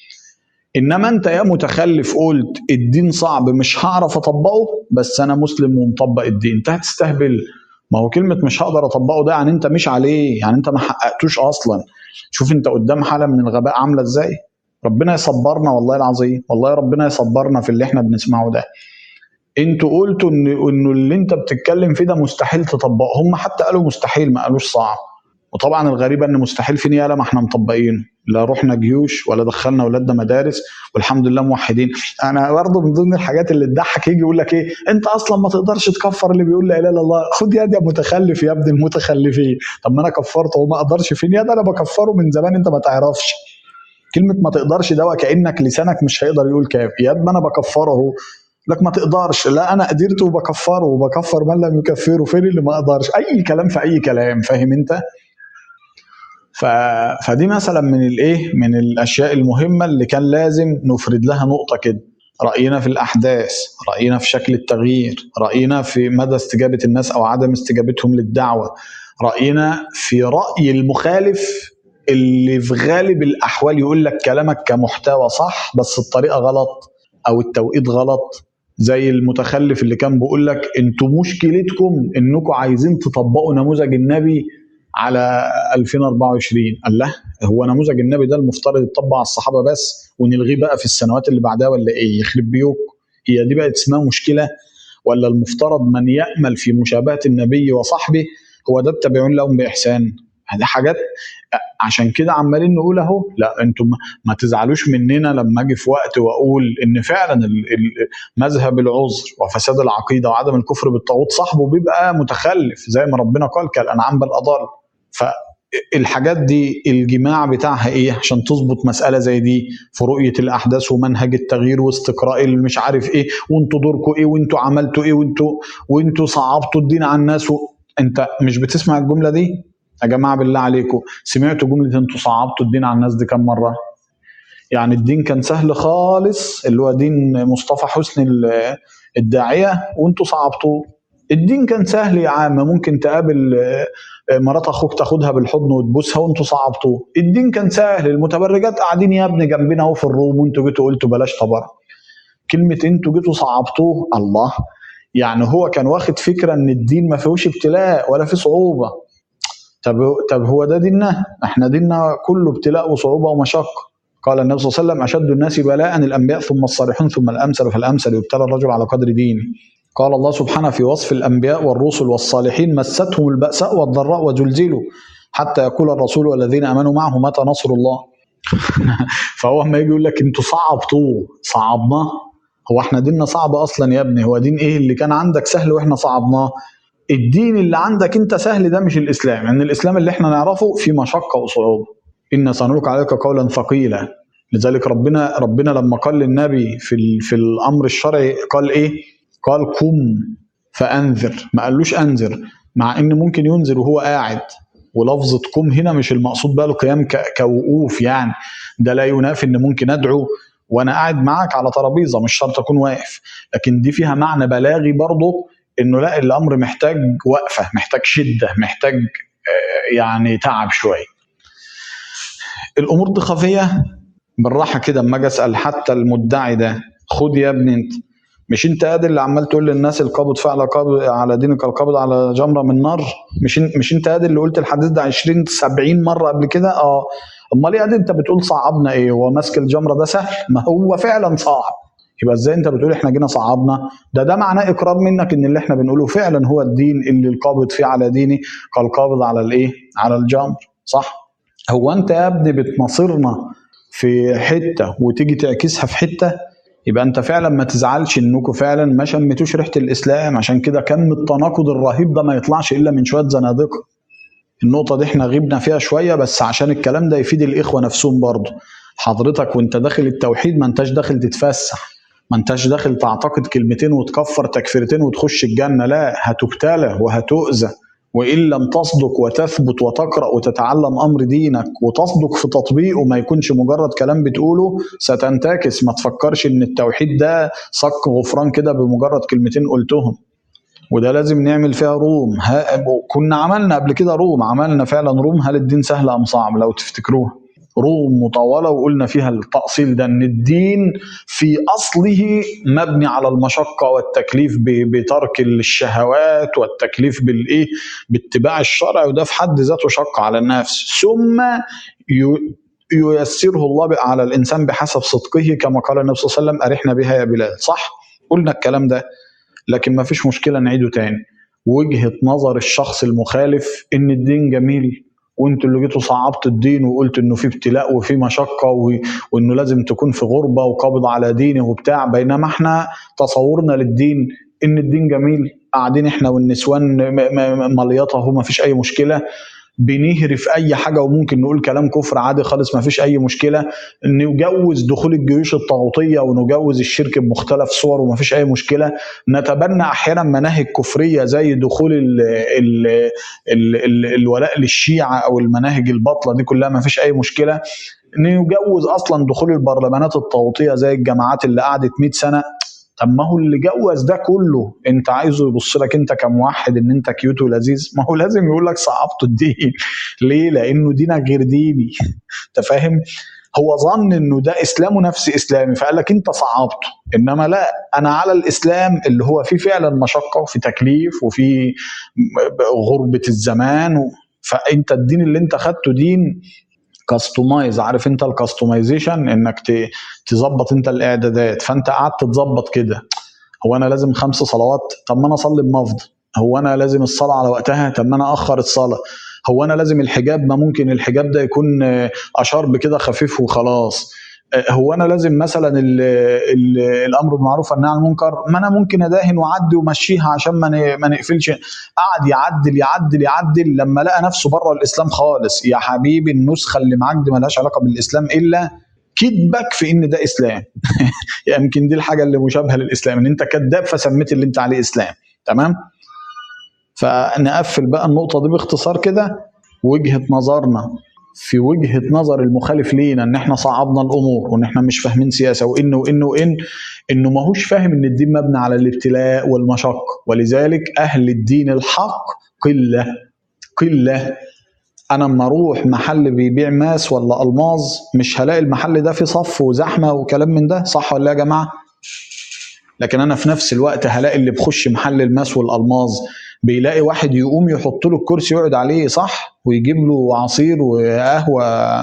انما انت يا متخلف قلت الدين صعب مش هعرف اطبقه بس انا مسلم ومطبق الدين انت هتستهبل ما هو كلمة مش هقدر اطبقه ده يعني انت مش عليه يعني انت ما حققتوش اصلا شوف انت قدام حالة من الغباء عاملة ازاي ربنا يصبرنا والله العظيم والله ربنا يصبرنا في اللي احنا بنسمعه ده انتوا قلتوا ان انه اللي انت بتتكلم فيه ده مستحيل تطبقه هم حتى قالوا مستحيل ما قالوش صعب وطبعا الغريبه ان مستحيل في نياله ما احنا مطبقينه لا رحنا جيوش ولا دخلنا اولادنا مدارس والحمد لله موحدين انا برضه من ضمن الحاجات اللي تضحك يجي يقول لك ايه انت اصلا ما تقدرش تكفر اللي بيقول لا اله الا الله خد يد يا متخلف يا ابن المتخلفين طب ما انا كفرته وما اقدرش فين يد انا بكفره من زمان انت ما تعرفش كلمه ما تقدرش ده وكانك لسانك مش هيقدر يقول كاف يد ما انا بكفره اهو لك ما تقدرش لا انا قدرت وبكفره وبكفر من لم يكفره فين اللي ما اقدرش اي كلام في اي كلام فاهم انت ف... فدي مثلا من الايه من الاشياء المهمه اللي كان لازم نفرد لها نقطه كده راينا في الاحداث راينا في شكل التغيير راينا في مدى استجابه الناس او عدم استجابتهم للدعوه راينا في راي المخالف اللي في غالب الاحوال يقول لك كلامك كمحتوى صح بس الطريقه غلط او التوقيت غلط زي المتخلف اللي كان بيقول لك انتوا مشكلتكم انكم عايزين تطبقوا نموذج النبي على 2024 قال له هو نموذج النبي ده المفترض يتطبق على الصحابه بس ونلغيه بقى في السنوات اللي بعدها ولا ايه يخرب بيوك هي دي بقت اسمها مشكله ولا المفترض من يامل في مشابهه النبي وصحبه هو ده التابعون لهم باحسان هذه حاجات عشان كده عمالين نقول اهو لا انتم ما تزعلوش مننا لما اجي في وقت واقول ان فعلا ال- ال- مذهب العذر وفساد العقيده وعدم الكفر بالطاغوت صاحبه بيبقى متخلف زي ما ربنا قال كالانعام بل اضل فالحاجات دي الجماع بتاعها ايه عشان تظبط مساله زي دي في رؤيه الاحداث ومنهج التغيير واستقراء اللي مش عارف ايه وانتوا دوركم ايه وانتوا عملتوا ايه وانتوا وانتوا صعبتوا الدين على الناس و... انت مش بتسمع الجمله دي يا جماعه بالله عليكم سمعتوا جمله انتوا صعبتوا الدين على الناس دي كم مره يعني الدين كان سهل خالص اللي هو دين مصطفى حسني ال- الداعيه وانتوا صعبتوه الدين كان سهل يا عم ممكن تقابل آه، آه، مرات اخوك تاخدها بالحضن وتبوسها وانتوا صعبتوه الدين كان سهل المتبرجات قاعدين يا ابني جنبنا اهو في الروم وانتوا جيتوا قلتوا بلاش تبرج كلمه انتوا جيتوا صعبتوه الله يعني هو كان واخد فكره ان الدين ما فيهوش ابتلاء ولا فيه صعوبه طب طب هو ده ديننا احنا ديننا كله ابتلاء وصعوبه ومشقه قال النبي صلى الله عليه وسلم اشد الناس بلاء الانبياء ثم الصالحون ثم الامثل فالامثل يبتلى الرجل على قدر دينه قال الله سبحانه في وصف الانبياء والرسل والصالحين مستهم الباساء والضراء وزلزلوا حتى يقول الرسول والذين امنوا معه متى نصر الله فهو اما يجي يقول لك انتوا صعبتوه صعبناه هو احنا ديننا صعب اصلا يا ابني هو دين ايه اللي كان عندك سهل واحنا صعبناه الدين اللي عندك انت سهل ده مش الاسلام يعني الاسلام اللي احنا نعرفه فيه مشقه وصعوبه ان سنلقي عليك قولا ثقيلا لذلك ربنا ربنا لما قال للنبي في ال- في الامر الشرعي قال ايه قال قم فانذر ما قالوش انذر مع ان ممكن ينذر وهو قاعد ولفظة قم هنا مش المقصود بقى القيام ك- كوقوف يعني ده لا ينافي ان ممكن ادعو وانا قاعد معاك على ترابيزه مش شرط اكون واقف لكن دي فيها معنى بلاغي برضه انه لا الامر محتاج وقفه محتاج شده محتاج آه، يعني تعب شويه الامور دي خفيه بالراحه كده اما اجي اسال حتى المدعي ده خد يا ابني انت مش انت قادر اللي عمال تقول للناس القابض فعل قابض على دينك القابض على جمره من نار مش ان- مش انت قادر اللي قلت الحديث ده 20 70 مره قبل كده اه امال ايه قادر انت بتقول صعبنا ايه هو ماسك الجمره ده سهل ما هو فعلا صعب يبقى ازاي انت بتقول احنا جينا صعبنا ده ده معناه اقرار منك ان اللي احنا بنقوله فعلا هو الدين اللي القابض فيه على ديني كالقابض على الايه على الجمر صح هو انت يا ابني بتناصرنا في حته وتيجي تعكسها في حته يبقى انت فعلا ما تزعلش انكم فعلا ما شمتوش ريحه الاسلام عشان كده كم التناقض الرهيب ده ما يطلعش الا من شويه زنادقه النقطه دي احنا غبنا فيها شويه بس عشان الكلام ده يفيد الاخوه نفسهم برضه حضرتك وانت داخل التوحيد ما انتش داخل تتفسح ما انتش داخل تعتقد كلمتين وتكفر تكفيرتين وتخش الجنه لا هتبتلى وهتؤذى وان لم تصدق وتثبت وتقرا وتتعلم امر دينك وتصدق في تطبيقه ما يكونش مجرد كلام بتقوله ستنتكس ما تفكرش ان التوحيد ده صك غفران كده بمجرد كلمتين قلتهم وده لازم نعمل فيها روم ها كنا عملنا قبل كده روم عملنا فعلا روم هل الدين سهل ام صعب لو تفتكروها روم مطولة وقلنا فيها التأصيل ده أن الدين في أصله مبني على المشقة والتكليف ب- بترك الشهوات والتكليف بالإيه باتباع الشرع وده في حد ذاته شق على النفس ثم ي- ييسره الله بقى على الإنسان بحسب صدقه كما قال النبي صلى الله عليه وسلم أرحنا بها يا بلال صح؟ قلنا الكلام ده لكن ما فيش مشكلة نعيده تاني وجهة نظر الشخص المخالف إن الدين جميل وانتوا اللي جيتوا صعبتوا الدين وقلت انه في ابتلاء وفي مشقه و... وانه لازم تكون في غربه وقابض على دينه وبتاع بينما احنا تصورنا للدين ان الدين جميل قاعدين احنا والنسوان م- م- مليطه اهو ما فيش اي مشكله بنهري في اي حاجه وممكن نقول كلام كفر عادي خالص ما فيش اي مشكله نجوز دخول الجيوش الطاغوتيه ونجوز الشرك بمختلف صوره وما فيش اي مشكله نتبنى احيانا مناهج كفريه زي دخول ال ال ال ال الولاء للشيعه او المناهج الباطله دي كلها ما فيش اي مشكله نجوز اصلا دخول البرلمانات الطاغوتيه زي الجماعات اللي قعدت 100 سنه طب ما هو اللي جوز ده كله انت عايزه يبص لك انت كموحد ان انت كيوت ولذيذ ما هو لازم يقول لك صعبت الدين ليه لانه دينك غير ديني انت فاهم هو ظن انه ده اسلامه نفس اسلامي فقال لك انت صعبته انما لا انا على الاسلام اللي هو فيه فعلا مشقه وفي تكليف وفي غربه الزمان و... فانت الدين اللي انت خدته دين كاستمايز عارف انت الكاستمايزيشن انك ت- تظبط انت الاعدادات فانت قعدت تظبط كده هو انا لازم خمس صلوات طب ما انا اصلي بمفض هو انا لازم الصلاه على وقتها طب ما انا اخر الصلاه هو انا لازم الحجاب ما ممكن الحجاب ده يكون آه، اشرب كده خفيف وخلاص آه، هو انا لازم مثلا ال ال الامر بالمعروف والنهي عن المنكر ما انا ممكن اداهن واعدي وامشيها عشان ما ن- ما نقفلش قعد يعدل يعدل يعدل لما لقى نفسه بره الاسلام خالص يا حبيبي النسخه اللي معاك دي ملهاش علاقه بالاسلام الا كذبك في ان ده اسلام يمكن دي الحاجه اللي مشابهه للاسلام ان انت كذاب فسميت اللي انت عليه اسلام تمام فنقفل بقى النقطه دي باختصار كده وجهه نظرنا في وجهه نظر المخالف لينا ان احنا صعبنا الامور وان احنا مش فاهمين سياسه وان وان وان انه ماهوش فاهم ان الدين مبني على الابتلاء والمشقه ولذلك اهل الدين الحق قله قله انا اما اروح محل بيبيع ماس ولا الماظ مش هلاقي المحل ده فيه صف وزحمه وكلام من ده صح ولا لا يا جماعه لكن انا في نفس الوقت هلاقي اللي بخش محل الماس والالماظ بيلاقي واحد يقوم يحط له الكرسي يقعد عليه صح ويجيب له عصير وقهوه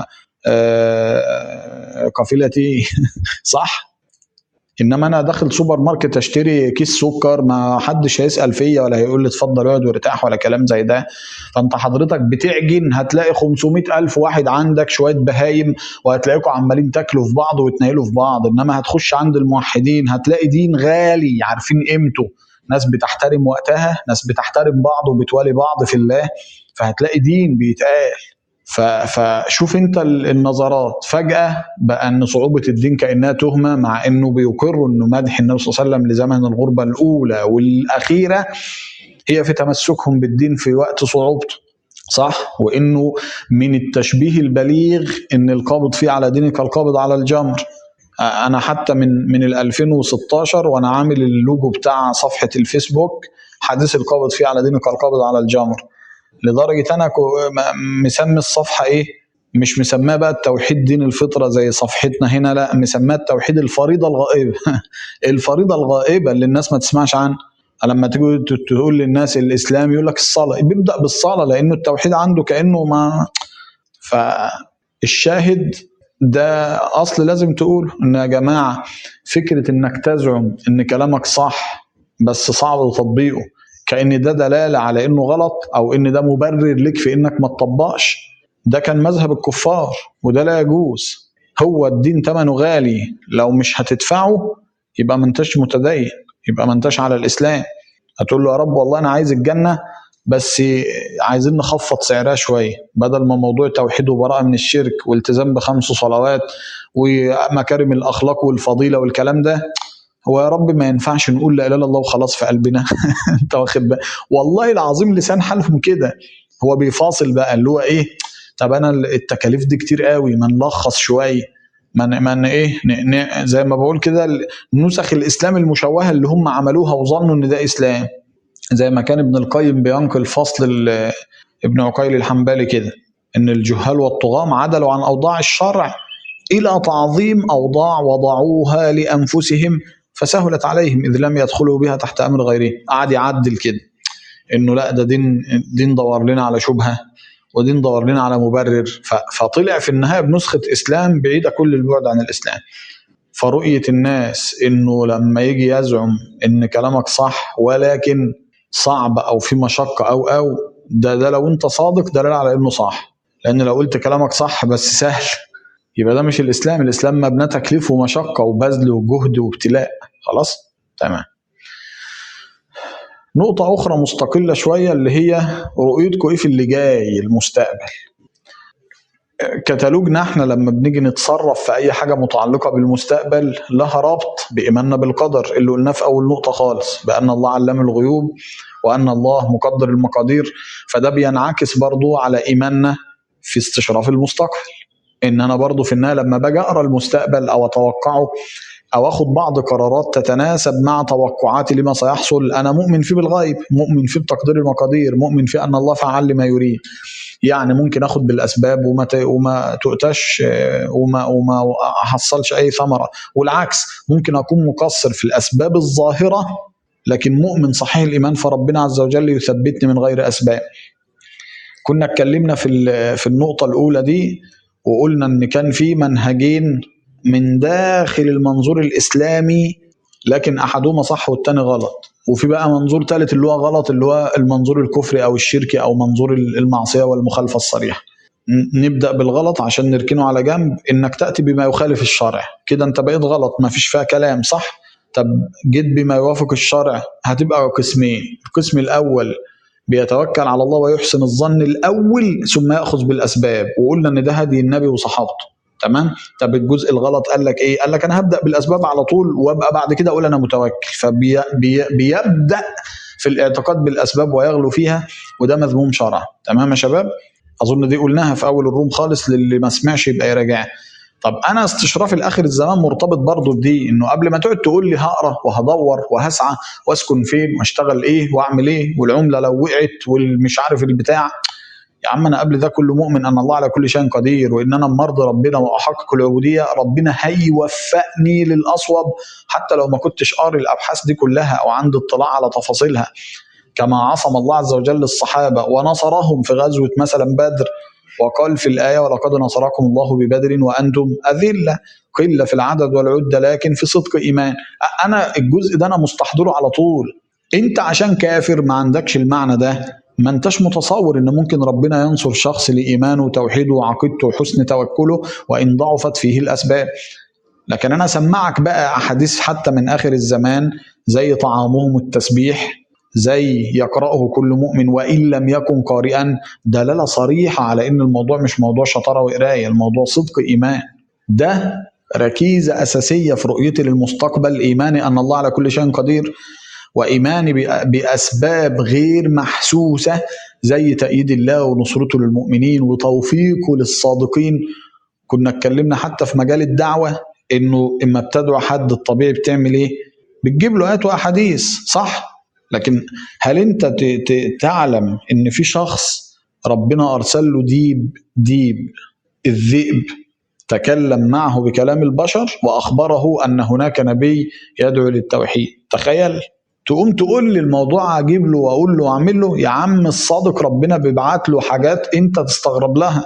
آه، قافلتي صح انما انا داخل سوبر ماركت اشتري كيس سكر ما حدش هيسال فيا ولا هيقول لي اتفضل اقعد وارتاح ولا كلام زي ده فانت حضرتك بتعجن هتلاقي 500 الف واحد عندك شويه بهايم وهتلاقيكم عمالين تاكلوا في بعض وتنيلوا في بعض انما هتخش عند الموحدين هتلاقي دين غالي عارفين قيمته ناس بتحترم وقتها ناس بتحترم بعض وبتوالي بعض في الله فهتلاقي دين بيتقال ف- فشوف انت ال- النظرات فجأة بقى ان صعوبة الدين كأنها تهمة مع انه بيقروا انه مدح النبي صلى الله عليه وسلم لزمن الغربة الاولى والاخيرة هي في تمسكهم بالدين في وقت صعوبته صح وانه من التشبيه البليغ ان القابض فيه على دينك القابض على الجمر آه، انا حتى من من ال 2016 وانا عامل اللوجو بتاع صفحه الفيسبوك حديث القابض فيه على دينك القابض على الجمر لدرجه انا كو- م- مسمي الصفحه ايه مش مسماه بقى التوحيد دين الفطره زي صفحتنا هنا لا مسماه التوحيد الفريضه الغائبه الفريضه الغائبه اللي الناس ما تسمعش عنها لما تيجي ت- تقول للناس الاسلام يقول لك الصلاه بيبدا بالصلاه لانه التوحيد عنده كانه ما فالشاهد ده اصل لازم تقول ان يا جماعه فكره انك تزعم ان كلامك صح بس صعب تطبيقه كان ده دلاله على انه غلط او ان ده مبرر لك في انك ما تطبقش ده كان مذهب الكفار وده لا يجوز هو الدين ثمنه غالي لو مش هتدفعه يبقى ما انتش متدين يبقى ما انتش على الاسلام هتقول له يا رب والله انا عايز الجنه بس عايزين نخفض سعرها شويه بدل ما موضوع توحيد وبراءه من الشرك والتزام بخمس صلوات ومكارم الاخلاق والفضيله والكلام ده هو يا رب ما ينفعش نقول لا اله الا الله وخلاص في قلبنا انت واخد بالك والله العظيم لسان حالهم كده هو بيفاصل بقى اللي هو ايه طب انا التكاليف دي كتير قوي ما نلخص شويه ما ن- ما ن- ايه ن- ن- زي ما بقول كده نسخ الاسلام المشوهه اللي هم عملوها وظنوا ان ده اسلام زي ما كان ابن القيم بينقل فصل ال- ابن عقيل الحنبلي كده ان الجهال والطغاة عدلوا عن اوضاع الشرع الى تعظيم اوضاع وضعوها لانفسهم فسهلت عليهم اذ لم يدخلوا بها تحت امر غيرهم قعد يعدل كده انه لا ده دين دين دور لنا على شبهه ودين دور لنا على مبرر ف- فطلع في النهايه بنسخه اسلام بعيده كل البعد عن الاسلام فرؤيه الناس انه لما يجي يزعم ان كلامك صح ولكن صعب او في مشقه او او ده ده لو انت صادق دليل على انه صح لان لو قلت كلامك صح بس سهل يبقى ده مش الاسلام الاسلام مبنى تكليف ومشقه وبذل وجهد وابتلاء خلاص تمام نقطة أخرى مستقلة شوية اللي هي رؤيتكم إيه في اللي جاي المستقبل كتالوجنا احنا لما بنيجي نتصرف في أي حاجة متعلقة بالمستقبل لها ربط بإيماننا بالقدر اللي قلناه في أول نقطة خالص بأن الله علام الغيوب وأن الله مقدر المقادير فده بينعكس برضو على إيماننا في استشراف المستقبل إن أنا برضو في النهاية لما باجي أقرأ المستقبل أو أتوقعه او اخد بعض قرارات تتناسب مع توقعاتي لما سيحصل انا مؤمن فيه بالغيب مؤمن فيه بتقدير المقادير مؤمن فيه ان الله فعل لما يريد يعني ممكن اخد بالاسباب وما ت- وما تؤتش آه، وما وما احصلش اي ثمره والعكس ممكن اكون مقصر في الاسباب الظاهره لكن مؤمن صحيح الايمان فربنا عز وجل يثبتني من غير اسباب كنا اتكلمنا في ال- في النقطة الأولى دي وقلنا إن كان في منهجين من داخل المنظور الإسلامي لكن أحدهما صح والتاني غلط وفي بقى منظور ثالث اللي هو غلط اللي هو المنظور الكفري أو الشركي أو منظور المعصية والمخالفة الصريحة ن- نبدأ بالغلط عشان نركنه على جنب إنك تأتي بما يخالف الشرع كده أنت بقيت غلط ما فيش فيها كلام صح طب جيت بما يوافق الشرع هتبقى قسمين القسم الأول بيتوكل على الله ويحسن الظن الأول ثم يأخذ بالأسباب وقلنا إن ده هدي النبي وصحابته تمام طب الجزء الغلط قال لك ايه قال لك انا هبدا بالاسباب على طول وابقى بعد كده اقول انا متوكل فبيبدا في الاعتقاد بالاسباب ويغلو فيها وده مذموم شرعا تمام يا شباب اظن دي قلناها في اول الروم خالص للي ما سمعش يبقى يراجع طب انا استشرافي لاخر الزمان مرتبط برضه بدي انه قبل ما تقعد تقول لي هقرا وهدور وهسعى واسكن فين واشتغل ايه واعمل ايه والعمله لو وقعت والمش عارف البتاع يا عم انا قبل ده كله مؤمن ان الله على كل شيء قدير وان انا مرضي ربنا واحقق العبوديه ربنا هيوفقني للاصوب حتى لو ما كنتش قاري الابحاث دي كلها او عندي اطلاع على تفاصيلها كما عصم الله عز وجل الصحابه ونصرهم في غزوه مثلا بدر وقال في الايه ولقد نصركم الله ببدر وانتم اذله قله في العدد والعده لكن في صدق ايمان انا الجزء ده انا مستحضره على طول انت عشان كافر ما عندكش المعنى ده ما انتش متصور ان ممكن ربنا ينصر شخص لايمانه وتوحيده وعقيدته وحسن توكله وان ضعفت فيه الاسباب لكن انا اسمعك بقى احاديث حتى من اخر الزمان زي طعامهم التسبيح زي يقرأه كل مؤمن وإن لم يكن قارئا دلالة صريحة على إن الموضوع مش موضوع شطارة وقراية الموضوع صدق إيمان ده ركيزة أساسية في رؤيتي للمستقبل إيماني أن الله على كل شيء قدير وإيماني بأسباب غير محسوسة زي تأييد الله ونصرته للمؤمنين وتوفيقه للصادقين كنا اتكلمنا حتى في مجال الدعوة إنه إما بتدعو حد الطبيعي بتعمل إيه؟ بتجيب له آيات وأحاديث صح؟ لكن هل أنت تعلم إن في شخص ربنا أرسل له ديب ديب الذئب تكلم معه بكلام البشر وأخبره أن هناك نبي يدعو للتوحيد تخيل تقوم تقول لي الموضوع اجيب له واقول له اعمل له يا عم الصادق ربنا بيبعت له حاجات انت تستغرب لها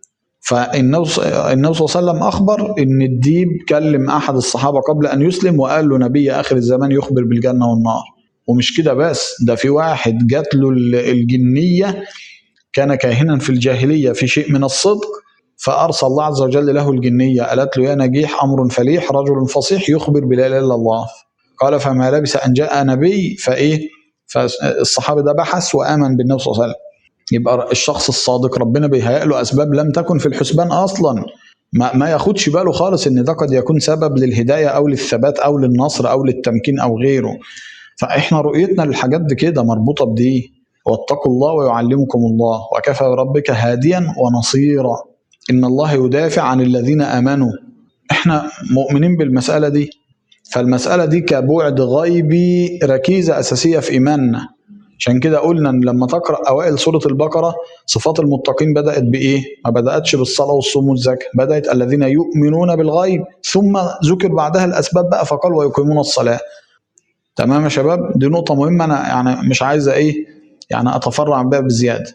فالنبي صلى الله عليه وسلم اخبر ان الديب كلم احد الصحابه قبل ان يسلم وقال له نبي اخر الزمان يخبر بالجنه والنار ومش كده بس ده في واحد جات له الجنيه كان كاهنا في الجاهليه في شيء من الصدق فارسل الله عز وجل له الجنيه قالت له يا نجيح امر فليح رجل فصيح يخبر بلا اله الا الله قال فما لبث ان جاء نبي فايه فالصحابي ده بحث وامن بالنبي صلى الله عليه وسلم يبقى الشخص الصادق ربنا بيهيئ له اسباب لم تكن في الحسبان اصلا ما, ما ياخدش باله خالص ان ده قد يكون سبب للهدايه او للثبات او للنصر او للتمكين او غيره فاحنا رؤيتنا للحاجات دي كده مربوطه بدي واتقوا الله ويعلمكم الله وكفى بربك هاديا ونصيرا ان الله يدافع عن الذين امنوا احنا مؤمنين بالمساله دي فالمسألة دي كبعد غيبي ركيزة أساسية في إيماننا عشان كده قلنا إن لما تقرأ أوائل سورة البقرة صفات المتقين بدأت بإيه؟ ما بدأتش بالصلاة والصوم والزكاة بدأت الذين يؤمنون بالغيب ثم ذكر بعدها الأسباب بقى فقال ويقيمون الصلاة تمام يا شباب دي نقطة مهمة أنا يعني مش عايزة إيه يعني أتفرع بها بزيادة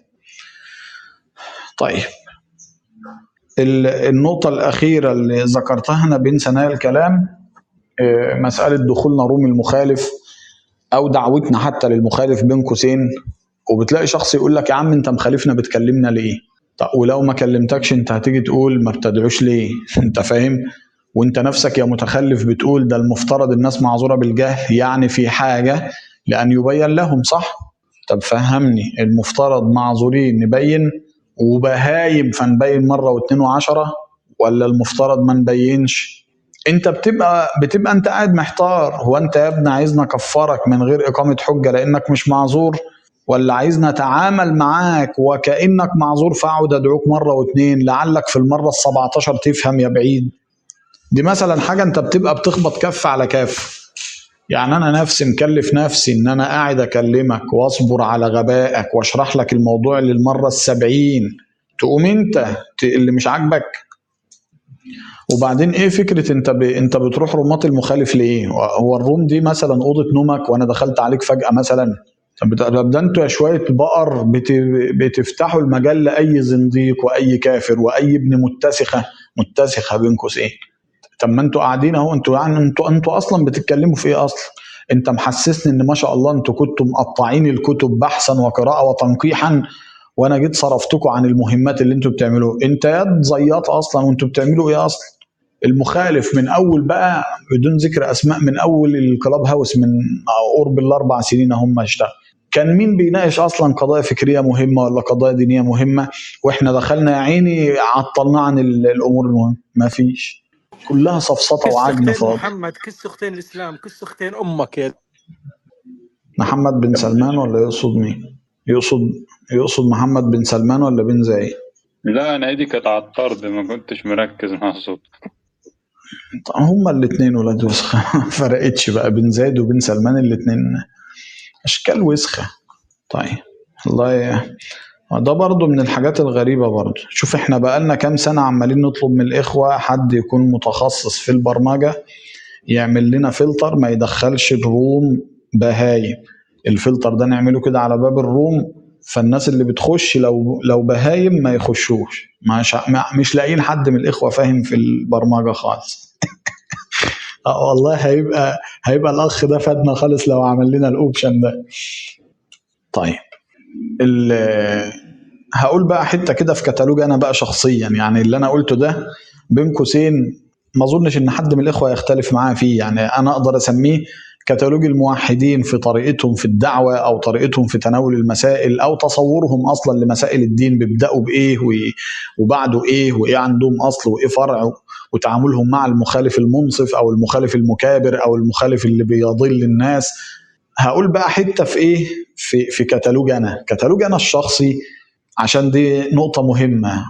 طيب النقطة الأخيرة اللي ذكرتها أنا بين ثنايا الكلام مسألة دخولنا روم المخالف أو دعوتنا حتى للمخالف بين قوسين وبتلاقي شخص يقول لك يا عم أنت مخالفنا بتكلمنا ليه؟ طب ولو ما كلمتكش أنت هتيجي تقول ما بتدعوش ليه؟ أنت فاهم؟ وأنت نفسك يا متخلف بتقول ده المفترض الناس معذورة بالجهل يعني في حاجة لأن يبين لهم صح؟ طب فهمني المفترض معذورين نبين وبهايم فنبين مرة واتنين وعشرة ولا المفترض ما نبينش؟ انت بتبقى بتبقى انت قاعد محتار هو انت يا ابني عايزنا اكفرك من غير اقامه حجه لانك مش معذور ولا عايزنا اتعامل معاك وكانك معذور فاقعد ادعوك مره واتنين لعلك في المره ال17 تفهم يا بعيد دي مثلا حاجه انت بتبقى بتخبط كف على كف يعني انا نفسي مكلف نفسي ان انا قاعد اكلمك واصبر على غبائك واشرح لك الموضوع للمره السبعين تقوم انت اللي مش عاجبك وبعدين ايه فكره انت ب... انت بتروح رومات المخالف ليه؟ هو الروم دي مثلا اوضه نومك وانا دخلت عليك فجاه مثلا طب ده طب ده انتوا يا شويه بقر بت... بتفتحوا المجال لاي زنديق واي كافر واي ابن متسخه متسخه بين قوسين طب ما انتوا قاعدين اهو انتوا يعني انتوا انتوا اصلا بتتكلموا في ايه اصلا؟ انت محسسني ان ما شاء الله انتوا كنتوا مقطعين الكتب بحثا وقراءه وتنقيحا وانا جيت صرفتكم عن المهمات اللي انتوا بتعملوها انت يا زياط اصلا وانتوا بتعملوا ايه اصلا؟ المخالف من اول بقى بدون ذكر اسماء من اول الكلاب هاوس من قرب الاربع سنين هم اشتغل كان مين بيناقش اصلا قضايا فكريه مهمه ولا قضايا دينيه مهمه واحنا دخلنا يا عيني عطلنا عن ال- الامور المهمه ما فيش كلها سفسطه كس وعجن اختين فاضي محمد كس اختين الاسلام كس اختين امك يا محمد بن سلمان ولا يقصد مين يقصد يقصد محمد بن سلمان ولا بن زايد لا أنا إيدي كانت على الطرد ما كنتش مركز مع الصوت طبعا هما الاثنين ولاد وسخه ما فرقتش بقى بن زايد وبن سلمان الاثنين اشكال وسخه طيب الله ي... ده برضو من الحاجات الغريبة برضو شوف احنا بقالنا كام سنة عمالين نطلب من الإخوة حد يكون متخصص في البرمجة يعمل لنا فلتر ما يدخلش الروم بهايم الفلتر ده نعمله كده على باب الروم فالناس اللي بتخش لو لو بهايم ما يخشوش مش مش لاقيين حد من الإخوة فاهم في البرمجة خالص اه والله هيبقى هيبقى الأخ ده فادنا خالص لو عمل لنا الأوبشن ده طيب ال- هقول بقى حته كده في كتالوج انا بقى شخصيا يعني اللي انا قلته ده بين قوسين ما اظنش ان حد من الاخوه يختلف معايا فيه يعني انا اقدر اسميه كتالوج الموحدين في طريقتهم في الدعوه او طريقتهم في تناول المسائل او تصورهم اصلا لمسائل الدين بيبداوا بايه وي- وبعده ايه وايه عندهم اصل وايه فرع وتعاملهم مع المخالف المنصف او المخالف المكابر او المخالف اللي بيضل الناس هقول بقى حته في ايه في في كتالوج انا كتالوج انا الشخصي عشان دي نقطه مهمه آه،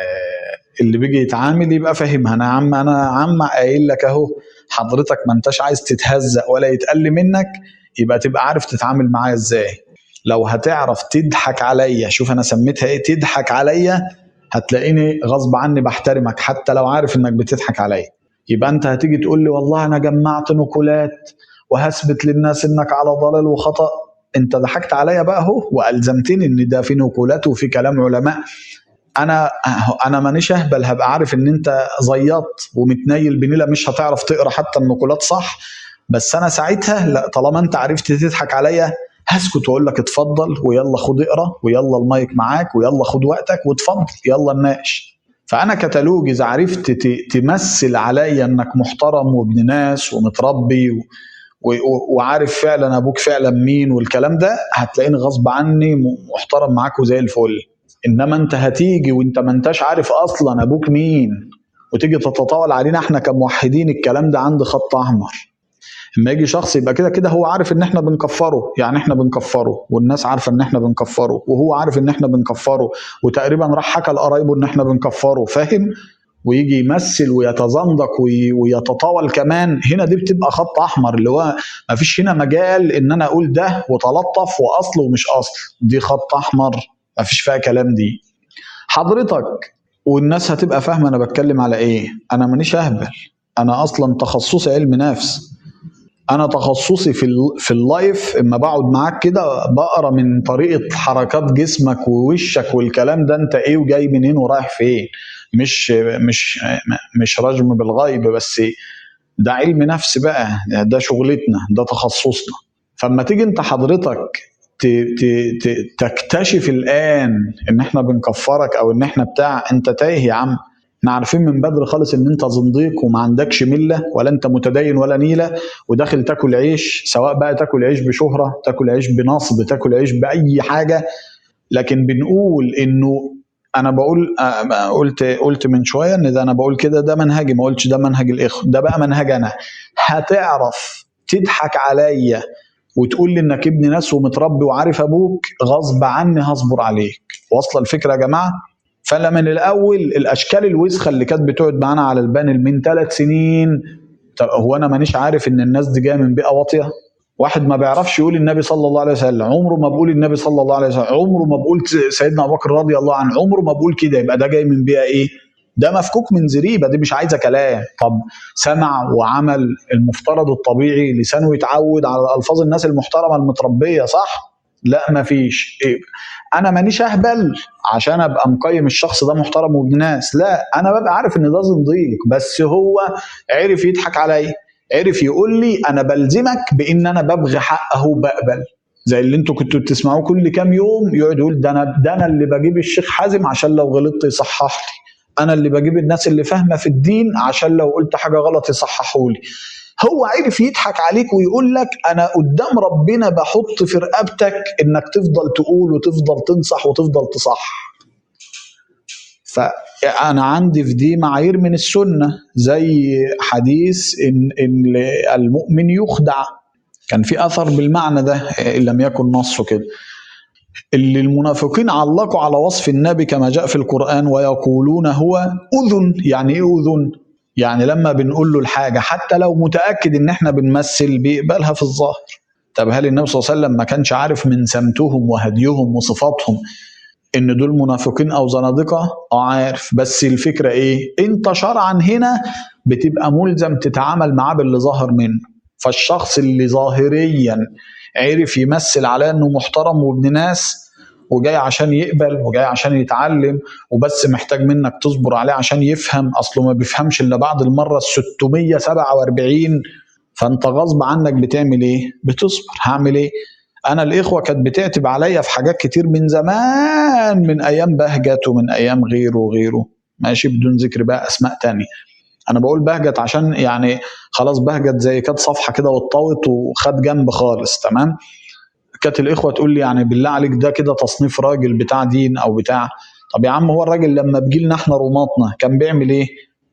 اللي بيجي يتعامل يبقى فاهمها انا يا عم انا يا عم قايل لك اهو حضرتك ما انتش عايز تتهزق ولا يتقل منك يبقى تبقى عارف تتعامل معايا ازاي لو هتعرف تضحك عليا شوف انا سميتها ايه تضحك عليا هتلاقيني غصب عني بحترمك حتى لو عارف انك بتضحك عليا يبقى انت هتيجي تقول لي والله انا جمعت نقولات وهثبت للناس انك على ضلال وخطأ انت ضحكت عليا بقى اهو والزمتني ان ده في نقولات وفي كلام علماء انا انا مانيش اهبل هبقى عارف ان انت زيط ومتنيل بنيله مش هتعرف تقرا حتى النقولات صح بس انا ساعتها لا طالما انت عرفت تضحك عليا هسكت واقول لك اتفضل ويلا خد اقرا ويلا المايك معاك ويلا خد وقتك واتفضل يلا نناقش فانا كتالوج اذا عرفت ت- تمثل عليا انك محترم وابن ناس ومتربي و... و- و- وعارف فعلا ابوك فعلا مين والكلام ده هتلاقيني غصب عني م- محترم معاك وزي الفل انما انت هتيجي وانت ما انتش عارف اصلا ابوك مين وتيجي تتطاول علينا احنا كموحدين الكلام ده عند خط احمر اما يجي شخص يبقى كده كده هو عارف ان احنا بنكفره يعني احنا بنكفره والناس عارفه ان احنا بنكفره وهو عارف ان احنا بنكفره وتقريبا راح حكى لقرايبه ان احنا بنكفره فاهم ويجي يمثل ويتزندق وي- ويتطاول كمان هنا دي بتبقى خط احمر اللي هو ما فيش هنا مجال ان انا اقول ده وتلطف واصل ومش اصل دي خط احمر ما فيش فيها كلام دي حضرتك والناس هتبقى فاهمه انا بتكلم على ايه انا مانيش اهبل انا اصلا تخصصي علم نفس انا تخصصي في ال- في اللايف اما بقعد معاك كده بقرا من طريقه حركات جسمك ووشك والكلام ده انت ايه وجاي منين ورايح فين مش مش مش رجم بالغيب بس ده علم نفس بقى ده شغلتنا ده تخصصنا فلما تيجي انت حضرتك ت ت ت تكتشف الان ان احنا بنكفرك او ان احنا بتاع انت تايه يا عم احنا عارفين من بدري خالص ان انت زنديق وما عندكش مله ولا انت متدين ولا نيله وداخل تاكل عيش سواء بقى تاكل عيش بشهره تاكل عيش بنصب تاكل عيش باي حاجه لكن بنقول انه انا بقول آه، قلت قلت من شويه ان ده انا بقول كده ده منهجي ما قلتش ده منهج الاخوه ده بقى منهج انا هتعرف تضحك عليا وتقول لي انك ابن ناس ومتربي وعارف ابوك غصب عني هصبر عليك واصله الفكره يا جماعه فانا من الاول الاشكال الوسخه اللي كانت بتقعد معانا على البانل من ثلاث سنين طب هو انا مانيش عارف ان الناس دي جايه من بيئه واطيه واحد ما بيعرفش يقول النبي صلى الله عليه وسلم عمره ما بقول النبي صلى الله عليه وسلم عمره ما بقول سيدنا ابو بكر رضي الله عنه عمره ما بقول كده يبقى ده جاي من بيئه ايه ده مفكوك من زريبه دي مش عايزه كلام طب سمع وعمل المفترض الطبيعي لسانه يتعود على الفاظ الناس المحترمه المتربيه صح لا مفيش إيه؟ انا مانيش اهبل عشان ابقى مقيم الشخص ده محترم وابن ناس لا انا ببقى عارف ان ده زنديق بس هو عرف يضحك عليا عرف يقول لي انا بلزمك بان انا ببغي حقه وبقبل زي اللي انتوا كنتوا بتسمعوه كل كام يوم يقعد يقول ده انا ده انا اللي بجيب الشيخ حازم عشان لو غلطت يصحح لي انا اللي بجيب الناس اللي فاهمه في الدين عشان لو قلت حاجه غلط يصححوا لي هو عرف يضحك عليك ويقول لك انا قدام ربنا بحط في رقبتك انك تفضل تقول وتفضل تنصح وتفضل تصح فانا عندي في دي معايير من السنه زي حديث ان ان المؤمن يخدع كان في اثر بالمعنى ده ان لم يكن نصه كده اللي المنافقين علقوا على وصف النبي كما جاء في القرآن ويقولون هو أذن يعني إيه أذن؟ يعني لما بنقول له الحاجة حتى لو متأكد إن إحنا بنمثل بيقبلها في الظاهر طب هل النبي صلى الله عليه وسلم ما كانش عارف من سمتهم وهديهم وصفاتهم إن دول منافقين أو زنادقة؟ أه عارف بس الفكرة إيه؟ أنت شرعا هنا بتبقى ملزم تتعامل معاه باللي ظاهر منه فالشخص اللي ظاهريا عرف يمثل على انه محترم وابن ناس وجاي عشان يقبل وجاي عشان يتعلم وبس محتاج منك تصبر عليه عشان يفهم اصله ما بيفهمش الا بعد المره ال 647 فانت غصب عنك بتعمل ايه؟ بتصبر هعمل ايه؟ انا الاخوه كانت بتعتب عليا في حاجات كتير من زمان من ايام بهجت ومن ايام غيره وغيره ماشي بدون ذكر بقى اسماء تانية انا بقول بهجت عشان يعني خلاص بهجت زي كانت صفحه كده واتطوت وخد جنب خالص تمام كانت الاخوه تقول لي يعني بالله عليك ده كده تصنيف راجل بتاع دين او بتاع طب يا عم هو الراجل لما بيجي لنا احنا روماتنا كان بيعمل ايه؟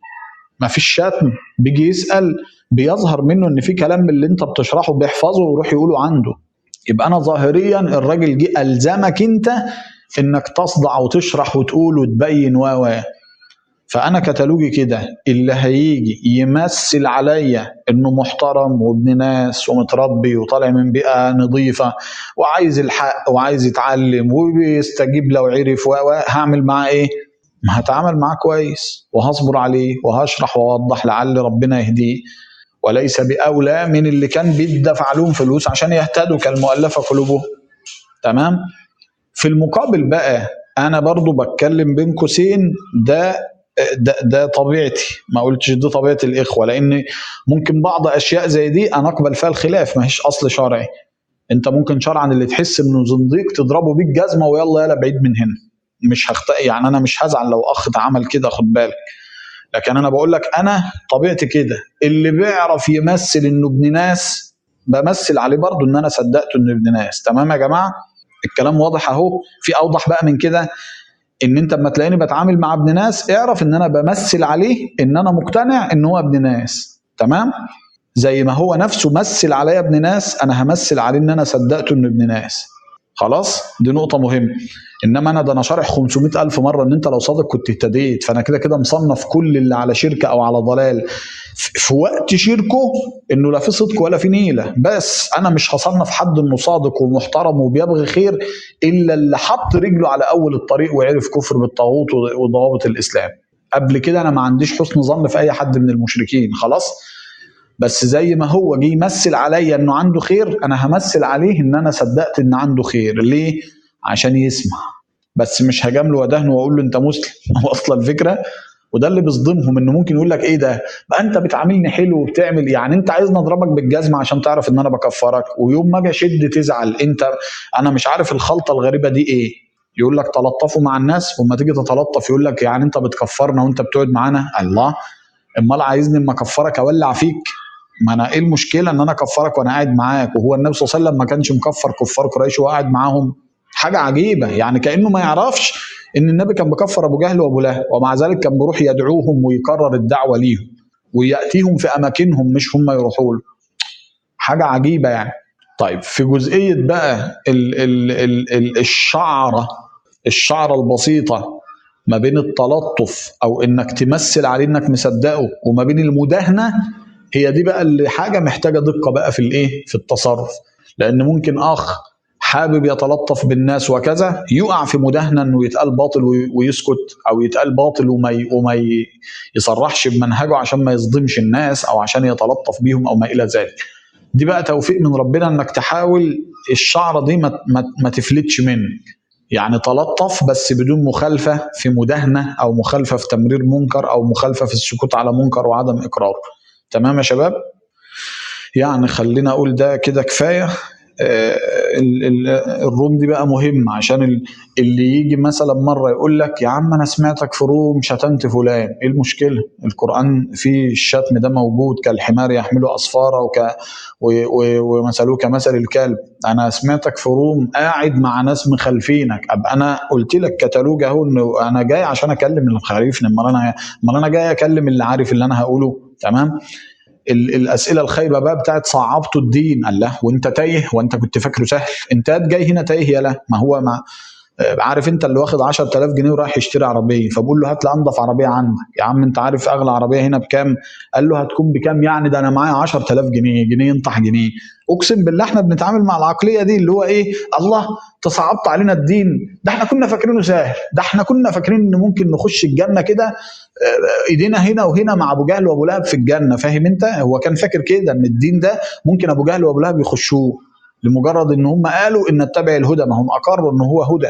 ما فيش شتم بيجي يسال بيظهر منه ان في كلام من اللي انت بتشرحه بيحفظه ويروح يقوله عنده يبقى انا ظاهريا الراجل جه الزمك انت انك تصدع وتشرح وتقول وتبين و و فانا كتالوجي كده اللي هيجي يمثل عليا انه محترم وابن ناس ومتربي وطالع من بيئه نظيفه وعايز الحق وعايز يتعلم وبيستجيب لو عرف و و هعمل معاه ايه؟ ما هتعامل معاه كويس وهصبر عليه وهشرح واوضح لعل ربنا يهديه وليس باولى من اللي كان بيدفع لهم فلوس عشان يهتدوا كالمؤلفه قلوبهم تمام؟ في المقابل بقى انا برضو بتكلم بين قوسين ده ده, ده طبيعتي ما قلتش دي طبيعه الاخوه لان ممكن بعض اشياء زي دي انا اقبل فيها الخلاف ما هيش اصل شرعي انت ممكن شرعا اللي تحس انه زنديق تضربه بيه الجزمه ويلا يلا بعيد من هنا مش هخت... يعني انا مش هزعل لو اخ اتعمل كده خد بالك لكن انا بقول لك انا طبيعتي كده اللي بيعرف يمثل انه ابن ناس بمثل عليه برضه ان انا صدقته انه ابن ناس تمام يا جماعه الكلام واضح اهو في اوضح بقى من كده ان انت لما تلاقيني بتعامل مع ابن ناس اعرف ان انا بمثل عليه ان انا مقتنع ان هو ابن ناس تمام زي ما هو نفسه مثل عليا ابن ناس انا همثل عليه ان انا صدقته انه ابن ناس خلاص دي نقطة مهمة انما انا ده انا شارح 500 الف مرة ان انت لو صادق كنت اهتديت فانا كده كده مصنف كل اللي على شركة او على ضلال في وقت شركه انه لا في صدق ولا في نيلة بس انا مش هصنف حد انه صادق ومحترم وبيبغي خير الا اللي حط رجله على اول الطريق وعرف كفر بالطاغوت وضوابط الاسلام قبل كده انا ما عنديش حسن ظن في اي حد من المشركين خلاص بس زي ما هو جه يمثل عليا انه عنده خير انا همثل عليه ان انا صدقت ان عنده خير ليه عشان يسمع بس مش هجامله ودهنه واقول له انت مسلم واصله الفكره وده اللي بيصدمهم انه ممكن يقول لك ايه ده بقى انت بتعاملني حلو وبتعمل يعني انت عايزني اضربك بالجزمه عشان تعرف ان انا بكفرك ويوم ما اجي اشد تزعل انت انا مش عارف الخلطه الغريبه دي ايه يقول لك تلطفوا مع الناس وما تيجي تتلطف يقول لك يعني انت بتكفرنا وانت بتقعد معانا الله امال عايزني اما اكفرك اولع فيك ما انا ايه المشكله ان انا اكفرك وانا قاعد معاك وهو النبي صلى الله عليه وسلم ما كانش مكفر كفار قريش وهو قاعد معاهم حاجه عجيبه يعني كانه ما يعرفش ان النبي كان بكفر ابو جهل وابو لهب ومع ذلك كان بيروح يدعوهم ويكرر الدعوه ليهم وياتيهم في اماكنهم مش هم يروحوا له حاجه عجيبه يعني طيب في جزئيه بقى ال ال ال ال الشعره الشعره البسيطه ما بين التلطف او انك تمثل عليه انك مصدقه وما بين المداهنه هي دي بقى اللي حاجه محتاجه دقه بقى في الايه في التصرف لان ممكن اخ حابب يتلطف بالناس وكذا يقع في مداهنه انه يتقال باطل ويسكت او يتقال باطل وما وما يصرحش بمنهجه عشان ما يصدمش الناس او عشان يتلطف بيهم او ما الى ذلك. دي بقى توفيق من ربنا انك تحاول الشعره دي ما, ما, ما تفلتش منك يعني تلطف بس بدون مخالفه في مداهنه او مخالفه في تمرير منكر او مخالفه في السكوت على منكر وعدم اقراره تمام يا شباب يعني خلينا اقول ده كده كفايه آه، ال- ال- الروم دي بقى مهمة عشان ال- اللي يجي مثلا مرة يقول لك يا عم أنا سمعتك في روم شتمت فلان إيه المشكلة القرآن فيه الشتم ده موجود كالحمار يحمل أصفارا وك و- و- ومثلوه كمثل الكلب أنا سمعتك في روم قاعد مع ناس مخالفينك أبقى أنا قلت لك كتالوج أهو إنه أنا جاي عشان أكلم اللي مخالفني أمال أنا أمال أنا جاي أكلم اللي عارف اللي أنا هقوله تمام ال- الاسئله الخايبه بقى بتاعت صعبتوا الدين قال له وانت تايه وانت كنت فاكره سهل انت جاي هنا تايه يا لا ما هو ما آه، عارف انت اللي واخد 10000 جنيه ورايح يشتري عربيه فبقول له هات لي انضف عربيه عندك يا عم انت عارف اغلى عربيه هنا بكام قال له هتكون بكام يعني ده انا معايا 10000 جنيه جنيه ينطح جنيه اقسم بالله احنا بنتعامل مع العقليه دي اللي هو ايه الله تصعبت علينا الدين ده احنا كنا فاكرينه سهل ده احنا كنا فاكرين ان ممكن نخش الجنه كده آه، ايدينا هنا وهنا مع ابو جهل وابو لهب في الجنه فاهم انت هو كان فاكر كده ان الدين ده ممكن ابو جهل وابو لهب يخشوه لمجرد ان هم قالوا ان نتبع الهدى ما هم اقروا ان هو هدى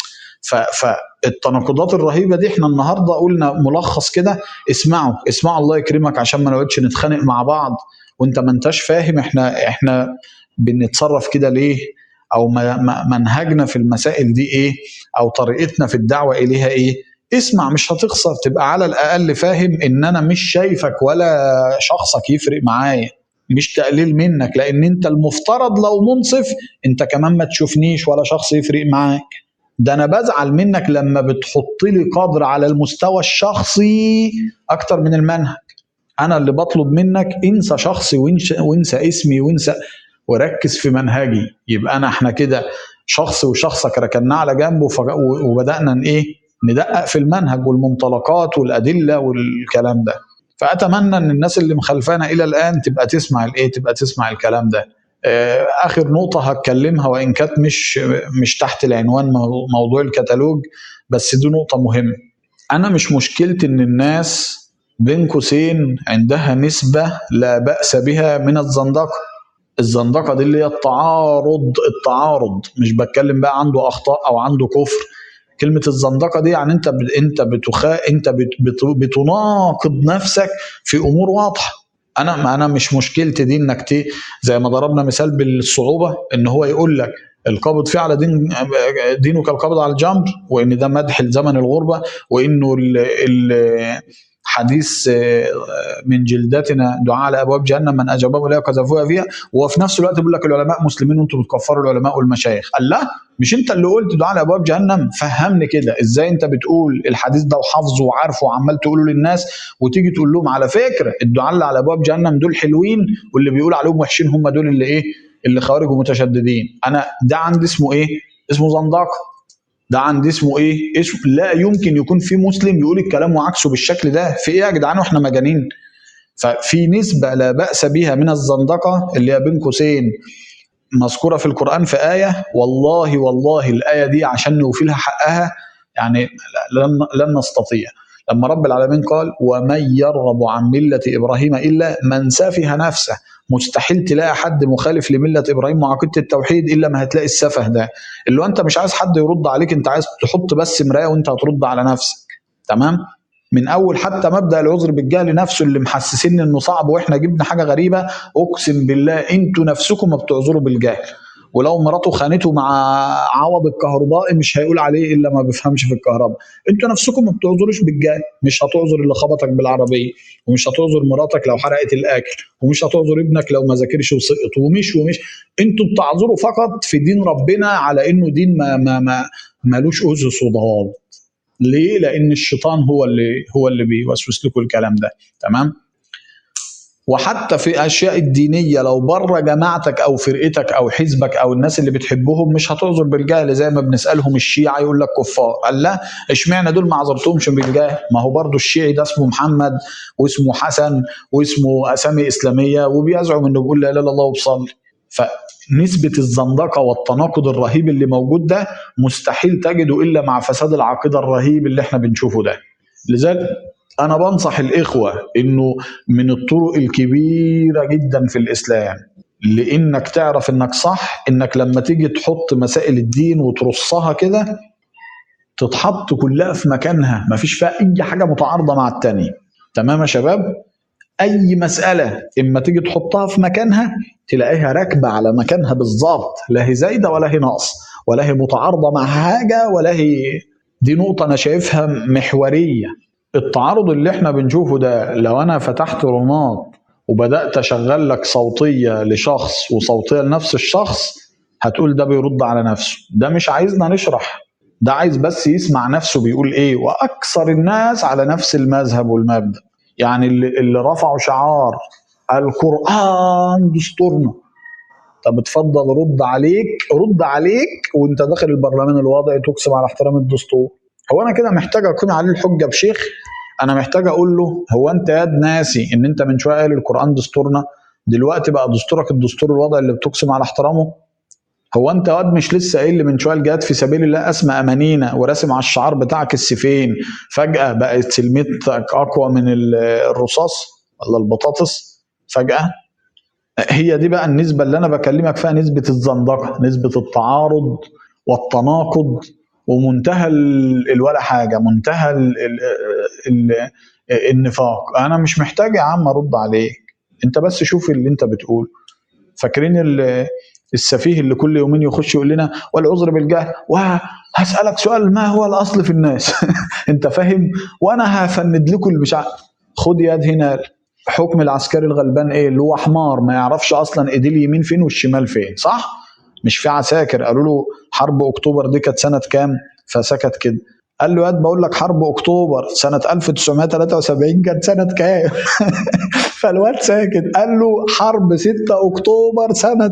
ف- فالتناقضات الرهيبه دي احنا النهارده قلنا ملخص كده اسمعوا اسمعوا الله يكرمك عشان ما نقعدش نتخانق مع بعض وانت ما انتش فاهم احنا احنا بنتصرف كده ليه او ما- ما- منهجنا في المسائل دي ايه او طريقتنا في الدعوه اليها ايه اسمع مش هتخسر تبقى على الاقل فاهم ان انا مش شايفك ولا شخصك يفرق معايا مش تقليل منك لان انت المفترض لو منصف انت كمان ما تشوفنيش ولا شخص يفرق معاك ده انا بزعل منك لما بتحط لي قدر على المستوى الشخصي اكتر من المنهج انا اللي بطلب منك انسى شخصي وانسى, وانسى اسمي وانسى وركز في منهجي يبقى انا احنا كده شخص وشخصك ركناه على جنب وفج- وبدانا ن- ايه ندقق في المنهج والمنطلقات والادله والكلام ده فاتمنى ان الناس اللي مخالفانا الى الان تبقى تسمع الايه تبقى تسمع الكلام ده آه، اخر نقطه هتكلمها وان كانت مش مش تحت العنوان مو- موضوع الكتالوج بس دي نقطه مهمه انا مش مشكلتي ان الناس بين قوسين عندها نسبه لا باس بها من الزندقه الزندقه دي اللي هي التعارض التعارض مش بتكلم بقى عنده اخطاء او عنده كفر كلمه الزندقه دي يعني انت ب... انت بتخا انت بت... بت... بتناقض نفسك في امور واضحه انا ما انا مش مشكلتي دي انك ت... زي ما ضربنا مثال بالصعوبه ان هو يقول لك القابض فيه على دين دينه كالقابض على الجمر وان ده مدح لزمن الغربه وانه ال... ال... حديث آه، من جلدتنا دعاء على ابواب جهنم من اجابهم اليها قذفوها فيها وفي نفس الوقت بيقول لك العلماء مسلمين وانتم بتكفروا العلماء والمشايخ قال لا مش انت اللي قلت دعاء على ابواب جهنم فهمني كده ازاي انت بتقول الحديث ده وحافظه وعارفه وعمال تقوله للناس وتيجي تقول لهم على فكره الدعاء اللي على ابواب جهنم دول حلوين واللي بيقول عليهم وحشين هم دول اللي ايه اللي خوارج ومتشددين انا ده عندي اسمه ايه اسمه زندقه ده عندي اسمه ايه اسم لا يمكن يكون في مسلم يقول الكلام وعكسه بالشكل ده في ايه يا جدعان واحنا مجانين ففي نسبة لا بأس بها من الزندقة اللي هي بين قوسين مذكورة في القرآن في آية والله والله الآية دي عشان نوفي لها حقها يعني لن, لن نستطيع لما رب العالمين قال ومن يرغب عن ملة إبراهيم إلا من سفه نفسه مستحيل تلاقي حد مخالف لملة إبراهيم وعقيدة التوحيد إلا ما هتلاقي السفه ده اللي هو أنت مش عايز حد يرد عليك أنت عايز تحط بس مراية وأنت هترد على نفسك تمام من اول حتى مبدا العذر بالجهل نفسه اللي محسسين انه صعب واحنا جبنا حاجه غريبه اقسم بالله انتوا نفسكم ما بتعذروا بالجهل ولو مراته خانته مع عوض الكهربائي مش هيقول عليه الا ما بيفهمش في الكهرباء انتوا نفسكم ما بتعذروش بالجهل مش هتعذر اللي خبطك بالعربيه ومش هتعذر مراتك لو حرقت الاكل ومش هتعذر ابنك لو ما ذاكرش وسقط ومش ومش انتوا بتعذروا فقط في دين ربنا على انه دين ما ما ما مالوش اسس وضوابط ليه؟ لأن الشيطان هو اللي هو اللي بيوسوس لكم الكلام ده، تمام؟ وحتى في اشياء الدينيه لو بره جماعتك او فرقتك او حزبك او الناس اللي بتحبهم مش هتعذر بالجهل زي ما بنسالهم الشيعه يقول لك كفار قال لا اشمعنى دول ما عذرتهمش بالجهل ما هو برضو الشيعي ده اسمه محمد واسمه حسن واسمه اسامي اسلاميه وبيزعم انه بيقول لا اله الا الله وبصلي فنسبه الزندقه والتناقض الرهيب اللي موجود ده مستحيل تجده الا مع فساد العقيده الرهيب اللي احنا بنشوفه ده لذلك انا بنصح الاخوه انه من الطرق الكبيره جدا في الاسلام لانك تعرف انك صح انك لما تيجي تحط مسائل الدين وترصها كده تتحط كلها في مكانها مفيش فيها اي حاجه متعارضه مع التانية تمام يا شباب اي مساله اما تيجي تحطها في مكانها تلاقيها راكبه على مكانها بالظبط لا هي زايده ولا هي ناقصه ولا هي متعارضه مع حاجه ولا هي دي نقطه انا شايفها محوريه التعارض اللي احنا بنشوفه ده لو انا فتحت رماد وبدات اشغل لك صوتيه لشخص وصوتيه لنفس الشخص هتقول ده بيرد على نفسه ده مش عايزنا نشرح ده عايز بس يسمع نفسه بيقول ايه واكثر الناس على نفس المذهب والمبدا يعني اللي, اللي رفعوا شعار القران دستورنا طب اتفضل رد عليك رد عليك وانت داخل البرلمان الوضعي تقسم على احترام الدستور هو انا كده محتاج اكون عليه الحجه بشيخ انا محتاج اقول له هو انت ياد ناسي ان انت من شويه قايل القران دستورنا دلوقتي بقى دستورك الدستور الوضعي اللي بتقسم على احترامه هو انت واد مش لسه قايل لي من شويه الجهاد في سبيل الله اسمى امانينا وراسم على الشعار بتاعك السيفين فجاه بقت سلمتك اقوى من ال- الرصاص ولا البطاطس فجاه هي دي بقى النسبه اللي انا بكلمك فيها نسبه الزندقه نسبه التعارض والتناقض ومنتهى ال- الولا حاجه منتهى ال ال ال النفاق انا مش محتاج يا عم ارد عليك انت بس شوف اللي انت بتقول فاكرين ال- السفيه اللي كل يومين يخش يقول لنا والعذر بالجهل وهسألك سؤال ما هو الأصل في الناس أنت فاهم وأنا هفند لكم اللي مش عارف. خد يد هنا حكم العسكري الغلبان إيه اللي هو حمار ما يعرفش أصلا إيديه اليمين فين والشمال فين صح مش في عساكر قالوا له حرب أكتوبر دي كانت سنة كام فسكت كده قال له ياد بقول لك حرب اكتوبر سنه 1973 كانت سنه كام؟ فالواد ساكت قال له حرب 6 اكتوبر سنه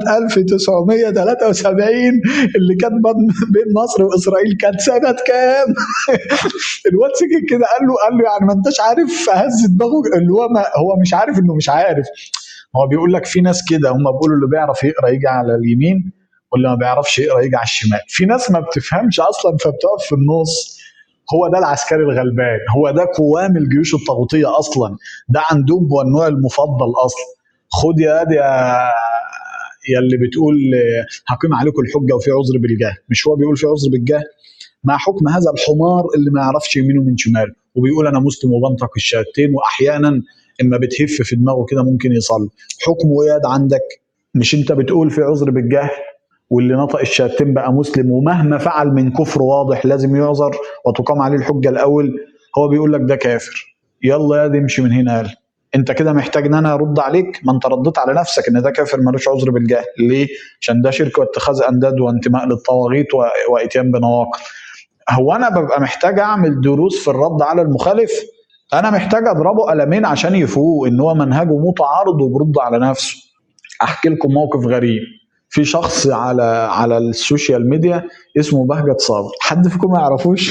1973 اللي كانت بين بين مصر واسرائيل كانت سنه كام؟ الواد سكت كده قال له قال له يعني ما انتش عارف هز دماغه اللي هو ما هو مش عارف انه مش عارف هو بيقول لك في ناس كده هم بيقولوا اللي بيعرف يقرا يجي على اليمين واللي ما بيعرفش يقرا يجي على الشمال في ناس ما بتفهمش اصلا فبتقف في النص هو ده العسكري الغلبان هو ده قوام الجيوش الطاغوتيه اصلا ده عندهم هو النوع المفضل اصلا خد يا واد يا يا اللي بتقول آه، هقيم عليكم الحجه وفي عذر بالجهل مش هو بيقول في عذر بالجهل مع حكم هذا الحمار اللي ما يعرفش يمينه من شماله وبيقول انا مسلم وبنطق الشهادتين واحيانا اما بتهف في دماغه كده ممكن يصلي حكمه ايه يا واد عندك مش انت بتقول في عذر بالجهل واللي نطق الشهادتين بقى مسلم ومهما فعل من كفر واضح لازم يعذر وتقام عليه الحجه الاول هو بيقول لك ده كافر يلا يا دي امشي من هنا قال انت كده محتاج ان انا ارد عليك ما انت رديت على نفسك ان ده كافر ملوش عذر بالجهل ليه عشان ده شرك واتخاذ انداد وانتماء للطواغيت و- واتيان بنواقض هو انا ببقى محتاج اعمل دروس في الرد على المخالف انا محتاج اضربه قلمين عشان يفوق ان هو منهجه متعارض وبيرد على نفسه احكي لكم موقف غريب في شخص على على السوشيال ميديا اسمه بهجت صابر حد فيكم ما يعرفوش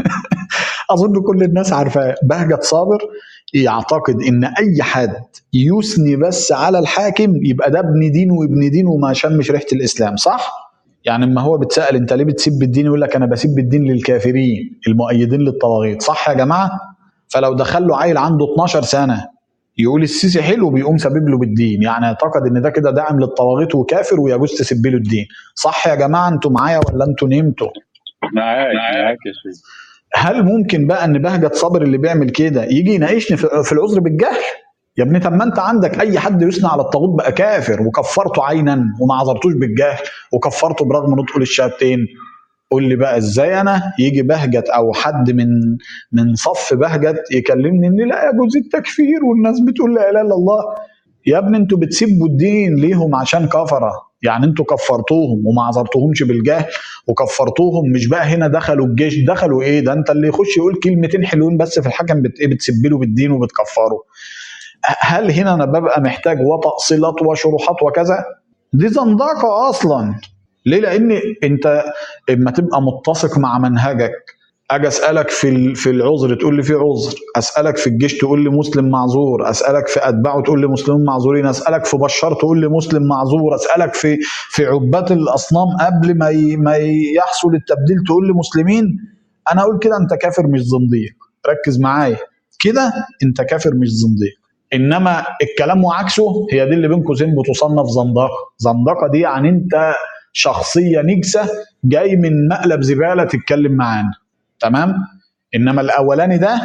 اظن كل الناس عارفاه بهجت صابر يعتقد ان اي حد يثني بس على الحاكم يبقى ده ابن دين وابن دين وما شمش ريحه الاسلام صح يعني اما هو بيتسال انت ليه بتسيب الدين يقول لك انا بسيب الدين للكافرين المؤيدين للطواغيت صح يا جماعه فلو دخل له عيل عنده 12 سنه يقول السيسي حلو بيقوم سابب له بالدين يعني اعتقد ان ده كده داعم للطواغيت وكافر ويجوز تسب له الدين صح يا جماعه انتوا معايا ولا انتوا نمتوا معاك معاك يا شيخ هل ممكن بقى ان بهجت صابر اللي بيعمل كده يجي يناقشني في في العذر بالجهل يا ابني طب ما انت عندك اي حد يثنى على الطاغوت بقى كافر وكفرته عينا وما عذرتوش بالجهل وكفرته برغم نطق الشهادتين قول لي بقى ازاي انا يجي بهجت او حد من من صف بهجت يكلمني ان لا يجوز التكفير والناس بتقول لا اله الا الله يا ابني انتوا بتسبوا الدين ليهم عشان كفره يعني انتوا كفرتوهم وما عذرتوهمش بالجهل وكفرتوهم مش بقى هنا دخلوا الجيش دخلوا ايه ده انت اللي يخش يقول كلمتين حلوين بس في الحكم بت ايه بتسب له بالدين وبتكفره هل هنا انا ببقى محتاج وتأصيلات وشروحات وكذا دي زندقه اصلا ليه لان انت اما تبقى متسق مع منهجك اجي اسالك في ال- في العذر تقول لي في عذر اسالك في الجيش تقول لي مسلم معذور اسالك في اتباعه تقول لي مسلمين معذورين اسالك في بشار تقول لي مسلم معذور اسالك في في عباد الاصنام قبل ما ي- ما يحصل التبديل تقول لي مسلمين انا اقول كده انت كافر مش زنديق ركز معايا كده انت كافر مش زنديق انما الكلام وعكسه هي دي اللي بين قوسين بتصنف زندقه زندقه دي يعني انت شخصيه نجسه جاي من مقلب زباله تتكلم معانا تمام انما الاولاني ده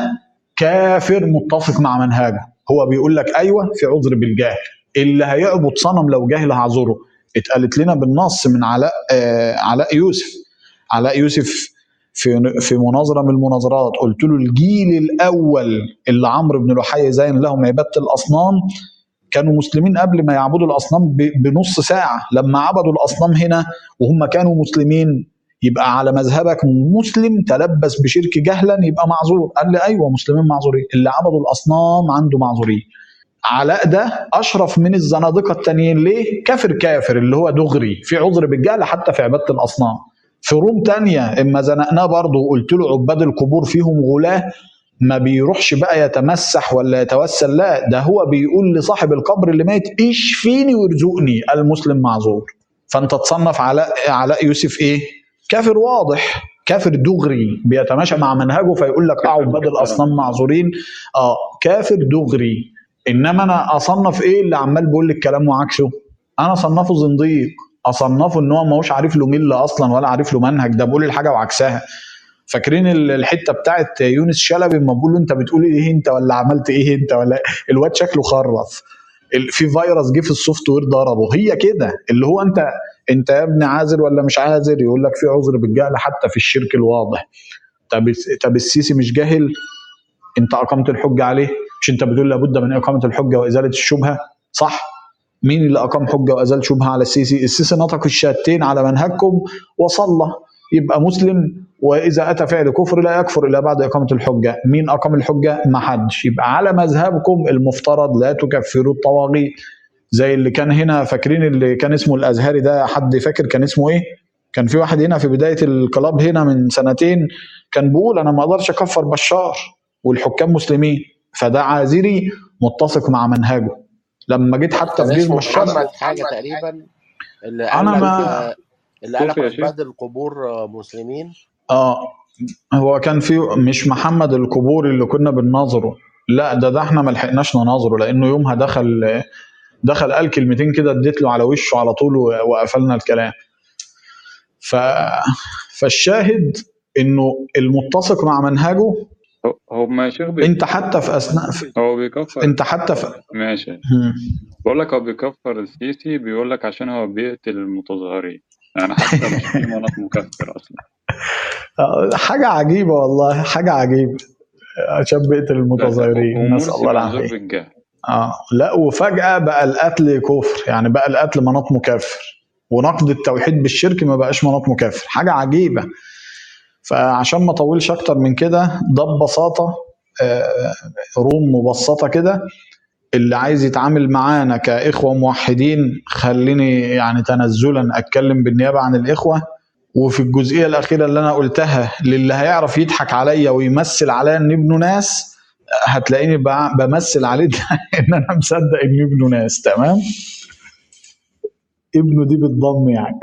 كافر متفق مع منهجه هو بيقول لك ايوه في عذر بالجهل اللي هيعبد صنم لو جاهل هعذره اتقالت لنا بالنص من علاء آه علاء يوسف علاء يوسف في في مناظره من المناظرات قلت له الجيل الاول اللي عمرو بن لحي زين لهم عباده الاصنام كانوا مسلمين قبل ما يعبدوا الاصنام ب- بنص ساعه لما عبدوا الاصنام هنا وهم كانوا مسلمين يبقى على مذهبك مسلم تلبس بشرك جهلا يبقى معذور قال لي ايوه مسلمين معذورين اللي عبدوا الاصنام عنده معذورين علاء ده اشرف من الزنادقه التانيين ليه؟ كافر كافر اللي هو دغري في عذر بالجهل حتى في عباده الاصنام. في روم تانية اما زنقناه برضه وقلت له عباد القبور فيهم غلاه ما بيروحش بقى يتمسح ولا يتوسل لا ده هو بيقول لصاحب القبر اللي مات اشفيني وارزقني المسلم معذور. فانت تصنف علاء علاء يوسف ايه؟ كافر واضح كافر دغري بيتماشى مع منهجه فيقول لك اه عباد الاصنام معذورين اه كافر دغري انما انا اصنف ايه اللي عمال بيقول لي الكلام وعكسه انا اصنفه زنديق اصنفه ان هو ما هوش عارف له مله اصلا ولا عارف له منهج ده بيقول الحاجه وعكسها فاكرين ال- الحته بتاعت يونس شلبي لما بقول له انت بتقول ايه انت ولا عملت ايه انت ولا الواد شكله خرف ال- في فيروس جه في السوفت وير ضربه هي كده اللي هو انت انت يا ابني عاذر ولا مش عاذر يقول لك في عذر بالجهل حتى في الشرك الواضح طب طب السيسي مش جاهل انت اقمت الحجه عليه مش انت بتقول لابد من اقامه الحجه وازاله الشبهه صح مين اللي اقام حجه وازال شبهه على السيسي السيسي نطق الشهادتين على منهجكم وصلى يبقى مسلم واذا اتى فعل كفر لا يكفر الا بعد اقامه الحجه مين اقام الحجه ما حدش يبقى على مذهبكم المفترض لا تكفروا الطواغيت زي اللي كان هنا فاكرين اللي كان اسمه الازهري ده حد فاكر كان اسمه ايه كان في واحد هنا في بدايه الكلاب هنا من سنتين كان بيقول انا ما اقدرش اكفر بشار والحكام مسلمين فده عازري متسق مع منهجه لما جيت حتى في كان جيش اسمه بشار محمد حاجة تقريبا اللي قال انا لك ما آه، اللي قال لك صوفي يا شيخ عباد القبور آه، مسلمين اه هو كان في مش محمد الكبوري اللي كنا بنناظره لا ده ده احنا ما لحقناش نناظره لانه يومها دخل دخل قال كلمتين كده اديت له على وشه على طول و- وقفلنا الكلام ف فالشاهد انه المتسق مع منهجه هو هو ما يا شيخ بي... انت حتى في اثناء في هو بيكفر انت حتى في ماشي هم. بقول لك هو بيكفر السيسي بيقول لك عشان هو بيقتل المتظاهرين يعني حتى مش في مناط مكفر اصلا آه، حاجه عجيبه والله حاجه عجيبه عشان بيقتل لا لا المتظاهرين نسال ومرسي الله معذور العافيه بالجهل اه لا وفجأة بقى القتل كفر يعني بقى القتل مناط مكفر ونقد التوحيد بالشرك ما بقاش مناط مكفر حاجة عجيبة فعشان ما اطولش اكتر من كده ده ببساطة آه، روم مبسطة كده اللي عايز يتعامل معانا كإخوة موحدين خليني يعني تنزلا أتكلم بالنيابة عن الإخوة وفي الجزئية الأخيرة اللي أنا قلتها للي هيعرف يضحك عليا ويمثل عليا إن ابنه ناس هتلاقيني بع- بمثل عليه ده إن أنا مصدق إن ابنه ناس تمام ابنه دي بالضم يعني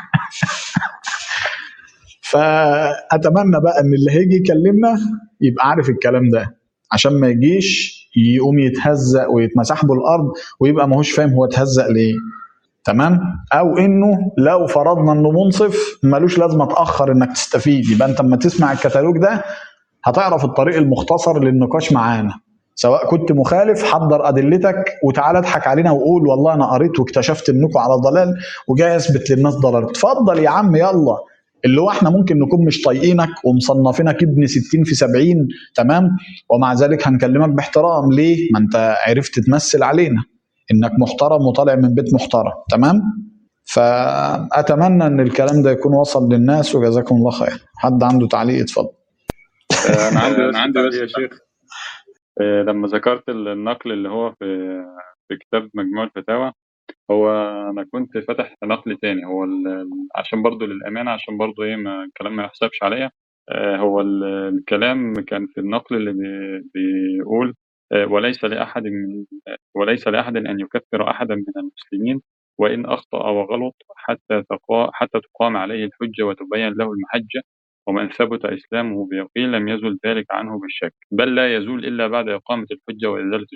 فأتمنى بقى إن اللي هيجي يكلمنا يبقى عارف الكلام ده عشان ما يجيش يقوم يتهزق ويتمسح له الارض ويبقى ماهوش فاهم هو اتهزق ليه تمام او انه لو فرضنا انه منصف ملوش لازمه تاخر انك تستفيد يبقى انت لما تسمع الكتالوج ده هتعرف الطريق المختصر للنقاش معانا سواء كنت مخالف حضر ادلتك وتعالى اضحك علينا وقول والله انا قريت واكتشفت انكم على ضلال وجاي اثبت للناس ضلال اتفضل يا عم يلا اللي هو احنا ممكن نكون مش طايقينك ومصنفينك ابن 60 في 70 تمام ومع ذلك هنكلمك باحترام ليه؟ ما انت عرفت تمثل علينا انك محترم وطالع من بيت محترم تمام؟ فاتمنى ان الكلام ده يكون وصل للناس وجزاكم الله خير حد عنده تعليق اتفضل آه، انا عندي انا عندي بس يا شيخ آه، لما ذكرت النقل اللي هو في في كتاب مجموع الفتاوى هو انا كنت فاتح نقل تاني هو ال- عشان برضو للامانه عشان برضو ايه ما الكلام ما يحسبش عليا آه، هو ال- الكلام كان في النقل اللي بي- بيقول آه، وليس لأحد من وليس لأحد أن يكفر أحدا من المسلمين وإن أخطأ وغلط حتى تقا حتى تقام عليه الحجة وتبين له المحجة ومن ثبت إسلامه بيقين لم يزل ذلك عنه بالشك بل لا يزول إلا بعد إقامة الحجة وإزالة الشبهة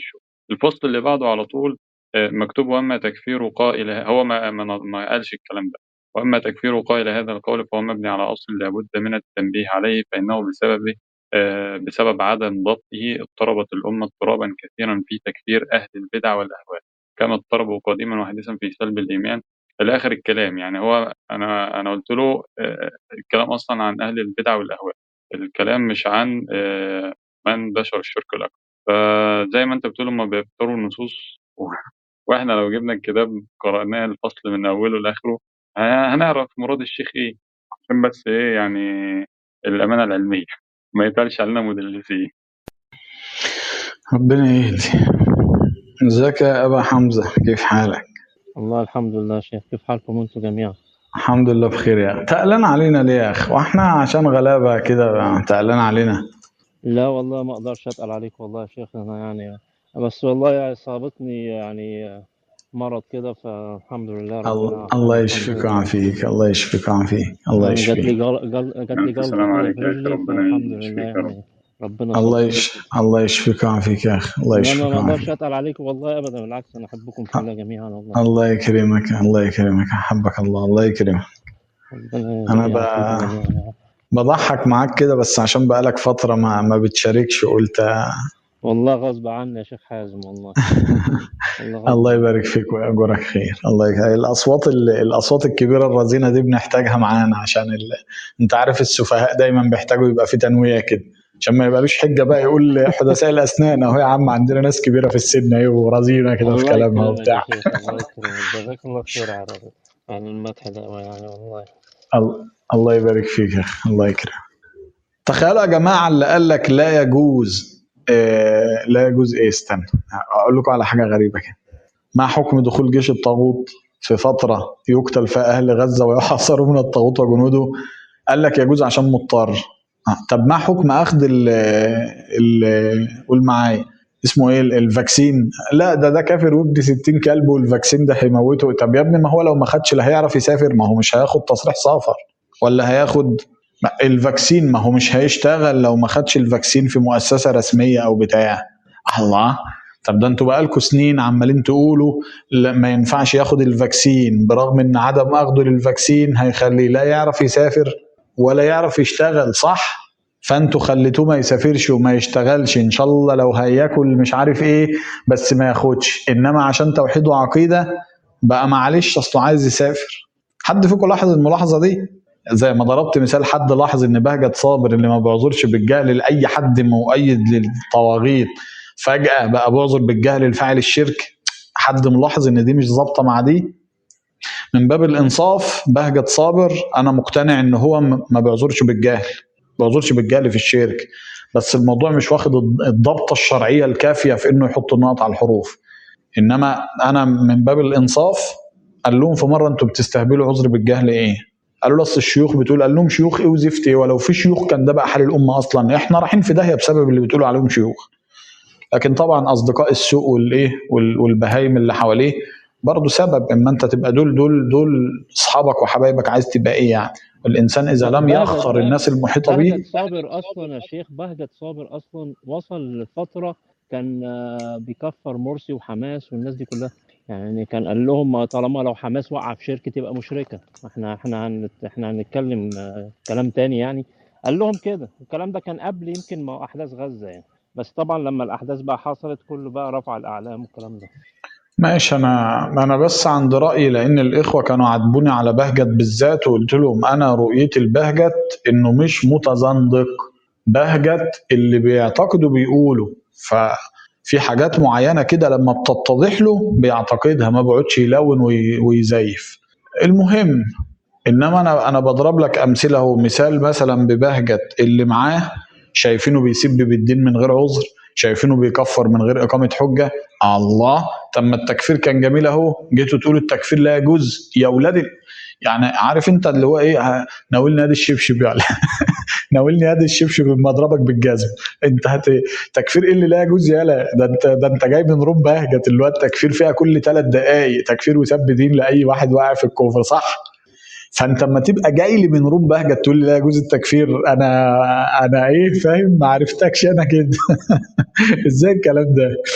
البوست اللي بعده على طول آه، مكتوب واما تكفير قائل هو ما ما ما قالش الكلام ده واما تكفير قائل هذا القول فهو مبني على اصل لابد من التنبيه عليه فانه بسبب آه، بسبب عدم ضبطه اضطربت الامه اضطرابا كثيرا في تكفير اهل البدع والاهواء كما اضطربوا قديما وحديثا في سلب الايمان الى اخر الكلام يعني هو انا انا قلت له آه، الكلام اصلا عن اهل البدع والاهواء الكلام مش عن آه، من بشر الشرك الاكبر فزي ما انت بتقول هم بيختاروا النصوص و- واحنا لو جبنا الكتاب قرأناه الفصل من اوله لاخره ه- هنعرف مراد الشيخ ايه عشان بس ايه يعني الامانه العلميه ما يتقالش علينا مدلسين ربنا يهدي ازيك يا ابا حمزه كيف حالك والله الحمد لله يا شيخ كيف حالكم انتم جميعا الحمد لله بخير يا اخي تقلان علينا ليه يا اخي واحنا عشان غلابه كده تقلان علينا لا والله ما اقدرش اتقل عليك والله يا شيخ انا يعني بس والله يعني اصابتني يعني مرض كده فالحمد لله الله ربنا الله الحمد يشفيك لله ويعافيك الله يشفيك ويعافيك الله يعني جات لي يشفيك جل... جل... جات لي الف جلطة سلام كده عليك في يا اخي رجلي ربنا فالحمد لله يشفيك يا رب يعني ربنا الله ستر يش الله يشفيك ويعافيك يا اخي الله انما يشفيك ما اقدرش ويعافيك اتقل عليك والله ابدا بالعكس انا احبكم في الله جميعا والله الله يكرمك الله يكرمك احبك الله الله يكرمك ربنا انا ب... يعافيكم جميعا يا رب بضحك معاك كده بس عشان بقالك فتره ما ما بتشاركش قلت والله غصب عني يا شيخ حازم والله والله غصب الله عني يبارك فيك ويأجرك خير الله يك... الاصوات ال... الاصوات الكبيره الرزينه دي بنحتاجها معانا عشان ال... انت عارف السفهاء دايما بيحتاجوا يبقى في تنويه كده عشان ما يبقالوش حجه بقى يقول حدثاء الاسنان اهو يا عم عندنا ناس كبيره في السن اهي ورزينه كده في الله كلامها يكرمك وبتاع يا شيخ الله يكرمك جزاك الله خير على على المدح ده يعني والله ال- الله يبارك فيك يا اخي الله يكرمك تخيلوا يا جماعه اللي قال لك لا يجوز آه لا يجوز ايه استنى اقول لكم على حاجه غريبه كده مع حكم دخول جيش الطاغوت في فتره يقتل فيها اهل غزه ويحاصروا من الطاغوت وجنوده قال لك يجوز عشان مضطر آه، طب ما حكم اخذ ال ال قول معايا اسمه ايه ال- الفاكسين لا ده ده كافر وابن 60 كلب والفاكسين ده هيموته طب يا ابني ما هو لو ما خدش لا هيعرف يسافر ما هو مش هياخد تصريح سفر ولا هياخد ما- الفاكسين ما هو مش هيشتغل لو ما خدش الفاكسين في مؤسسة رسمية او بتاع الله طب ده انتوا بقالكوا سنين عمالين تقولوا لا ما ينفعش ياخد الفاكسين برغم ان عدم اخده للفاكسين هيخليه لا يعرف يسافر ولا يعرف يشتغل صح فانتوا خليتوه ما يسافرش وما يشتغلش ان شاء الله لو هياكل مش عارف ايه بس ما ياخدش انما عشان توحيد وعقيده بقى معلش اصله عايز يسافر حد فيكم لاحظ الملاحظه دي زي ما ضربت مثال حد لاحظ ان بهجت صابر اللي ما بيعذرش بالجهل لاي حد مؤيد للطواغيت فجاه بقى بيعذر بالجهل لفاعل الشرك حد ملاحظ ان دي مش ظابطه مع دي من باب الانصاف بهجت صابر انا مقتنع ان هو م- ما بيعذرش بالجهل ما بيعذرش بالجهل في الشرك بس الموضوع مش واخد الض- الضبطه الشرعيه الكافيه في انه يحط النقط على الحروف انما انا من باب الانصاف قال لهم في مره انتوا بتستهبلوا عذر بالجهل ايه؟ قالوا له اصل الشيوخ بتقول قال لهم شيوخ ايه وزفت ايه ولو في شيوخ كان ده بقى حال الامه اصلا احنا رايحين في داهيه بسبب اللي بتقولوا عليهم شيوخ لكن طبعا اصدقاء السوء والايه وال- والبهايم اللي حواليه برضه سبب اما انت تبقى دول دول دول اصحابك وحبايبك عايز تبقى ايه يعني الانسان اذا لم بهجت يخر بهجت الناس المحيطه به بهجت صابر اصلا يا شيخ بهجت صابر اصلا وصل لفتره كان آه، بيكفر مرسي وحماس والناس دي كلها يعني كان قال لهم ما طالما لو حماس وقع في شركه تبقى مشركه احنا احنا هنت احنا هنتكلم آه، كلام تاني يعني قال لهم كده الكلام ده كان قبل يمكن ما احداث غزه يعني بس طبعا لما الاحداث بقى حصلت كله بقى رفع الاعلام والكلام ده ماشي انا انا بس عند رايي لان الاخوه كانوا عاتبوني على بهجت بالذات وقلت لهم انا رؤيتي لبهجت انه مش متزندق بهجت اللي بيعتقدوا بيقولوا ففي حاجات معينه كده لما بتتضح له بيعتقدها ما بيقعدش يلون وي- ويزيف المهم انما انا انا بضرب لك امثله اهو مثال مثلا ببهجت اللي معاه شايفينه بيسب بالدين من غير عذر شايفينه بيكفر من غير اقامه حجه الله طب ما التكفير كان جميل اهو جيتوا تقولوا التكفير لا يجوز يا اولاد ال- يعني عارف انت اللي هو ايه ه- ناولني هذا الشبشب يعني ناولني هذا الشبشب بما اضربك بالجزم انت هت... تكفير ايه اللي لا يجوز يالا ده انت ده انت جاي من روم بهجت اللي هو التكفير فيها كل ثلاث دقائق تكفير وسب دين لاي واحد واقع في الكفر صح؟ فانت اما تبقى جاي لي من روم بهجت تقول لي لا يجوز التكفير انا انا ايه فاهم ما عرفتكش انا كده ازاي الكلام ده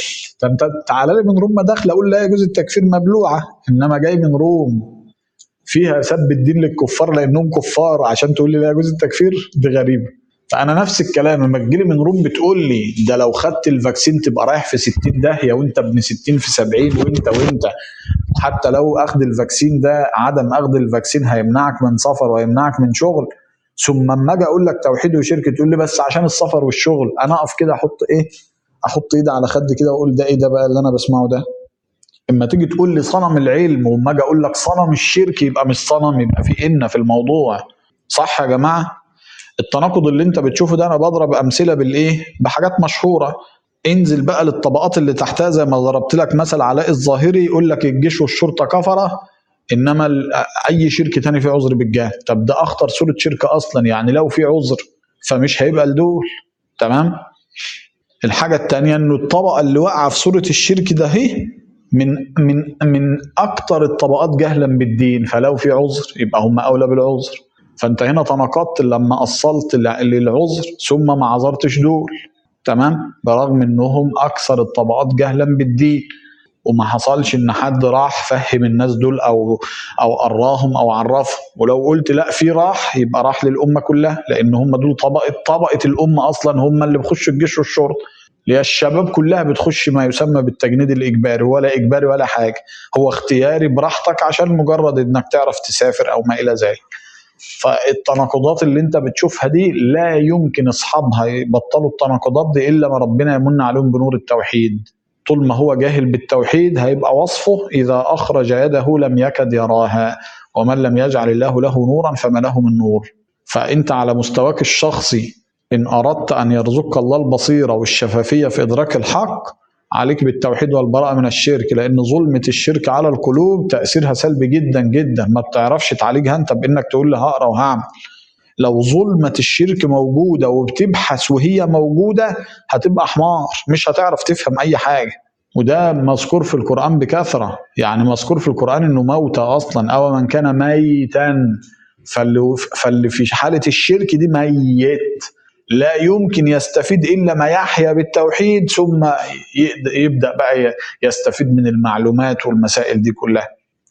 فانت تعالى لي من روم داخل اقول لا يجوز التكفير مبلوعه انما جاي من روم فيها سب الدين للكفار لانهم كفار عشان تقول لي لا يجوز التكفير دي غريبه فانا نفس الكلام لما تجيلي من روم بتقول لي ده لو خدت الفاكسين تبقى رايح في 60 داهيه وانت ابن 60 في 70 وانت وانت حتى لو اخذ الفاكسين ده عدم اخذ الفاكسين هيمنعك من سفر ويمنعك من شغل ثم اما اجي اقول لك توحيد وشرك تقول لي بس عشان السفر والشغل انا اقف كده احط ايه احط ايدي على خدي كده واقول ده ايه ده بقى اللي انا بسمعه ده اما تيجي تقول لي صنم العلم واما اجي اقول لك صنم الشرك يبقى مش صنم يبقى في ان في الموضوع صح يا جماعه التناقض اللي انت بتشوفه ده انا بضرب امثله بالايه بحاجات مشهوره انزل بقى للطبقات اللي تحتها زي ما ضربت لك مثل علاء الظاهري يقول لك الجيش والشرطه كفره انما ال- اي شرك تاني فيه عذر بالجهل طب ده اخطر صوره شرك اصلا يعني لو في عذر فمش هيبقى لدول تمام الحاجه التانيه انه الطبقه اللي واقعه في صوره الشرك ده هي من من من اكتر الطبقات جهلا بالدين فلو في عذر يبقى هم اولى بالعذر فانت هنا تناقضت لما اصلت لع- للعذر ثم ما عذرتش دول تمام برغم انهم اكثر الطبقات جهلا بالدين وما حصلش ان حد راح فهم الناس دول او او قراهم او عرفهم ولو قلت لا في راح يبقى راح للامه كلها لان هم دول طبقه طبقه الامه اصلا هم اللي بيخشوا الجيش والشرطه اللي هي الشباب كلها بتخش ما يسمى بالتجنيد الاجباري ولا اجباري ولا حاجه هو اختياري براحتك عشان مجرد انك تعرف تسافر او ما الى ذلك فالتناقضات اللي انت بتشوفها دي لا يمكن اصحابها يبطلوا التناقضات دي الا ما ربنا يمن عليهم بنور التوحيد طول ما هو جاهل بالتوحيد هيبقى وصفه اذا اخرج يده لم يكد يراها ومن لم يجعل الله له نورا فما له من نور فانت على مستواك الشخصي ان اردت ان يرزقك الله البصيره والشفافيه في ادراك الحق عليك بالتوحيد والبراءه من الشرك لان ظلمه الشرك على القلوب تاثيرها سلبي جدا جدا ما بتعرفش تعالجها انت بانك تقول لي هقرا وهعمل لو ظلمة الشرك موجودة وبتبحث وهي موجودة هتبقى حمار مش هتعرف تفهم أي حاجة وده مذكور في القرآن بكثرة يعني مذكور في القرآن إنه موتى أصلا أو من كان ميتا فاللي, فاللي في حالة الشرك دي ميت لا يمكن يستفيد إلا ما يحيا بالتوحيد ثم يقد- يبدأ بقى يستفيد من المعلومات والمسائل دي كلها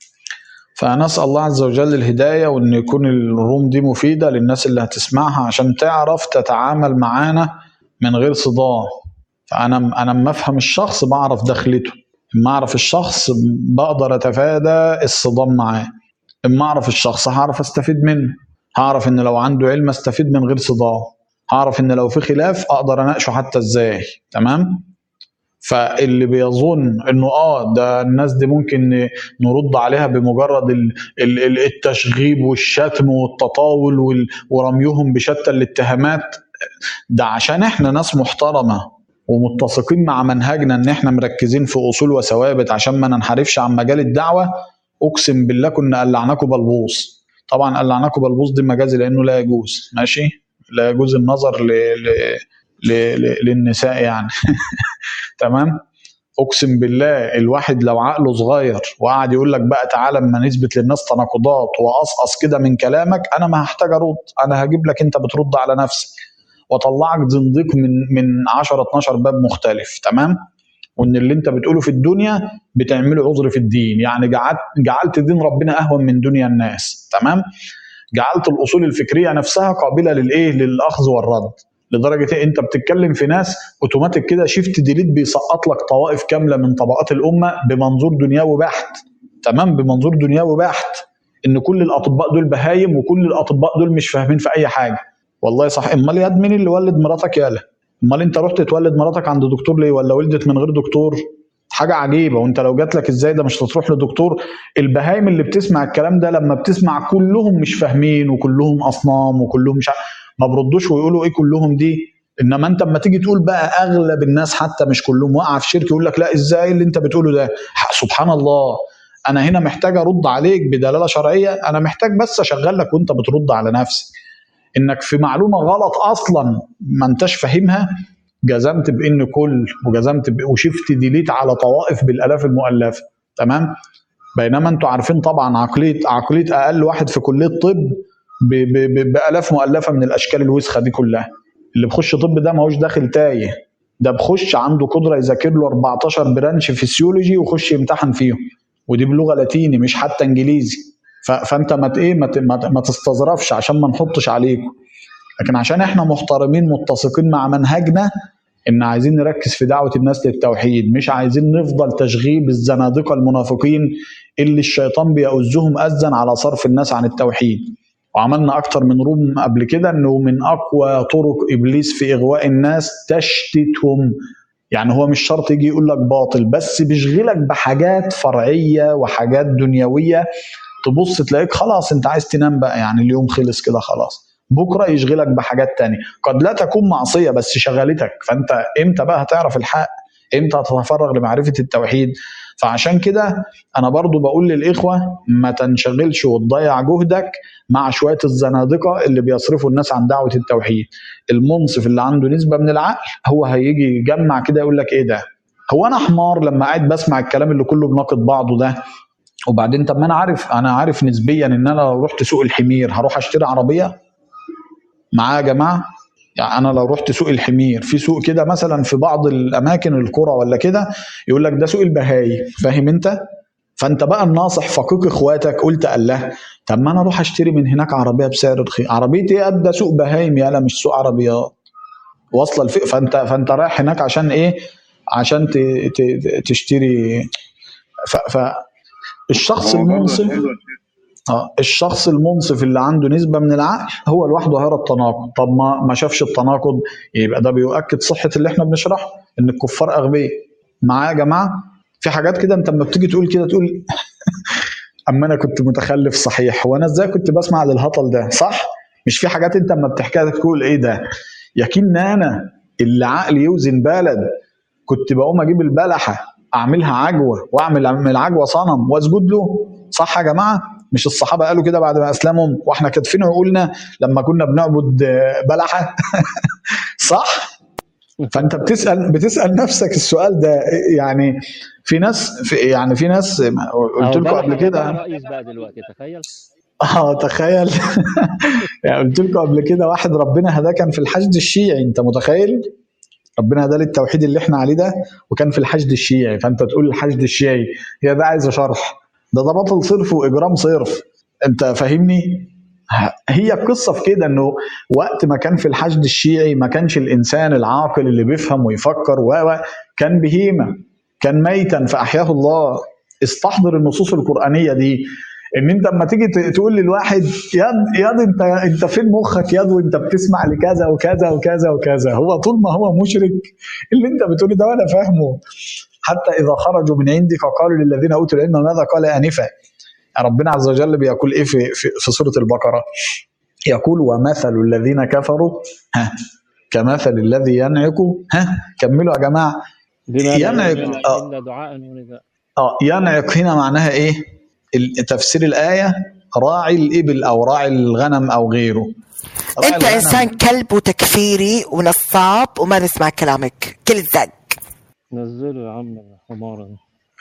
فنسأل الله عز وجل الهداية وأن يكون الروم دي مفيدة للناس اللي هتسمعها عشان تعرف تتعامل معانا من غير صدام فأنا أنا لما أفهم الشخص بعرف دخلته لما أعرف الشخص بقدر أتفادى الصدام معاه اما اعرف الشخص هعرف استفيد منه هعرف ان لو عنده علم استفيد من غير صدام هعرف ان لو في خلاف اقدر اناقشه حتى ازاي تمام فاللي بيظن انه اه ده الناس دي ممكن نرد عليها بمجرد ال- ال- ال- التشغيب والشتم والتطاول وال- ورميهم بشتى الاتهامات ده عشان احنا ناس محترمه ومتسقين مع منهجنا ان احنا مركزين في اصول وثوابت عشان ما ننحرفش عن مجال الدعوه اقسم بالله كنا قلعناكم بلبوص طبعا قلعناكم بلبوص دي مجازي لانه لا يجوز ماشي لا يجوز النظر ل... ل... ل... ل... للنساء يعني تمام اقسم بالله الواحد لو عقله صغير وقعد يقول لك بقى تعالى اما نثبت للناس تناقضات واقصقص كده من كلامك انا ما هحتاج ارد انا هجيب لك انت بترد على نفسك واطلعك زنديق من من 10 12 باب مختلف تمام وان اللي انت بتقوله في الدنيا بتعمله عذر في الدين يعني جعلت جعلت دين ربنا اهون من دنيا الناس تمام جعلت الاصول الفكريه نفسها قابله للايه للاخذ والرد لدرجه إيه؟ انت بتتكلم في ناس اوتوماتيك كده شيفت ديليت بيسقط لك طوائف كامله من طبقات الامه بمنظور دنيوي بحت تمام بمنظور دنيوي بحت ان كل الاطباء دول بهايم وكل الاطباء دول مش فاهمين في اي حاجه والله صح امال يا مين اللي ولد مراتك يالا امال انت رحت تولد مراتك عند دكتور ليه ولا ولدت من غير دكتور حاجه عجيبه وانت لو جات لك ازاي ده مش هتروح لدكتور البهايم اللي بتسمع الكلام ده لما بتسمع كلهم مش فاهمين وكلهم اصنام وكلهم مش ع- ما بردوش ويقولوا ايه كلهم دي انما انت اما تيجي تقول بقى اغلب الناس حتى مش كلهم واقعه في شرك يقول لك لا ازاي اللي انت بتقوله ده ح- سبحان الله انا هنا محتاج ارد عليك بدلاله شرعيه انا محتاج بس اشغل لك وانت بترد على نفسك انك في معلومه غلط اصلا ما انتش فاهمها جزمت بان كل وجزمت ب... وشفت ديليت على طوائف بالالاف المؤلفه تمام بينما انتوا عارفين طبعا عقليه عقليه اقل واحد في كليه طب ب... ب... ب... بالاف مؤلفه من الاشكال الوسخه دي كلها اللي بيخش طب ده ما هوش داخل تايه ده بخش عنده قدره يذاكر له 14 برانش فيسيولوجي ويخش يمتحن فيهم ودي بلغه لاتيني مش حتى انجليزي ف- فانت ما ت- ايه ما ت- ما ت- ما تستظرفش عشان ما نحطش عليكم لكن عشان احنا محترمين متسقين مع منهجنا ان عايزين نركز في دعوه الناس للتوحيد مش عايزين نفضل تشغيب الزنادقه المنافقين اللي الشيطان بيؤزهم أزا على صرف الناس عن التوحيد وعملنا اكتر من روم قبل كده انه من اقوى طرق ابليس في اغواء الناس تشتيتهم يعني هو مش شرط يجي يقول لك باطل بس بيشغلك بحاجات فرعيه وحاجات دنيويه تبص تلاقيك خلاص انت عايز تنام بقى يعني اليوم خلص كده خلاص بكره يشغلك بحاجات تانية قد لا تكون معصيه بس شغلتك فانت امتى بقى هتعرف الحق امتى هتتفرغ لمعرفه التوحيد فعشان كده انا برضو بقول للاخوه ما تنشغلش وتضيع جهدك مع شويه الزنادقه اللي بيصرفوا الناس عن دعوه التوحيد المنصف اللي عنده نسبه من العقل هو هيجي يجمع كده يقول لك ايه ده هو انا حمار لما قاعد بسمع الكلام اللي كله بناقض بعضه ده وبعدين طب ما انا عارف انا عارف نسبيا ان انا لو رحت سوق الحمير هروح اشتري عربيه معايا يا جماعه يعني انا لو رحت سوق الحمير في سوق كده مثلا في بعض الاماكن القرى ولا كده يقول لك ده سوق البهاي فاهم انت فانت بقى الناصح فقيق اخواتك قلت الله طب ما انا اروح اشتري من هناك عربيه بسعر رخيص عربيه ايه قد ده سوق بهايم يالا مش سوق عربيات واصله الفئه فانت فانت رايح هناك عشان ايه عشان ت... ت... تشتري ف... ف... الشخص هو برضه المنصف حلو اه الشخص المنصف اللي عنده نسبه من العقل هو لوحده هيرى التناقض طب ما ما شافش التناقض يبقى ده بيؤكد صحه اللي احنا بنشرحه ان الكفار اغبياء معايا يا جماعه في حاجات كده انت لما بتيجي تقول كده تقول اما انا كنت متخلف صحيح وانا ازاي كنت بسمع للهطل ده صح مش في حاجات انت اما بتحكيها تقول ايه ده يكن انا اللي عقلي يوزن بلد كنت بقوم اجيب البلحه اعملها عجوه واعمل من العجوه صنم واسجد له صح يا جماعه مش الصحابه قالوا كده بعد ما اسلموا واحنا كاتفين عقولنا لما كنا بنعبد آه، بلحه صح فانت بتسال بتسال نفسك السؤال ده يعني في ناس في يعني في ناس قلت أهو لكم قبل بلح كده بقى رئيس بقى دلوقتي تخيل اه تخيل يعني قلت لكم قبل كده واحد ربنا هداه كان في الحشد الشيعي انت متخيل ربنا هداه للتوحيد اللي احنا عليه ده وكان في الحشد الشيعي فانت تقول الحشد الشيعي هي ده عايزه شرح ده ده باطل صرف واجرام صرف انت فاهمني هي القصه في كده انه وقت ما كان في الحشد الشيعي ما كانش الانسان العاقل اللي بيفهم ويفكر و و- كان بهيمه كان ميتا فاحياه الله استحضر النصوص القرانيه دي ان انت لما تيجي ت- تقول للواحد ياد ياد انت انت فين مخك ياد وانت بتسمع لكذا وكذا وكذا وكذا هو طول ما هو مشرك اللي انت بتقوله ده ولا فاهمه حتى اذا خرجوا من عندك قالوا للذين اوتوا العلم ماذا قال انفا ربنا عز وجل بيقول ايه في في, في سوره البقره يقول ومثل الذين كفروا ها كمثل الذي ينعق ها كملوا يا جماعه بما لا ينعق يسمع اه, إلا دعاء ونداء آه ينعق هنا معناها ايه ال- تفسير الايه راعي الابل او راعي الغنم او غيره راعي انت الغنم انسان كلب وتكفيري ونصاب وما نسمع كلامك كل الزق نزلوا يا عم الحمار ده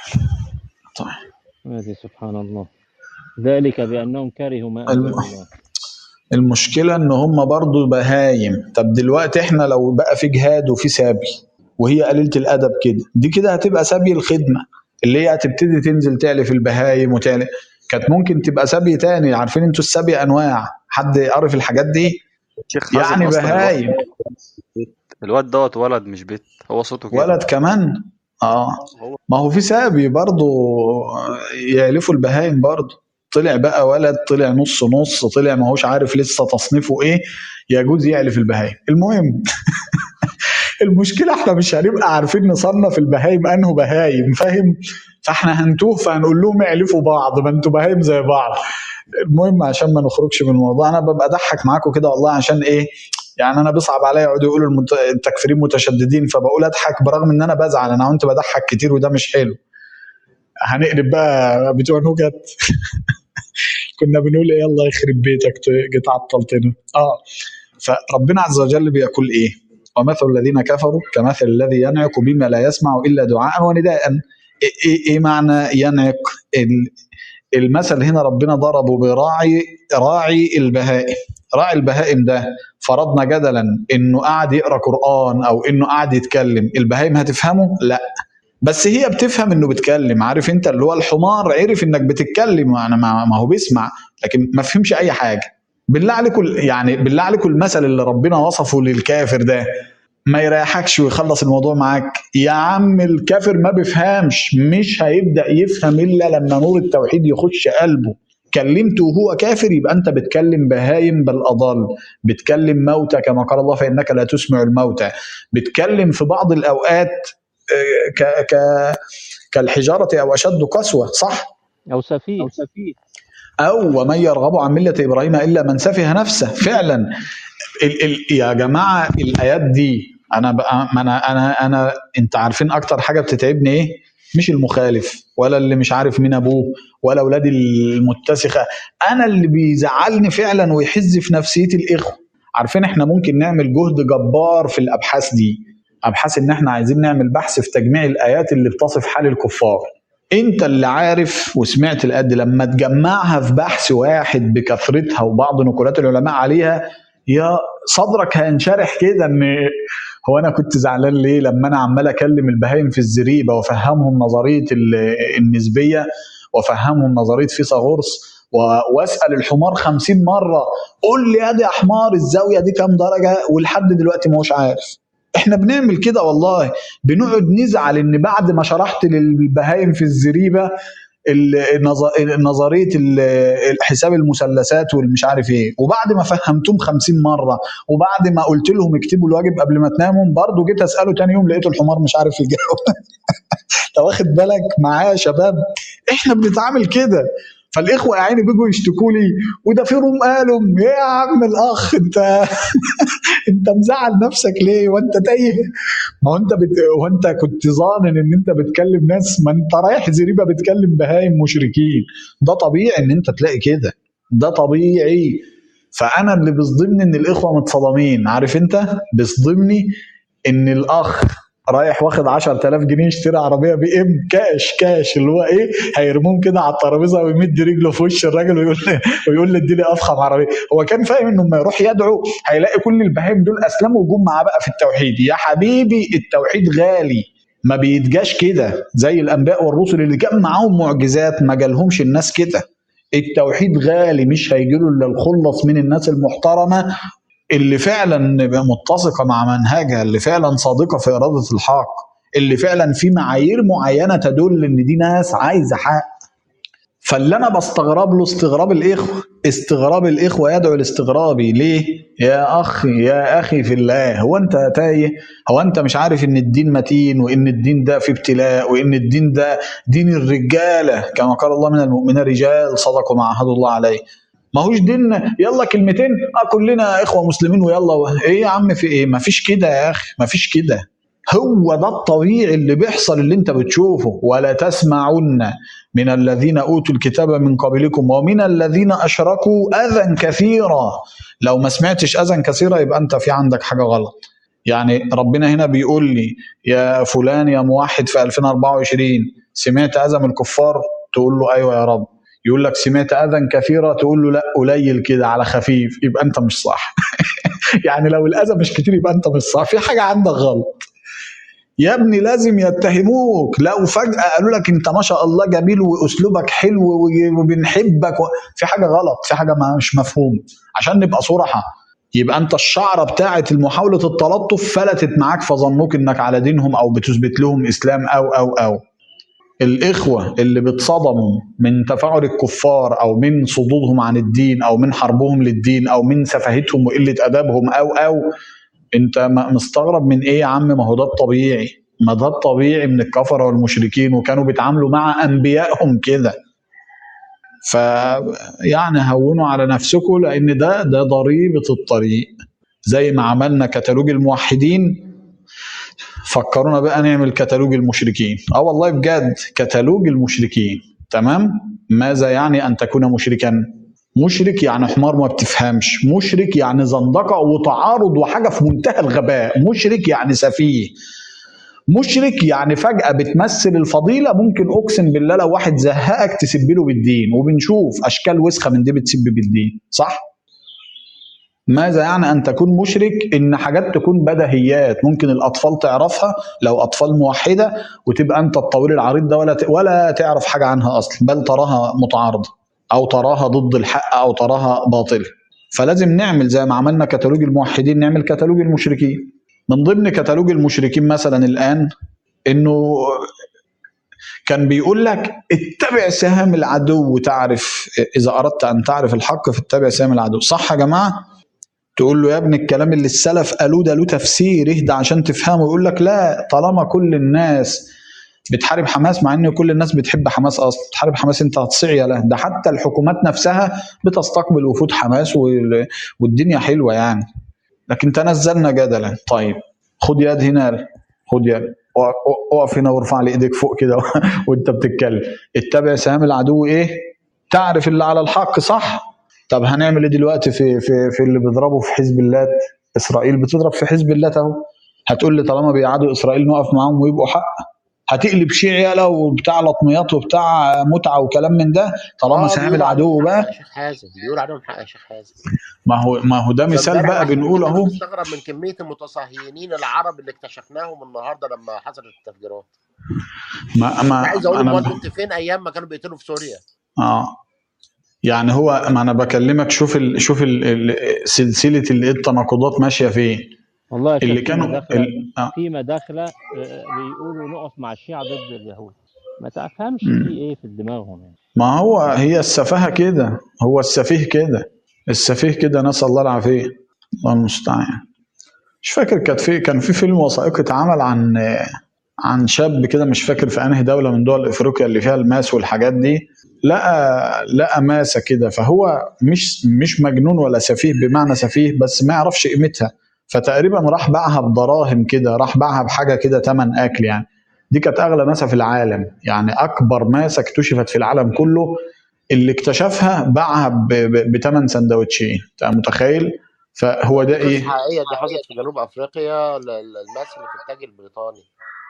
طيب. هذه سبحان الله ذلك بأنهم كرهوا ما أنزل الم- الله المشكله ان هم برضو بهايم طب دلوقتي احنا لو بقى في جهاد وفي سبي وهي قليله الادب كده دي كده هتبقى سبي الخدمه اللي هي هتبتدي تنزل تعلي في البهايم وتعلي كانت ممكن تبقى سبي تاني عارفين انتوا السبي انواع حد عارف الحاجات دي شيخ حازم يعني اصلا الواد بهايم الواد دوت ولد مش بيت هو صوته كده ولد كمان اه هو ما هو في سابي برضه يعلفوا البهايم برضه طلع بقى ولد طلع نص نص طلع ما هوش عارف لسه تصنيفه ايه يجوز يعلف البهايم المهم المشكله احنا مش هنبقى عارفين نصنف البهايم انه بهايم فاهم فاحنا هنتوه فهنقول لهم اعلفوا بعض ما انتوا بهايم زي بعض المهم عشان ما نخرجش من الموضوع انا ببقى اضحك معاكم كده والله عشان ايه يعني انا بيصعب عليا يقعدوا يقولوا المت- التكفيرين متشددين فبقول اضحك برغم ان انا بزعل انا كنت بضحك كتير وده مش حلو هنقلب بقى بتوع نكت كنا بنقول ايه الله يخرب بيتك ت- جيت عطلتنا اه فربنا عز وجل بيقول ايه ومثل الذين كفروا كمثل الذي ينعق بما لا يسمع الا دعاء ونداء ايه, إيه, إيه معنى ينعق ال- المثل هنا ربنا ضربه براعي راعي البهائم راعي البهائم ده فرضنا جدلا انه قاعد يقرا قران او انه قاعد يتكلم البهائم هتفهمه لا بس هي بتفهم انه بيتكلم عارف انت اللي هو الحمار عرف انك بتتكلم انا ما ما هو بيسمع لكن ما فهمش اي حاجه بالله عليكم يعني بالله عليكم المثل اللي ربنا وصفه للكافر ده ما يريحكش ويخلص الموضوع معاك يا عم الكافر ما بيفهمش مش هيبدا يفهم الا لما نور التوحيد يخش قلبه كلمته وهو كافر يبقى انت بتكلم بهايم بل اضل بتكلم موتى كما قال الله فانك لا تسمع الموتى بتكلم في بعض الاوقات آه، ك ك كالحجاره او اشد قسوه صح او سفيه او ومن يرغب عن مله ابراهيم الا من سفه نفسه فعلا ال ال يا جماعه الايات دي انا بقى ما انا انا انا انت عارفين اكتر حاجه بتتعبني ايه مش المخالف ولا اللي مش عارف مين ابوه ولا اولاد المتسخه انا اللي بيزعلني فعلا ويحز في نفسيتي الاخوه عارفين احنا ممكن نعمل جهد جبار في الابحاث دي ابحاث ان احنا عايزين نعمل بحث في تجميع الايات اللي بتصف حال الكفار انت اللي عارف وسمعت القد لما تجمعها في بحث واحد بكثرتها وبعض نقولات العلماء عليها يا صدرك هينشرح كده ان هو انا كنت زعلان ليه لما انا عمال اكلم البهايم في الزريبه وافهمهم نظريه ال- النسبيه وافهمهم نظريه فيثاغورس و- واسال الحمار خمسين مره قول لي يا دي يا حمار الزاويه دي كام درجه ولحد دلوقتي ما هوش عارف احنا بنعمل كده والله بنقعد نزعل ان بعد ما شرحت للبهايم في الزريبه ال- النظ- نظريه ال- حساب المثلثات والمش عارف ايه وبعد ما فهمتهم خمسين مره وبعد ما قلت لهم اكتبوا الواجب قبل ما تناموا برضه جيت اساله تاني يوم لقيته الحمار مش عارف يجاوب انت واخد بالك معايا يا شباب احنا بنتعامل كده فالاخوه يا عيني بيجوا يشتكوا لي وده في روم قالوا ايه يا عم الاخ انت انت مزعل نفسك ليه وانت تايه ما هو انت بت... وانت كنت ظانن ان انت بتكلم ناس ما انت رايح زريبه بتكلم بهايم مشركين ده طبيعي ان انت تلاقي كده ده طبيعي فانا اللي بيصدمني ان الاخوه متصدمين عارف انت بيصدمني ان الاخ رايح واخد 10000 جنيه يشتري عربيه بي ام كاش كاش اللي هو ايه هيرموهم كده على الترابيزه ويمد رجله في وش الراجل ويقول ويقول لي اديني افخم عربيه هو كان فاهم انه لما يروح يدعو هيلاقي كل البهايم دول اسلموا وجم معاه بقى في التوحيد يا حبيبي التوحيد غالي ما بيتجاش كده زي الانبياء والرسل اللي كان معاهم معجزات ما جالهمش الناس كده التوحيد غالي مش هيجيله الا الخلص من الناس المحترمه اللي فعلا متسقه مع منهجها اللي فعلا صادقه في اراده الحق اللي فعلا في معايير معينه تدل ان دي ناس عايزه حق فاللي انا بستغرب له استغراب الاخوه استغراب الاخوه يدعو لاستغرابي ليه يا اخي يا اخي في الله هو انت تايه هو انت مش عارف ان الدين متين وان الدين ده فيه ابتلاء وان الدين ده دين الرجاله كما قال الله من المؤمنين رجال صدقوا ما عهدوا الله عليه ما هوش دين يلا كلمتين اه كلنا اخوه مسلمين ويلا و... ايه يا عم في ايه ما فيش كده يا اخي ما فيش كده هو ده الطبيعي اللي بيحصل اللي انت بتشوفه ولا تسمعن من الذين اوتوا الكتاب من قبلكم ومن الذين اشركوا اذى كثيرا لو ما سمعتش اذى كثيرا يبقى انت في عندك حاجه غلط يعني ربنا هنا بيقول لي يا فلان يا موحد في 2024 سمعت اذى من الكفار تقول له ايوه يا رب يقول لك سمعت اذى كثيرا تقول له لا قليل كده على خفيف يبقى انت مش صح يعني لو الاذى مش كتير يبقى انت مش صح في حاجه عندك غلط يا ابني لازم يتهموك لو فجأة قالوا لك انت ما شاء الله جميل واسلوبك حلو وبنحبك و... في حاجة غلط في حاجة ما مش مفهوم عشان نبقى صراحة يبقى انت الشعرة بتاعة محاولة التلطف فلتت معاك فظنوك انك على دينهم او بتثبت لهم اسلام او او او الإخوة اللي بيتصدموا من تفاعل الكفار أو من صدودهم عن الدين أو من حربهم للدين أو من سفاهتهم وقلة أدبهم أو أو أنت مستغرب من إيه يا عم ما هو ده الطبيعي ما ده الطبيعي من الكفرة والمشركين وكانوا بيتعاملوا مع أنبيائهم كده ف يعني هونوا على نفسكم لأن ده ده ضريبة الطريق زي ما عملنا كتالوج الموحدين فكرونا بقى نعمل كتالوج المشركين اه والله بجد كتالوج المشركين تمام ماذا يعني ان تكون مشركا مشرك يعني حمار ما بتفهمش مشرك يعني زندقه وتعارض وحاجه في منتهى الغباء مشرك يعني سفيه مشرك يعني فجأة بتمثل الفضيلة ممكن أقسم بالله لو واحد زهقك تسب له بالدين وبنشوف أشكال وسخة من دي بتسب بالدين صح؟ ماذا يعني أن تكون مشرك إن حاجات تكون بديهيات ممكن الأطفال تعرفها لو أطفال موحدة وتبقى أنت الطويل العريض ده ولا ت- ولا تعرف حاجة عنها أصلا بل تراها متعارضة أو تراها ضد الحق أو تراها باطلة فلازم نعمل زي ما عملنا كتالوج الموحدين نعمل كتالوج المشركين من ضمن كتالوج المشركين مثلا الآن إنه كان بيقول لك اتبع سهام العدو تعرف إذا أردت أن تعرف الحق فاتبع سهام العدو صح يا جماعة؟ تقول له يا ابني الكلام اللي السلف قالوه ده له تفسير اهدى عشان تفهمه يقول لك لا طالما كل الناس بتحارب حماس مع ان كل الناس بتحب حماس اصلا تحارب حماس انت هتصيع له ده حتى الحكومات نفسها بتستقبل وفود حماس وال- والدنيا حلوه يعني لكن تنزلنا جدلا طيب خد يد هنا خد يد اقف- اقف هنا وارفع لي ايديك فوق كده وانت بتتكلم اتبع سهام العدو ايه تعرف اللي على الحق صح طب هنعمل ايه دلوقتي في في في اللي بيضربوا في حزب الله اسرائيل بتضرب في حزب الله اهو هتقول لي طالما بيقعدوا اسرائيل نقف معاهم ويبقوا حق هتقلب شيعي يلا وبتاع لطميات وبتاع متعه وكلام من ده طالما اه سهام بيقول العدو عليهم حق بقى يا شيخ حازم بيقول عليهم حق يا شيخ حازم ما هو ما هو ده مثال فامبارح بقى واحد بنقول انت اهو بتستغرب من كميه المتصهينين العرب اللي اكتشفناهم النهارده لما حصلت التفجيرات ما مش ما عايز اقول انا امال ب... كنت فين ايام ما كانوا بيقتلوا في سوريا اه يعني هو ما انا بكلمك شوف ال... شوف ال... ال... سلسله ال- التناقضات ماشيه فين والله يا شيخ اللي في كانوا مداخلة ال... آه. في مداخلة آه، بيقولوا نقف مع الشيعة ضد اليهود ما تفهمش مم. في ايه في دماغهم يعني ما هو هي السفاهه كده هو السفيه كده السفيه كده نسال الله العافيه الله المستعان مش فاكر كانت في كان في فيلم وثائقي اتعمل عن عن شاب كده مش فاكر في انهي دوله من دول افريقيا اللي فيها الماس والحاجات دي لقى لقى ماسه كده فهو مش مش مجنون ولا سفيه بمعنى سفيه بس ما يعرفش قيمتها فتقريبا راح باعها بدراهم كده راح باعها بحاجه كده تمن اكل يعني دي كانت اغلى ماسه في العالم يعني اكبر ماسه اكتشفت في العالم كله اللي اكتشفها باعها بثمن سندوتشين انت متخيل فهو ده دي قصه ايه حقيقيه دي حصلت في جنوب افريقيا ل- ل- الماس اللي في التاج البريطاني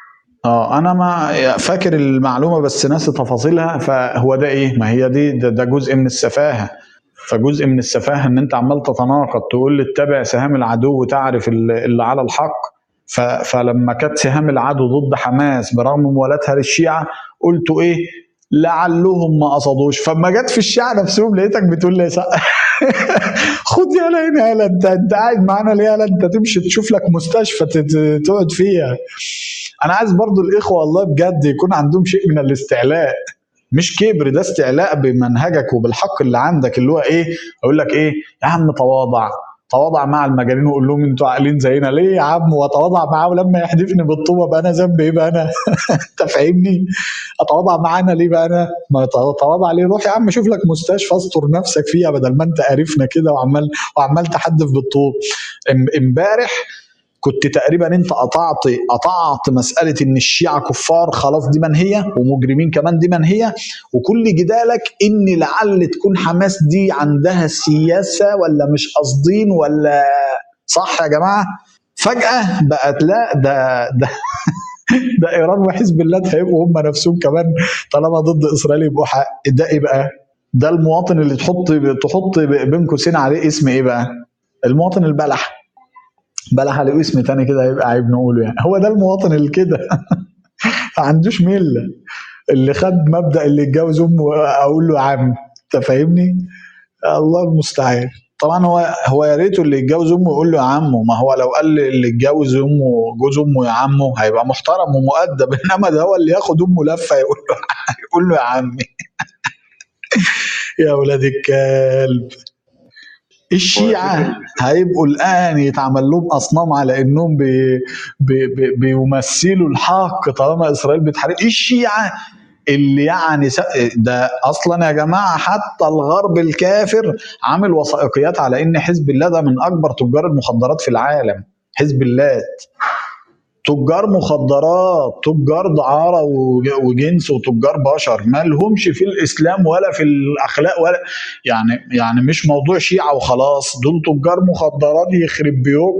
اه انا ما فاكر المعلومه بس ناسي تفاصيلها فهو ده ايه ما هي دي ده, ده جزء من السفاهه فجزء من السفاهه ان انت عمال تتناقض تقول لي اتبع سهام العدو وتعرف ال- اللي على الحق ف- فلما كانت سهام العدو ضد حماس برغم موالاتها للشيعه قلتوا ايه لعلهم ما قصدوش فما جت في الشيعه نفسهم لقيتك بتقول لي سق- خد يالا هنا يالا انت انت قاعد معانا ليه يالا انت تمشي تشوف لك مستشفى تت- تقعد فيها انا عايز برضو الاخوه والله بجد يكون عندهم شيء من الاستعلاء مش كبر ده استعلاء بمنهجك وبالحق اللي عندك اللي هو ايه اقول لك ايه يا عم تواضع تواضع مع المجانين وقول لهم انتوا عاقلين زينا ليه يا عم واتواضع معاه ولما يحدفني بالطوبه بقى انا ذنبي ايه بقى انا انت فاهمني اتواضع معانا ليه بقى انا ما اتواضع ليه روح يا عم شوف لك مستشفى استر نفسك فيها بدل ما انت قرفنا كده وعمال وعمال تحدف بالطوب ام- امبارح كنت تقريبا انت قطعت قطعت مساله ان الشيعه كفار خلاص دي منهيه ومجرمين كمان دي منهيه وكل جدالك ان لعل تكون حماس دي عندها سياسه ولا مش قاصدين ولا صح يا جماعه فجاه بقت لا ده ده ده ايران وحزب الله هيبقوا هم نفسهم كمان طالما ضد اسرائيل يبقوا حق ده ايه بقى؟ ده المواطن اللي تحط تحط بين قوسين عليه اسم ايه بقى؟ المواطن البلح بلح عليه اسم تاني كده هيبقى عيب نقوله يعني هو ده المواطن اللي كده ما عندوش مله اللي خد مبدا اللي يتجوز امه اقول له يا عم انت فاهمني؟ الله المستعان طبعا هو هو يا ريته اللي يتجوز امه يقول له يا عمو ما هو لو قال اللي يتجوز امه جوز امه يا عمو هيبقى محترم ومؤدب انما ده هو اللي ياخد امه لفه يقول له يقول له يا عمي يا ولاد الكلب الشيعة هيبقوا الآن يتعمل لهم أصنام على إنهم بي بي بي بيمثلوا الحق طالما إسرائيل بتحارب الشيعة اللي يعني س- ده أصلا يا جماعة حتى الغرب الكافر عامل وثائقيات على إن حزب الله ده من أكبر تجار المخدرات في العالم حزب الله تجار مخدرات تجار دعارة وج- وجنس وتجار بشر ما لهمش في الإسلام ولا في الأخلاق ولا يعني يعني مش موضوع شيعة وخلاص دول تجار مخدرات يخرب بيوك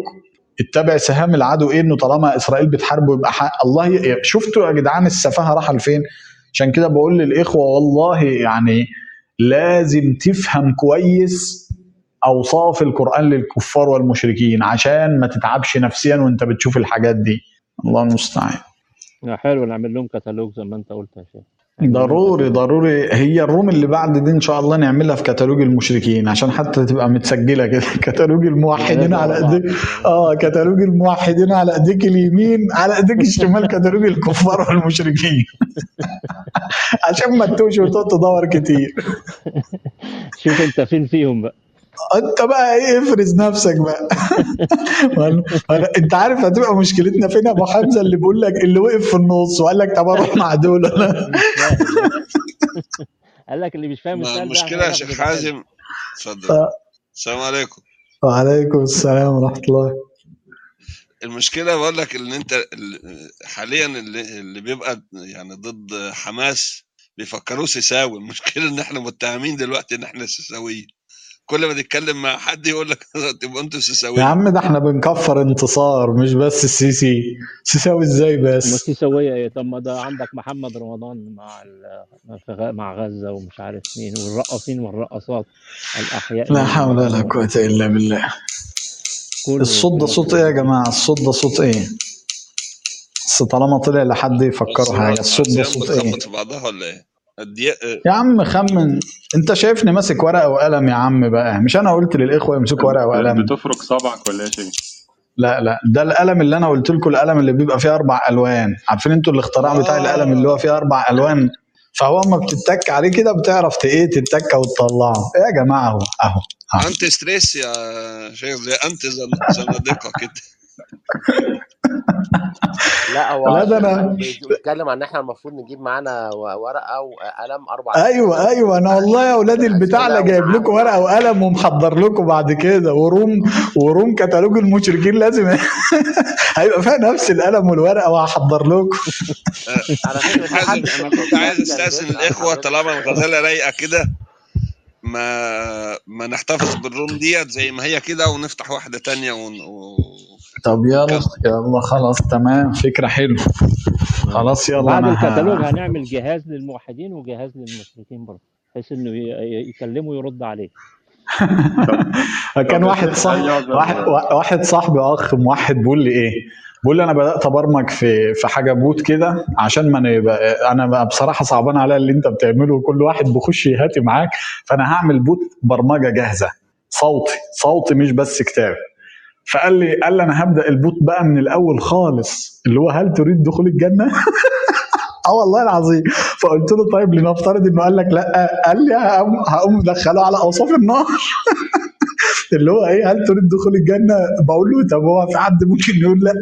اتبع سهام العدو ايه انه طالما اسرائيل بتحاربه يبقى حق الله ي... شفتوا يا جدعان السفاهه راح لفين عشان كده بقول للاخوه والله يعني لازم تفهم كويس اوصاف القران للكفار والمشركين عشان ما تتعبش نفسيا وانت بتشوف الحاجات دي الله المستعان لا، حلو نعمل لهم كتالوج زي ما انت قلت يا شيخ نعمل لهم ضروري كتالوج ضروري هي الروم اللي بعد دي ان شاء الله نعملها في كتالوج المشركين عشان حتى تبقى متسجله كده كتالوج الموحدين ننزل على ورا بعض ايديك كده اه كتالوج الموحدين على ايديك اليمين على ايديك الشمال كتالوج الكفار والمشركين عشان ما تتوش وتقعد تدور كتير شوف انت فين فيهم بقى انت بقى ايه افرز نفسك بقى ولا- ولا- انت عارف هتبقى مشكلتنا فين يا ابو حمزه اللي بيقول لك اللي وقف في النص وقال لك طب اروح مع دول ولا مش فاهم قال لك اللي مش فاهم ما السؤال ده المشكلة يا هيعرف شيخ يبقى حلو حازم اتفضل آه، السلام عليكم وعليكم السلام ورحمه الله المشكلة بقول لك ان انت ال- حاليا اللي, اللي بيبقى يعني ضد حماس بيفكروه سيساوي المشكلة ان احنا متهمين دلوقتي ان احنا سيساويين كل ما تتكلم مع حد يقول لك تبقوا انتوا يا سيساويين عم ده احنا بنكفر انتصار مش بس السيسي سيساوي ازاي ما بس السيساوية ايه طب ما ده عندك محمد رمضان مع ال... في غ- مع غزة ومش عارف مين والرقاصين والرقاصات الأحياء لا منهم حول ولا والأموات قوة إلا بالله كله الصوت ده كله صوت ايه يا جماعة الصوت ده صوت ايه بس طالما طلع لحد يفكروا حاجة عصيان الصوت ده عصيان صوت ايه بتخبط في بعضها ولا ايه؟ الدي... يا عم خمن انت شايفني ماسك ورقة وقلم يا عم بقى مش انا قلت للاخوة يمسكوا ورقة وقلم بتفرك صبعك ولا ايه شيء؟ لا لا ده القلم اللي انا قلت لكم القلم اللي بيبقى فيه اربع الوان عارفين انتوا الاختراع بتاع القلم اللي هو فيه اربع الوان فهو اما بتتك عليه كده بتعرف ت- ايه تتكه وتطلعه إيه يا جماعه اهو اهو اهو انت ستريس يا شيخ زي انت زن- زنادقة كده لا هو لا ده الشيخ انا بيتكلم عن ان احنا المفروض نجيب معانا و- ورقه وقلم اربع ايوه ايوه انا والله يا اولاد البتاع اسئله اللي جايب ونعم لكم ورقه وقلم ومحضر لكم بعد كده وروم وروم كتالوج المشركين لازم هيبقى فيها نفس القلم والورقه وهحضر لكم على فكره في حازم حد انا في كنت عايز حد كان استاذن بيسال الاخوه حضرتك طالما الغزاله رايقه كده ما ما نحتفظ بالروم ديت زي ما هي كده ونفتح واحده تانية ون... و... طب يلا ونكمل يلا خلاص تمام فكره حلوه خلاص يلا بعد انا الكتالوج ه... هنعمل جهاز للموحدين وجهاز للمشركين برضه بحيث انه ي- ي- يكلمه ويرد عليه كان طب يا واحد شيخ صح هل واحد يعذر واحد صاحبي اخ موحد بيقول لي ايه بيقول لي انا بدات ابرمج في في حاجه بوت كده عشان ما انا يبقى انا بقى بصراحه صعبان عليا اللي انت بتعمله كل واحد بيخش يهاتي معاك فانا هعمل بوت برمجه جاهزه صوتي صوتي مش بس كتاب فقال لي قال لي انا هبدا البوت بقى من الاول خالص اللي هو هل تريد دخول الجنه اه والله العظيم فقلت له طيب لنفترض انه قال لك لا قال لي هقوم هقوم مدخله على اوصاف النار اللي هو ايه هل تريد دخول الجنه بقول له طب هو في حد ممكن يقول لا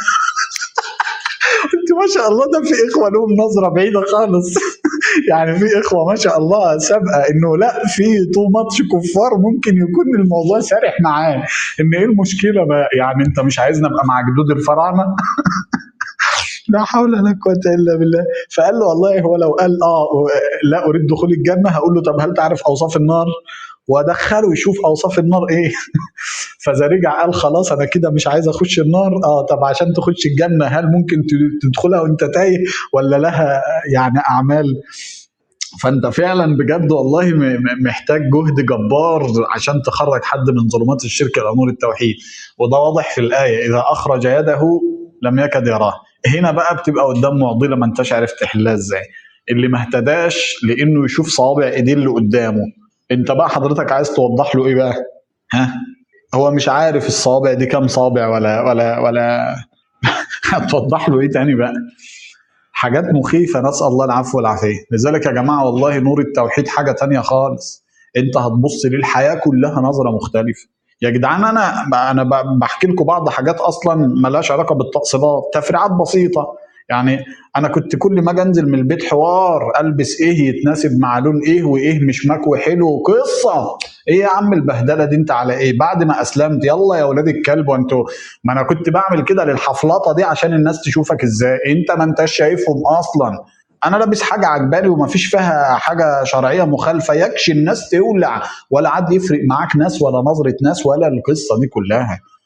قلت ما شاء الله ده في اخوه لهم نظره بعيده خالص يعني في اخوه ما شاء الله سابقه انه لا في تو ماتش كفار ممكن يكون الموضوع سارح معاه ان ايه المشكله بقى يعني انت مش عايزنا ابقى مع جدود الفراعنه لا حول ولا قوة إلا بالله فقال له والله هو لو قال اه لا أريد دخول الجنة هقول له طب هل تعرف أوصاف النار وادخله يشوف اوصاف النار ايه فاذا رجع قال خلاص انا كده مش عايز اخش النار اه طب عشان تخش الجنه هل ممكن ت- تدخلها وانت تايه ولا لها يعني اعمال فانت فعلا بجد والله م- م- محتاج جهد جبار عشان تخرج حد من ظلمات الشرك الى نور التوحيد وده واضح في الايه اذا اخرج يده لم يكد يراه هنا بقى بتبقى قدام معضله ما انتش عارف تحلها ازاي اللي ما اهتداش لانه يشوف صوابع ايديه اللي قدامه انت بقى حضرتك عايز توضح له ايه بقى ها هو مش عارف الصوابع دي كام صابع ولا ولا ولا هتوضح له ايه تاني بقى حاجات مخيفة نسأل الله العفو والعافية لذلك يا جماعة والله نور التوحيد حاجة تانية خالص انت هتبص للحياة كلها نظرة مختلفة يا جدعان انا انا ب- بحكي لكم بعض حاجات اصلا ملهاش علاقه بالتقصيرات تفريعات بسيطه يعني انا كنت كل ما اجي انزل من البيت حوار البس ايه يتناسب مع لون ايه وايه مش مكوي حلو قصه ايه يا عم البهدله دي انت على ايه بعد ما اسلمت يلا يا ولاد الكلب وانتوا ما انا كنت بعمل كده للحفلطه دي عشان الناس تشوفك ازاي انت ما انتش شايفهم اصلا انا لابس حاجه عجباني وما فيش فيها حاجه شرعيه مخالفه يكشي الناس تولع ولا عاد يفرق معاك ناس ولا نظره ناس ولا القصه دي كلها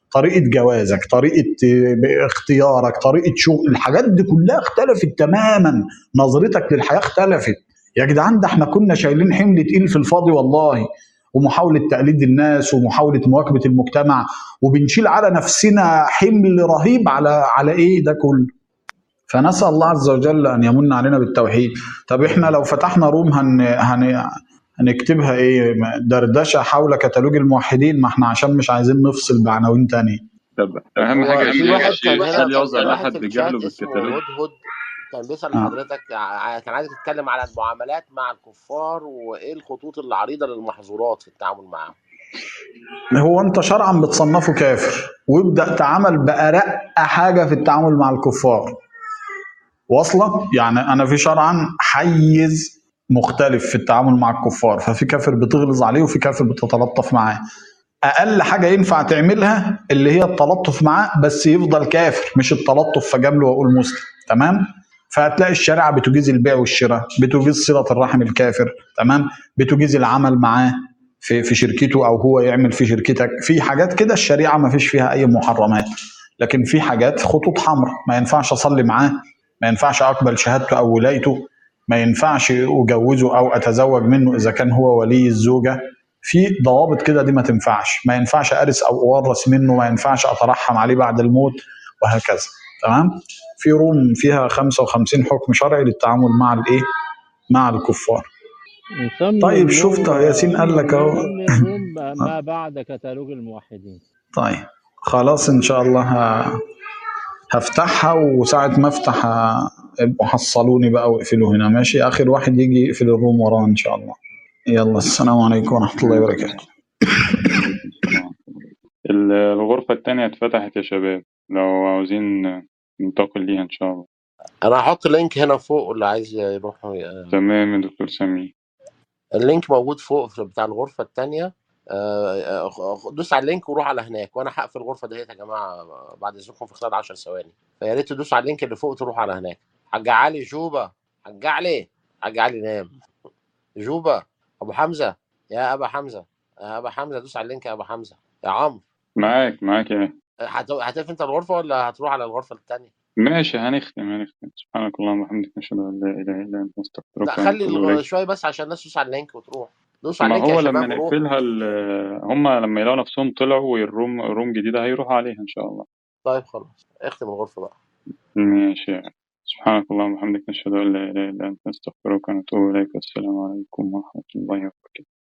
طريقه جوازك طريقه آه، اختيارك طريقه شغل الحاجات دي كلها اختلفت تماما نظرتك للحياه اختلفت يا جدعان ده احنا كنا شايلين حمل تقيل في الفاضي والله ومحاولة تقليد الناس ومحاولة مواكبة المجتمع وبنشيل على نفسنا حمل رهيب على على ايه ده كله فنسأل الله عز وجل أن يمن علينا بالتوحيد طب إحنا لو فتحنا روم هن... هن... هنكتبها إيه دردشة حول كتالوج الموحدين ما إحنا عشان مش عايزين نفصل بعناوين تانية طب اهم هو حاجه يا في شيخ واحد كان هنا هل كان يعذر في واحد احد في بجهله الشات اسمه بالكتالوج هدهد كان بيسأل آه. حضرتك ع- كان عايز تتكلم على المعاملات مع الكفار وايه الخطوط العريضة للمحظورات في التعامل معاهم هو أنت شرعا بتصنفه كافر وابدأ تعامل بأرق حاجة في التعامل مع الكفار واصلة يعني أنا في شرعا حيز مختلف في التعامل مع الكفار ففي كافر بتغلظ عليه وفي كافر بتتلطف معاه اقل حاجه ينفع تعملها اللي هي التلطف معاه بس يفضل كافر مش التلطف فجامله واقول مسلم تمام فهتلاقي الشريعه بتجيز البيع والشراء بتجيز صله الرحم الكافر تمام بتجيز العمل معاه في في شركته او هو يعمل في شركتك في حاجات كده الشريعه ما فيش فيها اي محرمات لكن في حاجات خطوط حمراء ما ينفعش اصلي معاه ما ينفعش اقبل شهادته او ولايته ما ينفعش اجوزه او اتزوج منه اذا كان هو ولي الزوجه في ضوابط كده دي ما تنفعش ما ينفعش ارث او اورث منه ما ينفعش اترحم عليه بعد الموت وهكذا تمام في روم فيها 55 حكم شرعي للتعامل مع الايه مع الكفار نسمي طيب الروم شفت أهو ياسين قال لك اهو نسمي الروم ما بعد كتالوج الموحدين طيب خلاص ان شاء الله ه- هفتحها وساعة ما افتح ه- ابقوا حصلوني بقى واقفلوا هنا ماشي اخر واحد يجي يقفل الروم وراه ان شاء الله يلا السلام عليكم ورحمة الله وبركاته ال- الغرفة التانية اتفتحت يا شباب لو عاوزين ننتقل ليها إن شاء الله انا هحط لينك هنا فوق اللي عايز يروح ي- تمام يا دكتور سمير اللينك موجود فوق في بتاع الغرفة التانية آه، آه، دوس على اللينك وروح على هناك وانا هقفل الغرفة ديت يا جماعة بعد اذنكم في خلال 10 ثواني فيا ريت تدوس على اللينك اللي فوق تروح على هناك حاج علي جوبة حاج علي حاج علي نام جوبة ابو حمزة يا ابا حمزة يا ابا حمزة دوس على اللينك يا ابا حمزة يا عمرو معاك معاك يا هت- هتقفل انت الغرفة ولا هتروح على الغرفة التانية؟ ماشي هنختم هنختم سبحانك اللهم وبحمدك نشهد أن لا إله إلا أنت نستغفرك لا خلي ونتوب الغ- إليك شوية بس عشان الناس تدوس على اللينك وتروح دوس على ما اللينك يا هو لما شباب وروح نقفلها ال- هم لما يلاقوا نفسهم طلعوا والروم روم جديدة هيروحوا عليها إن شاء الله طيب خلاص اختم الغرفة بقى ماشي سبحانك اللهم وبحمدك نشهد أن لا إله إلا أنت نستغفرك ونتوب إليك والسلام عليكم ورحمة الله وبركاته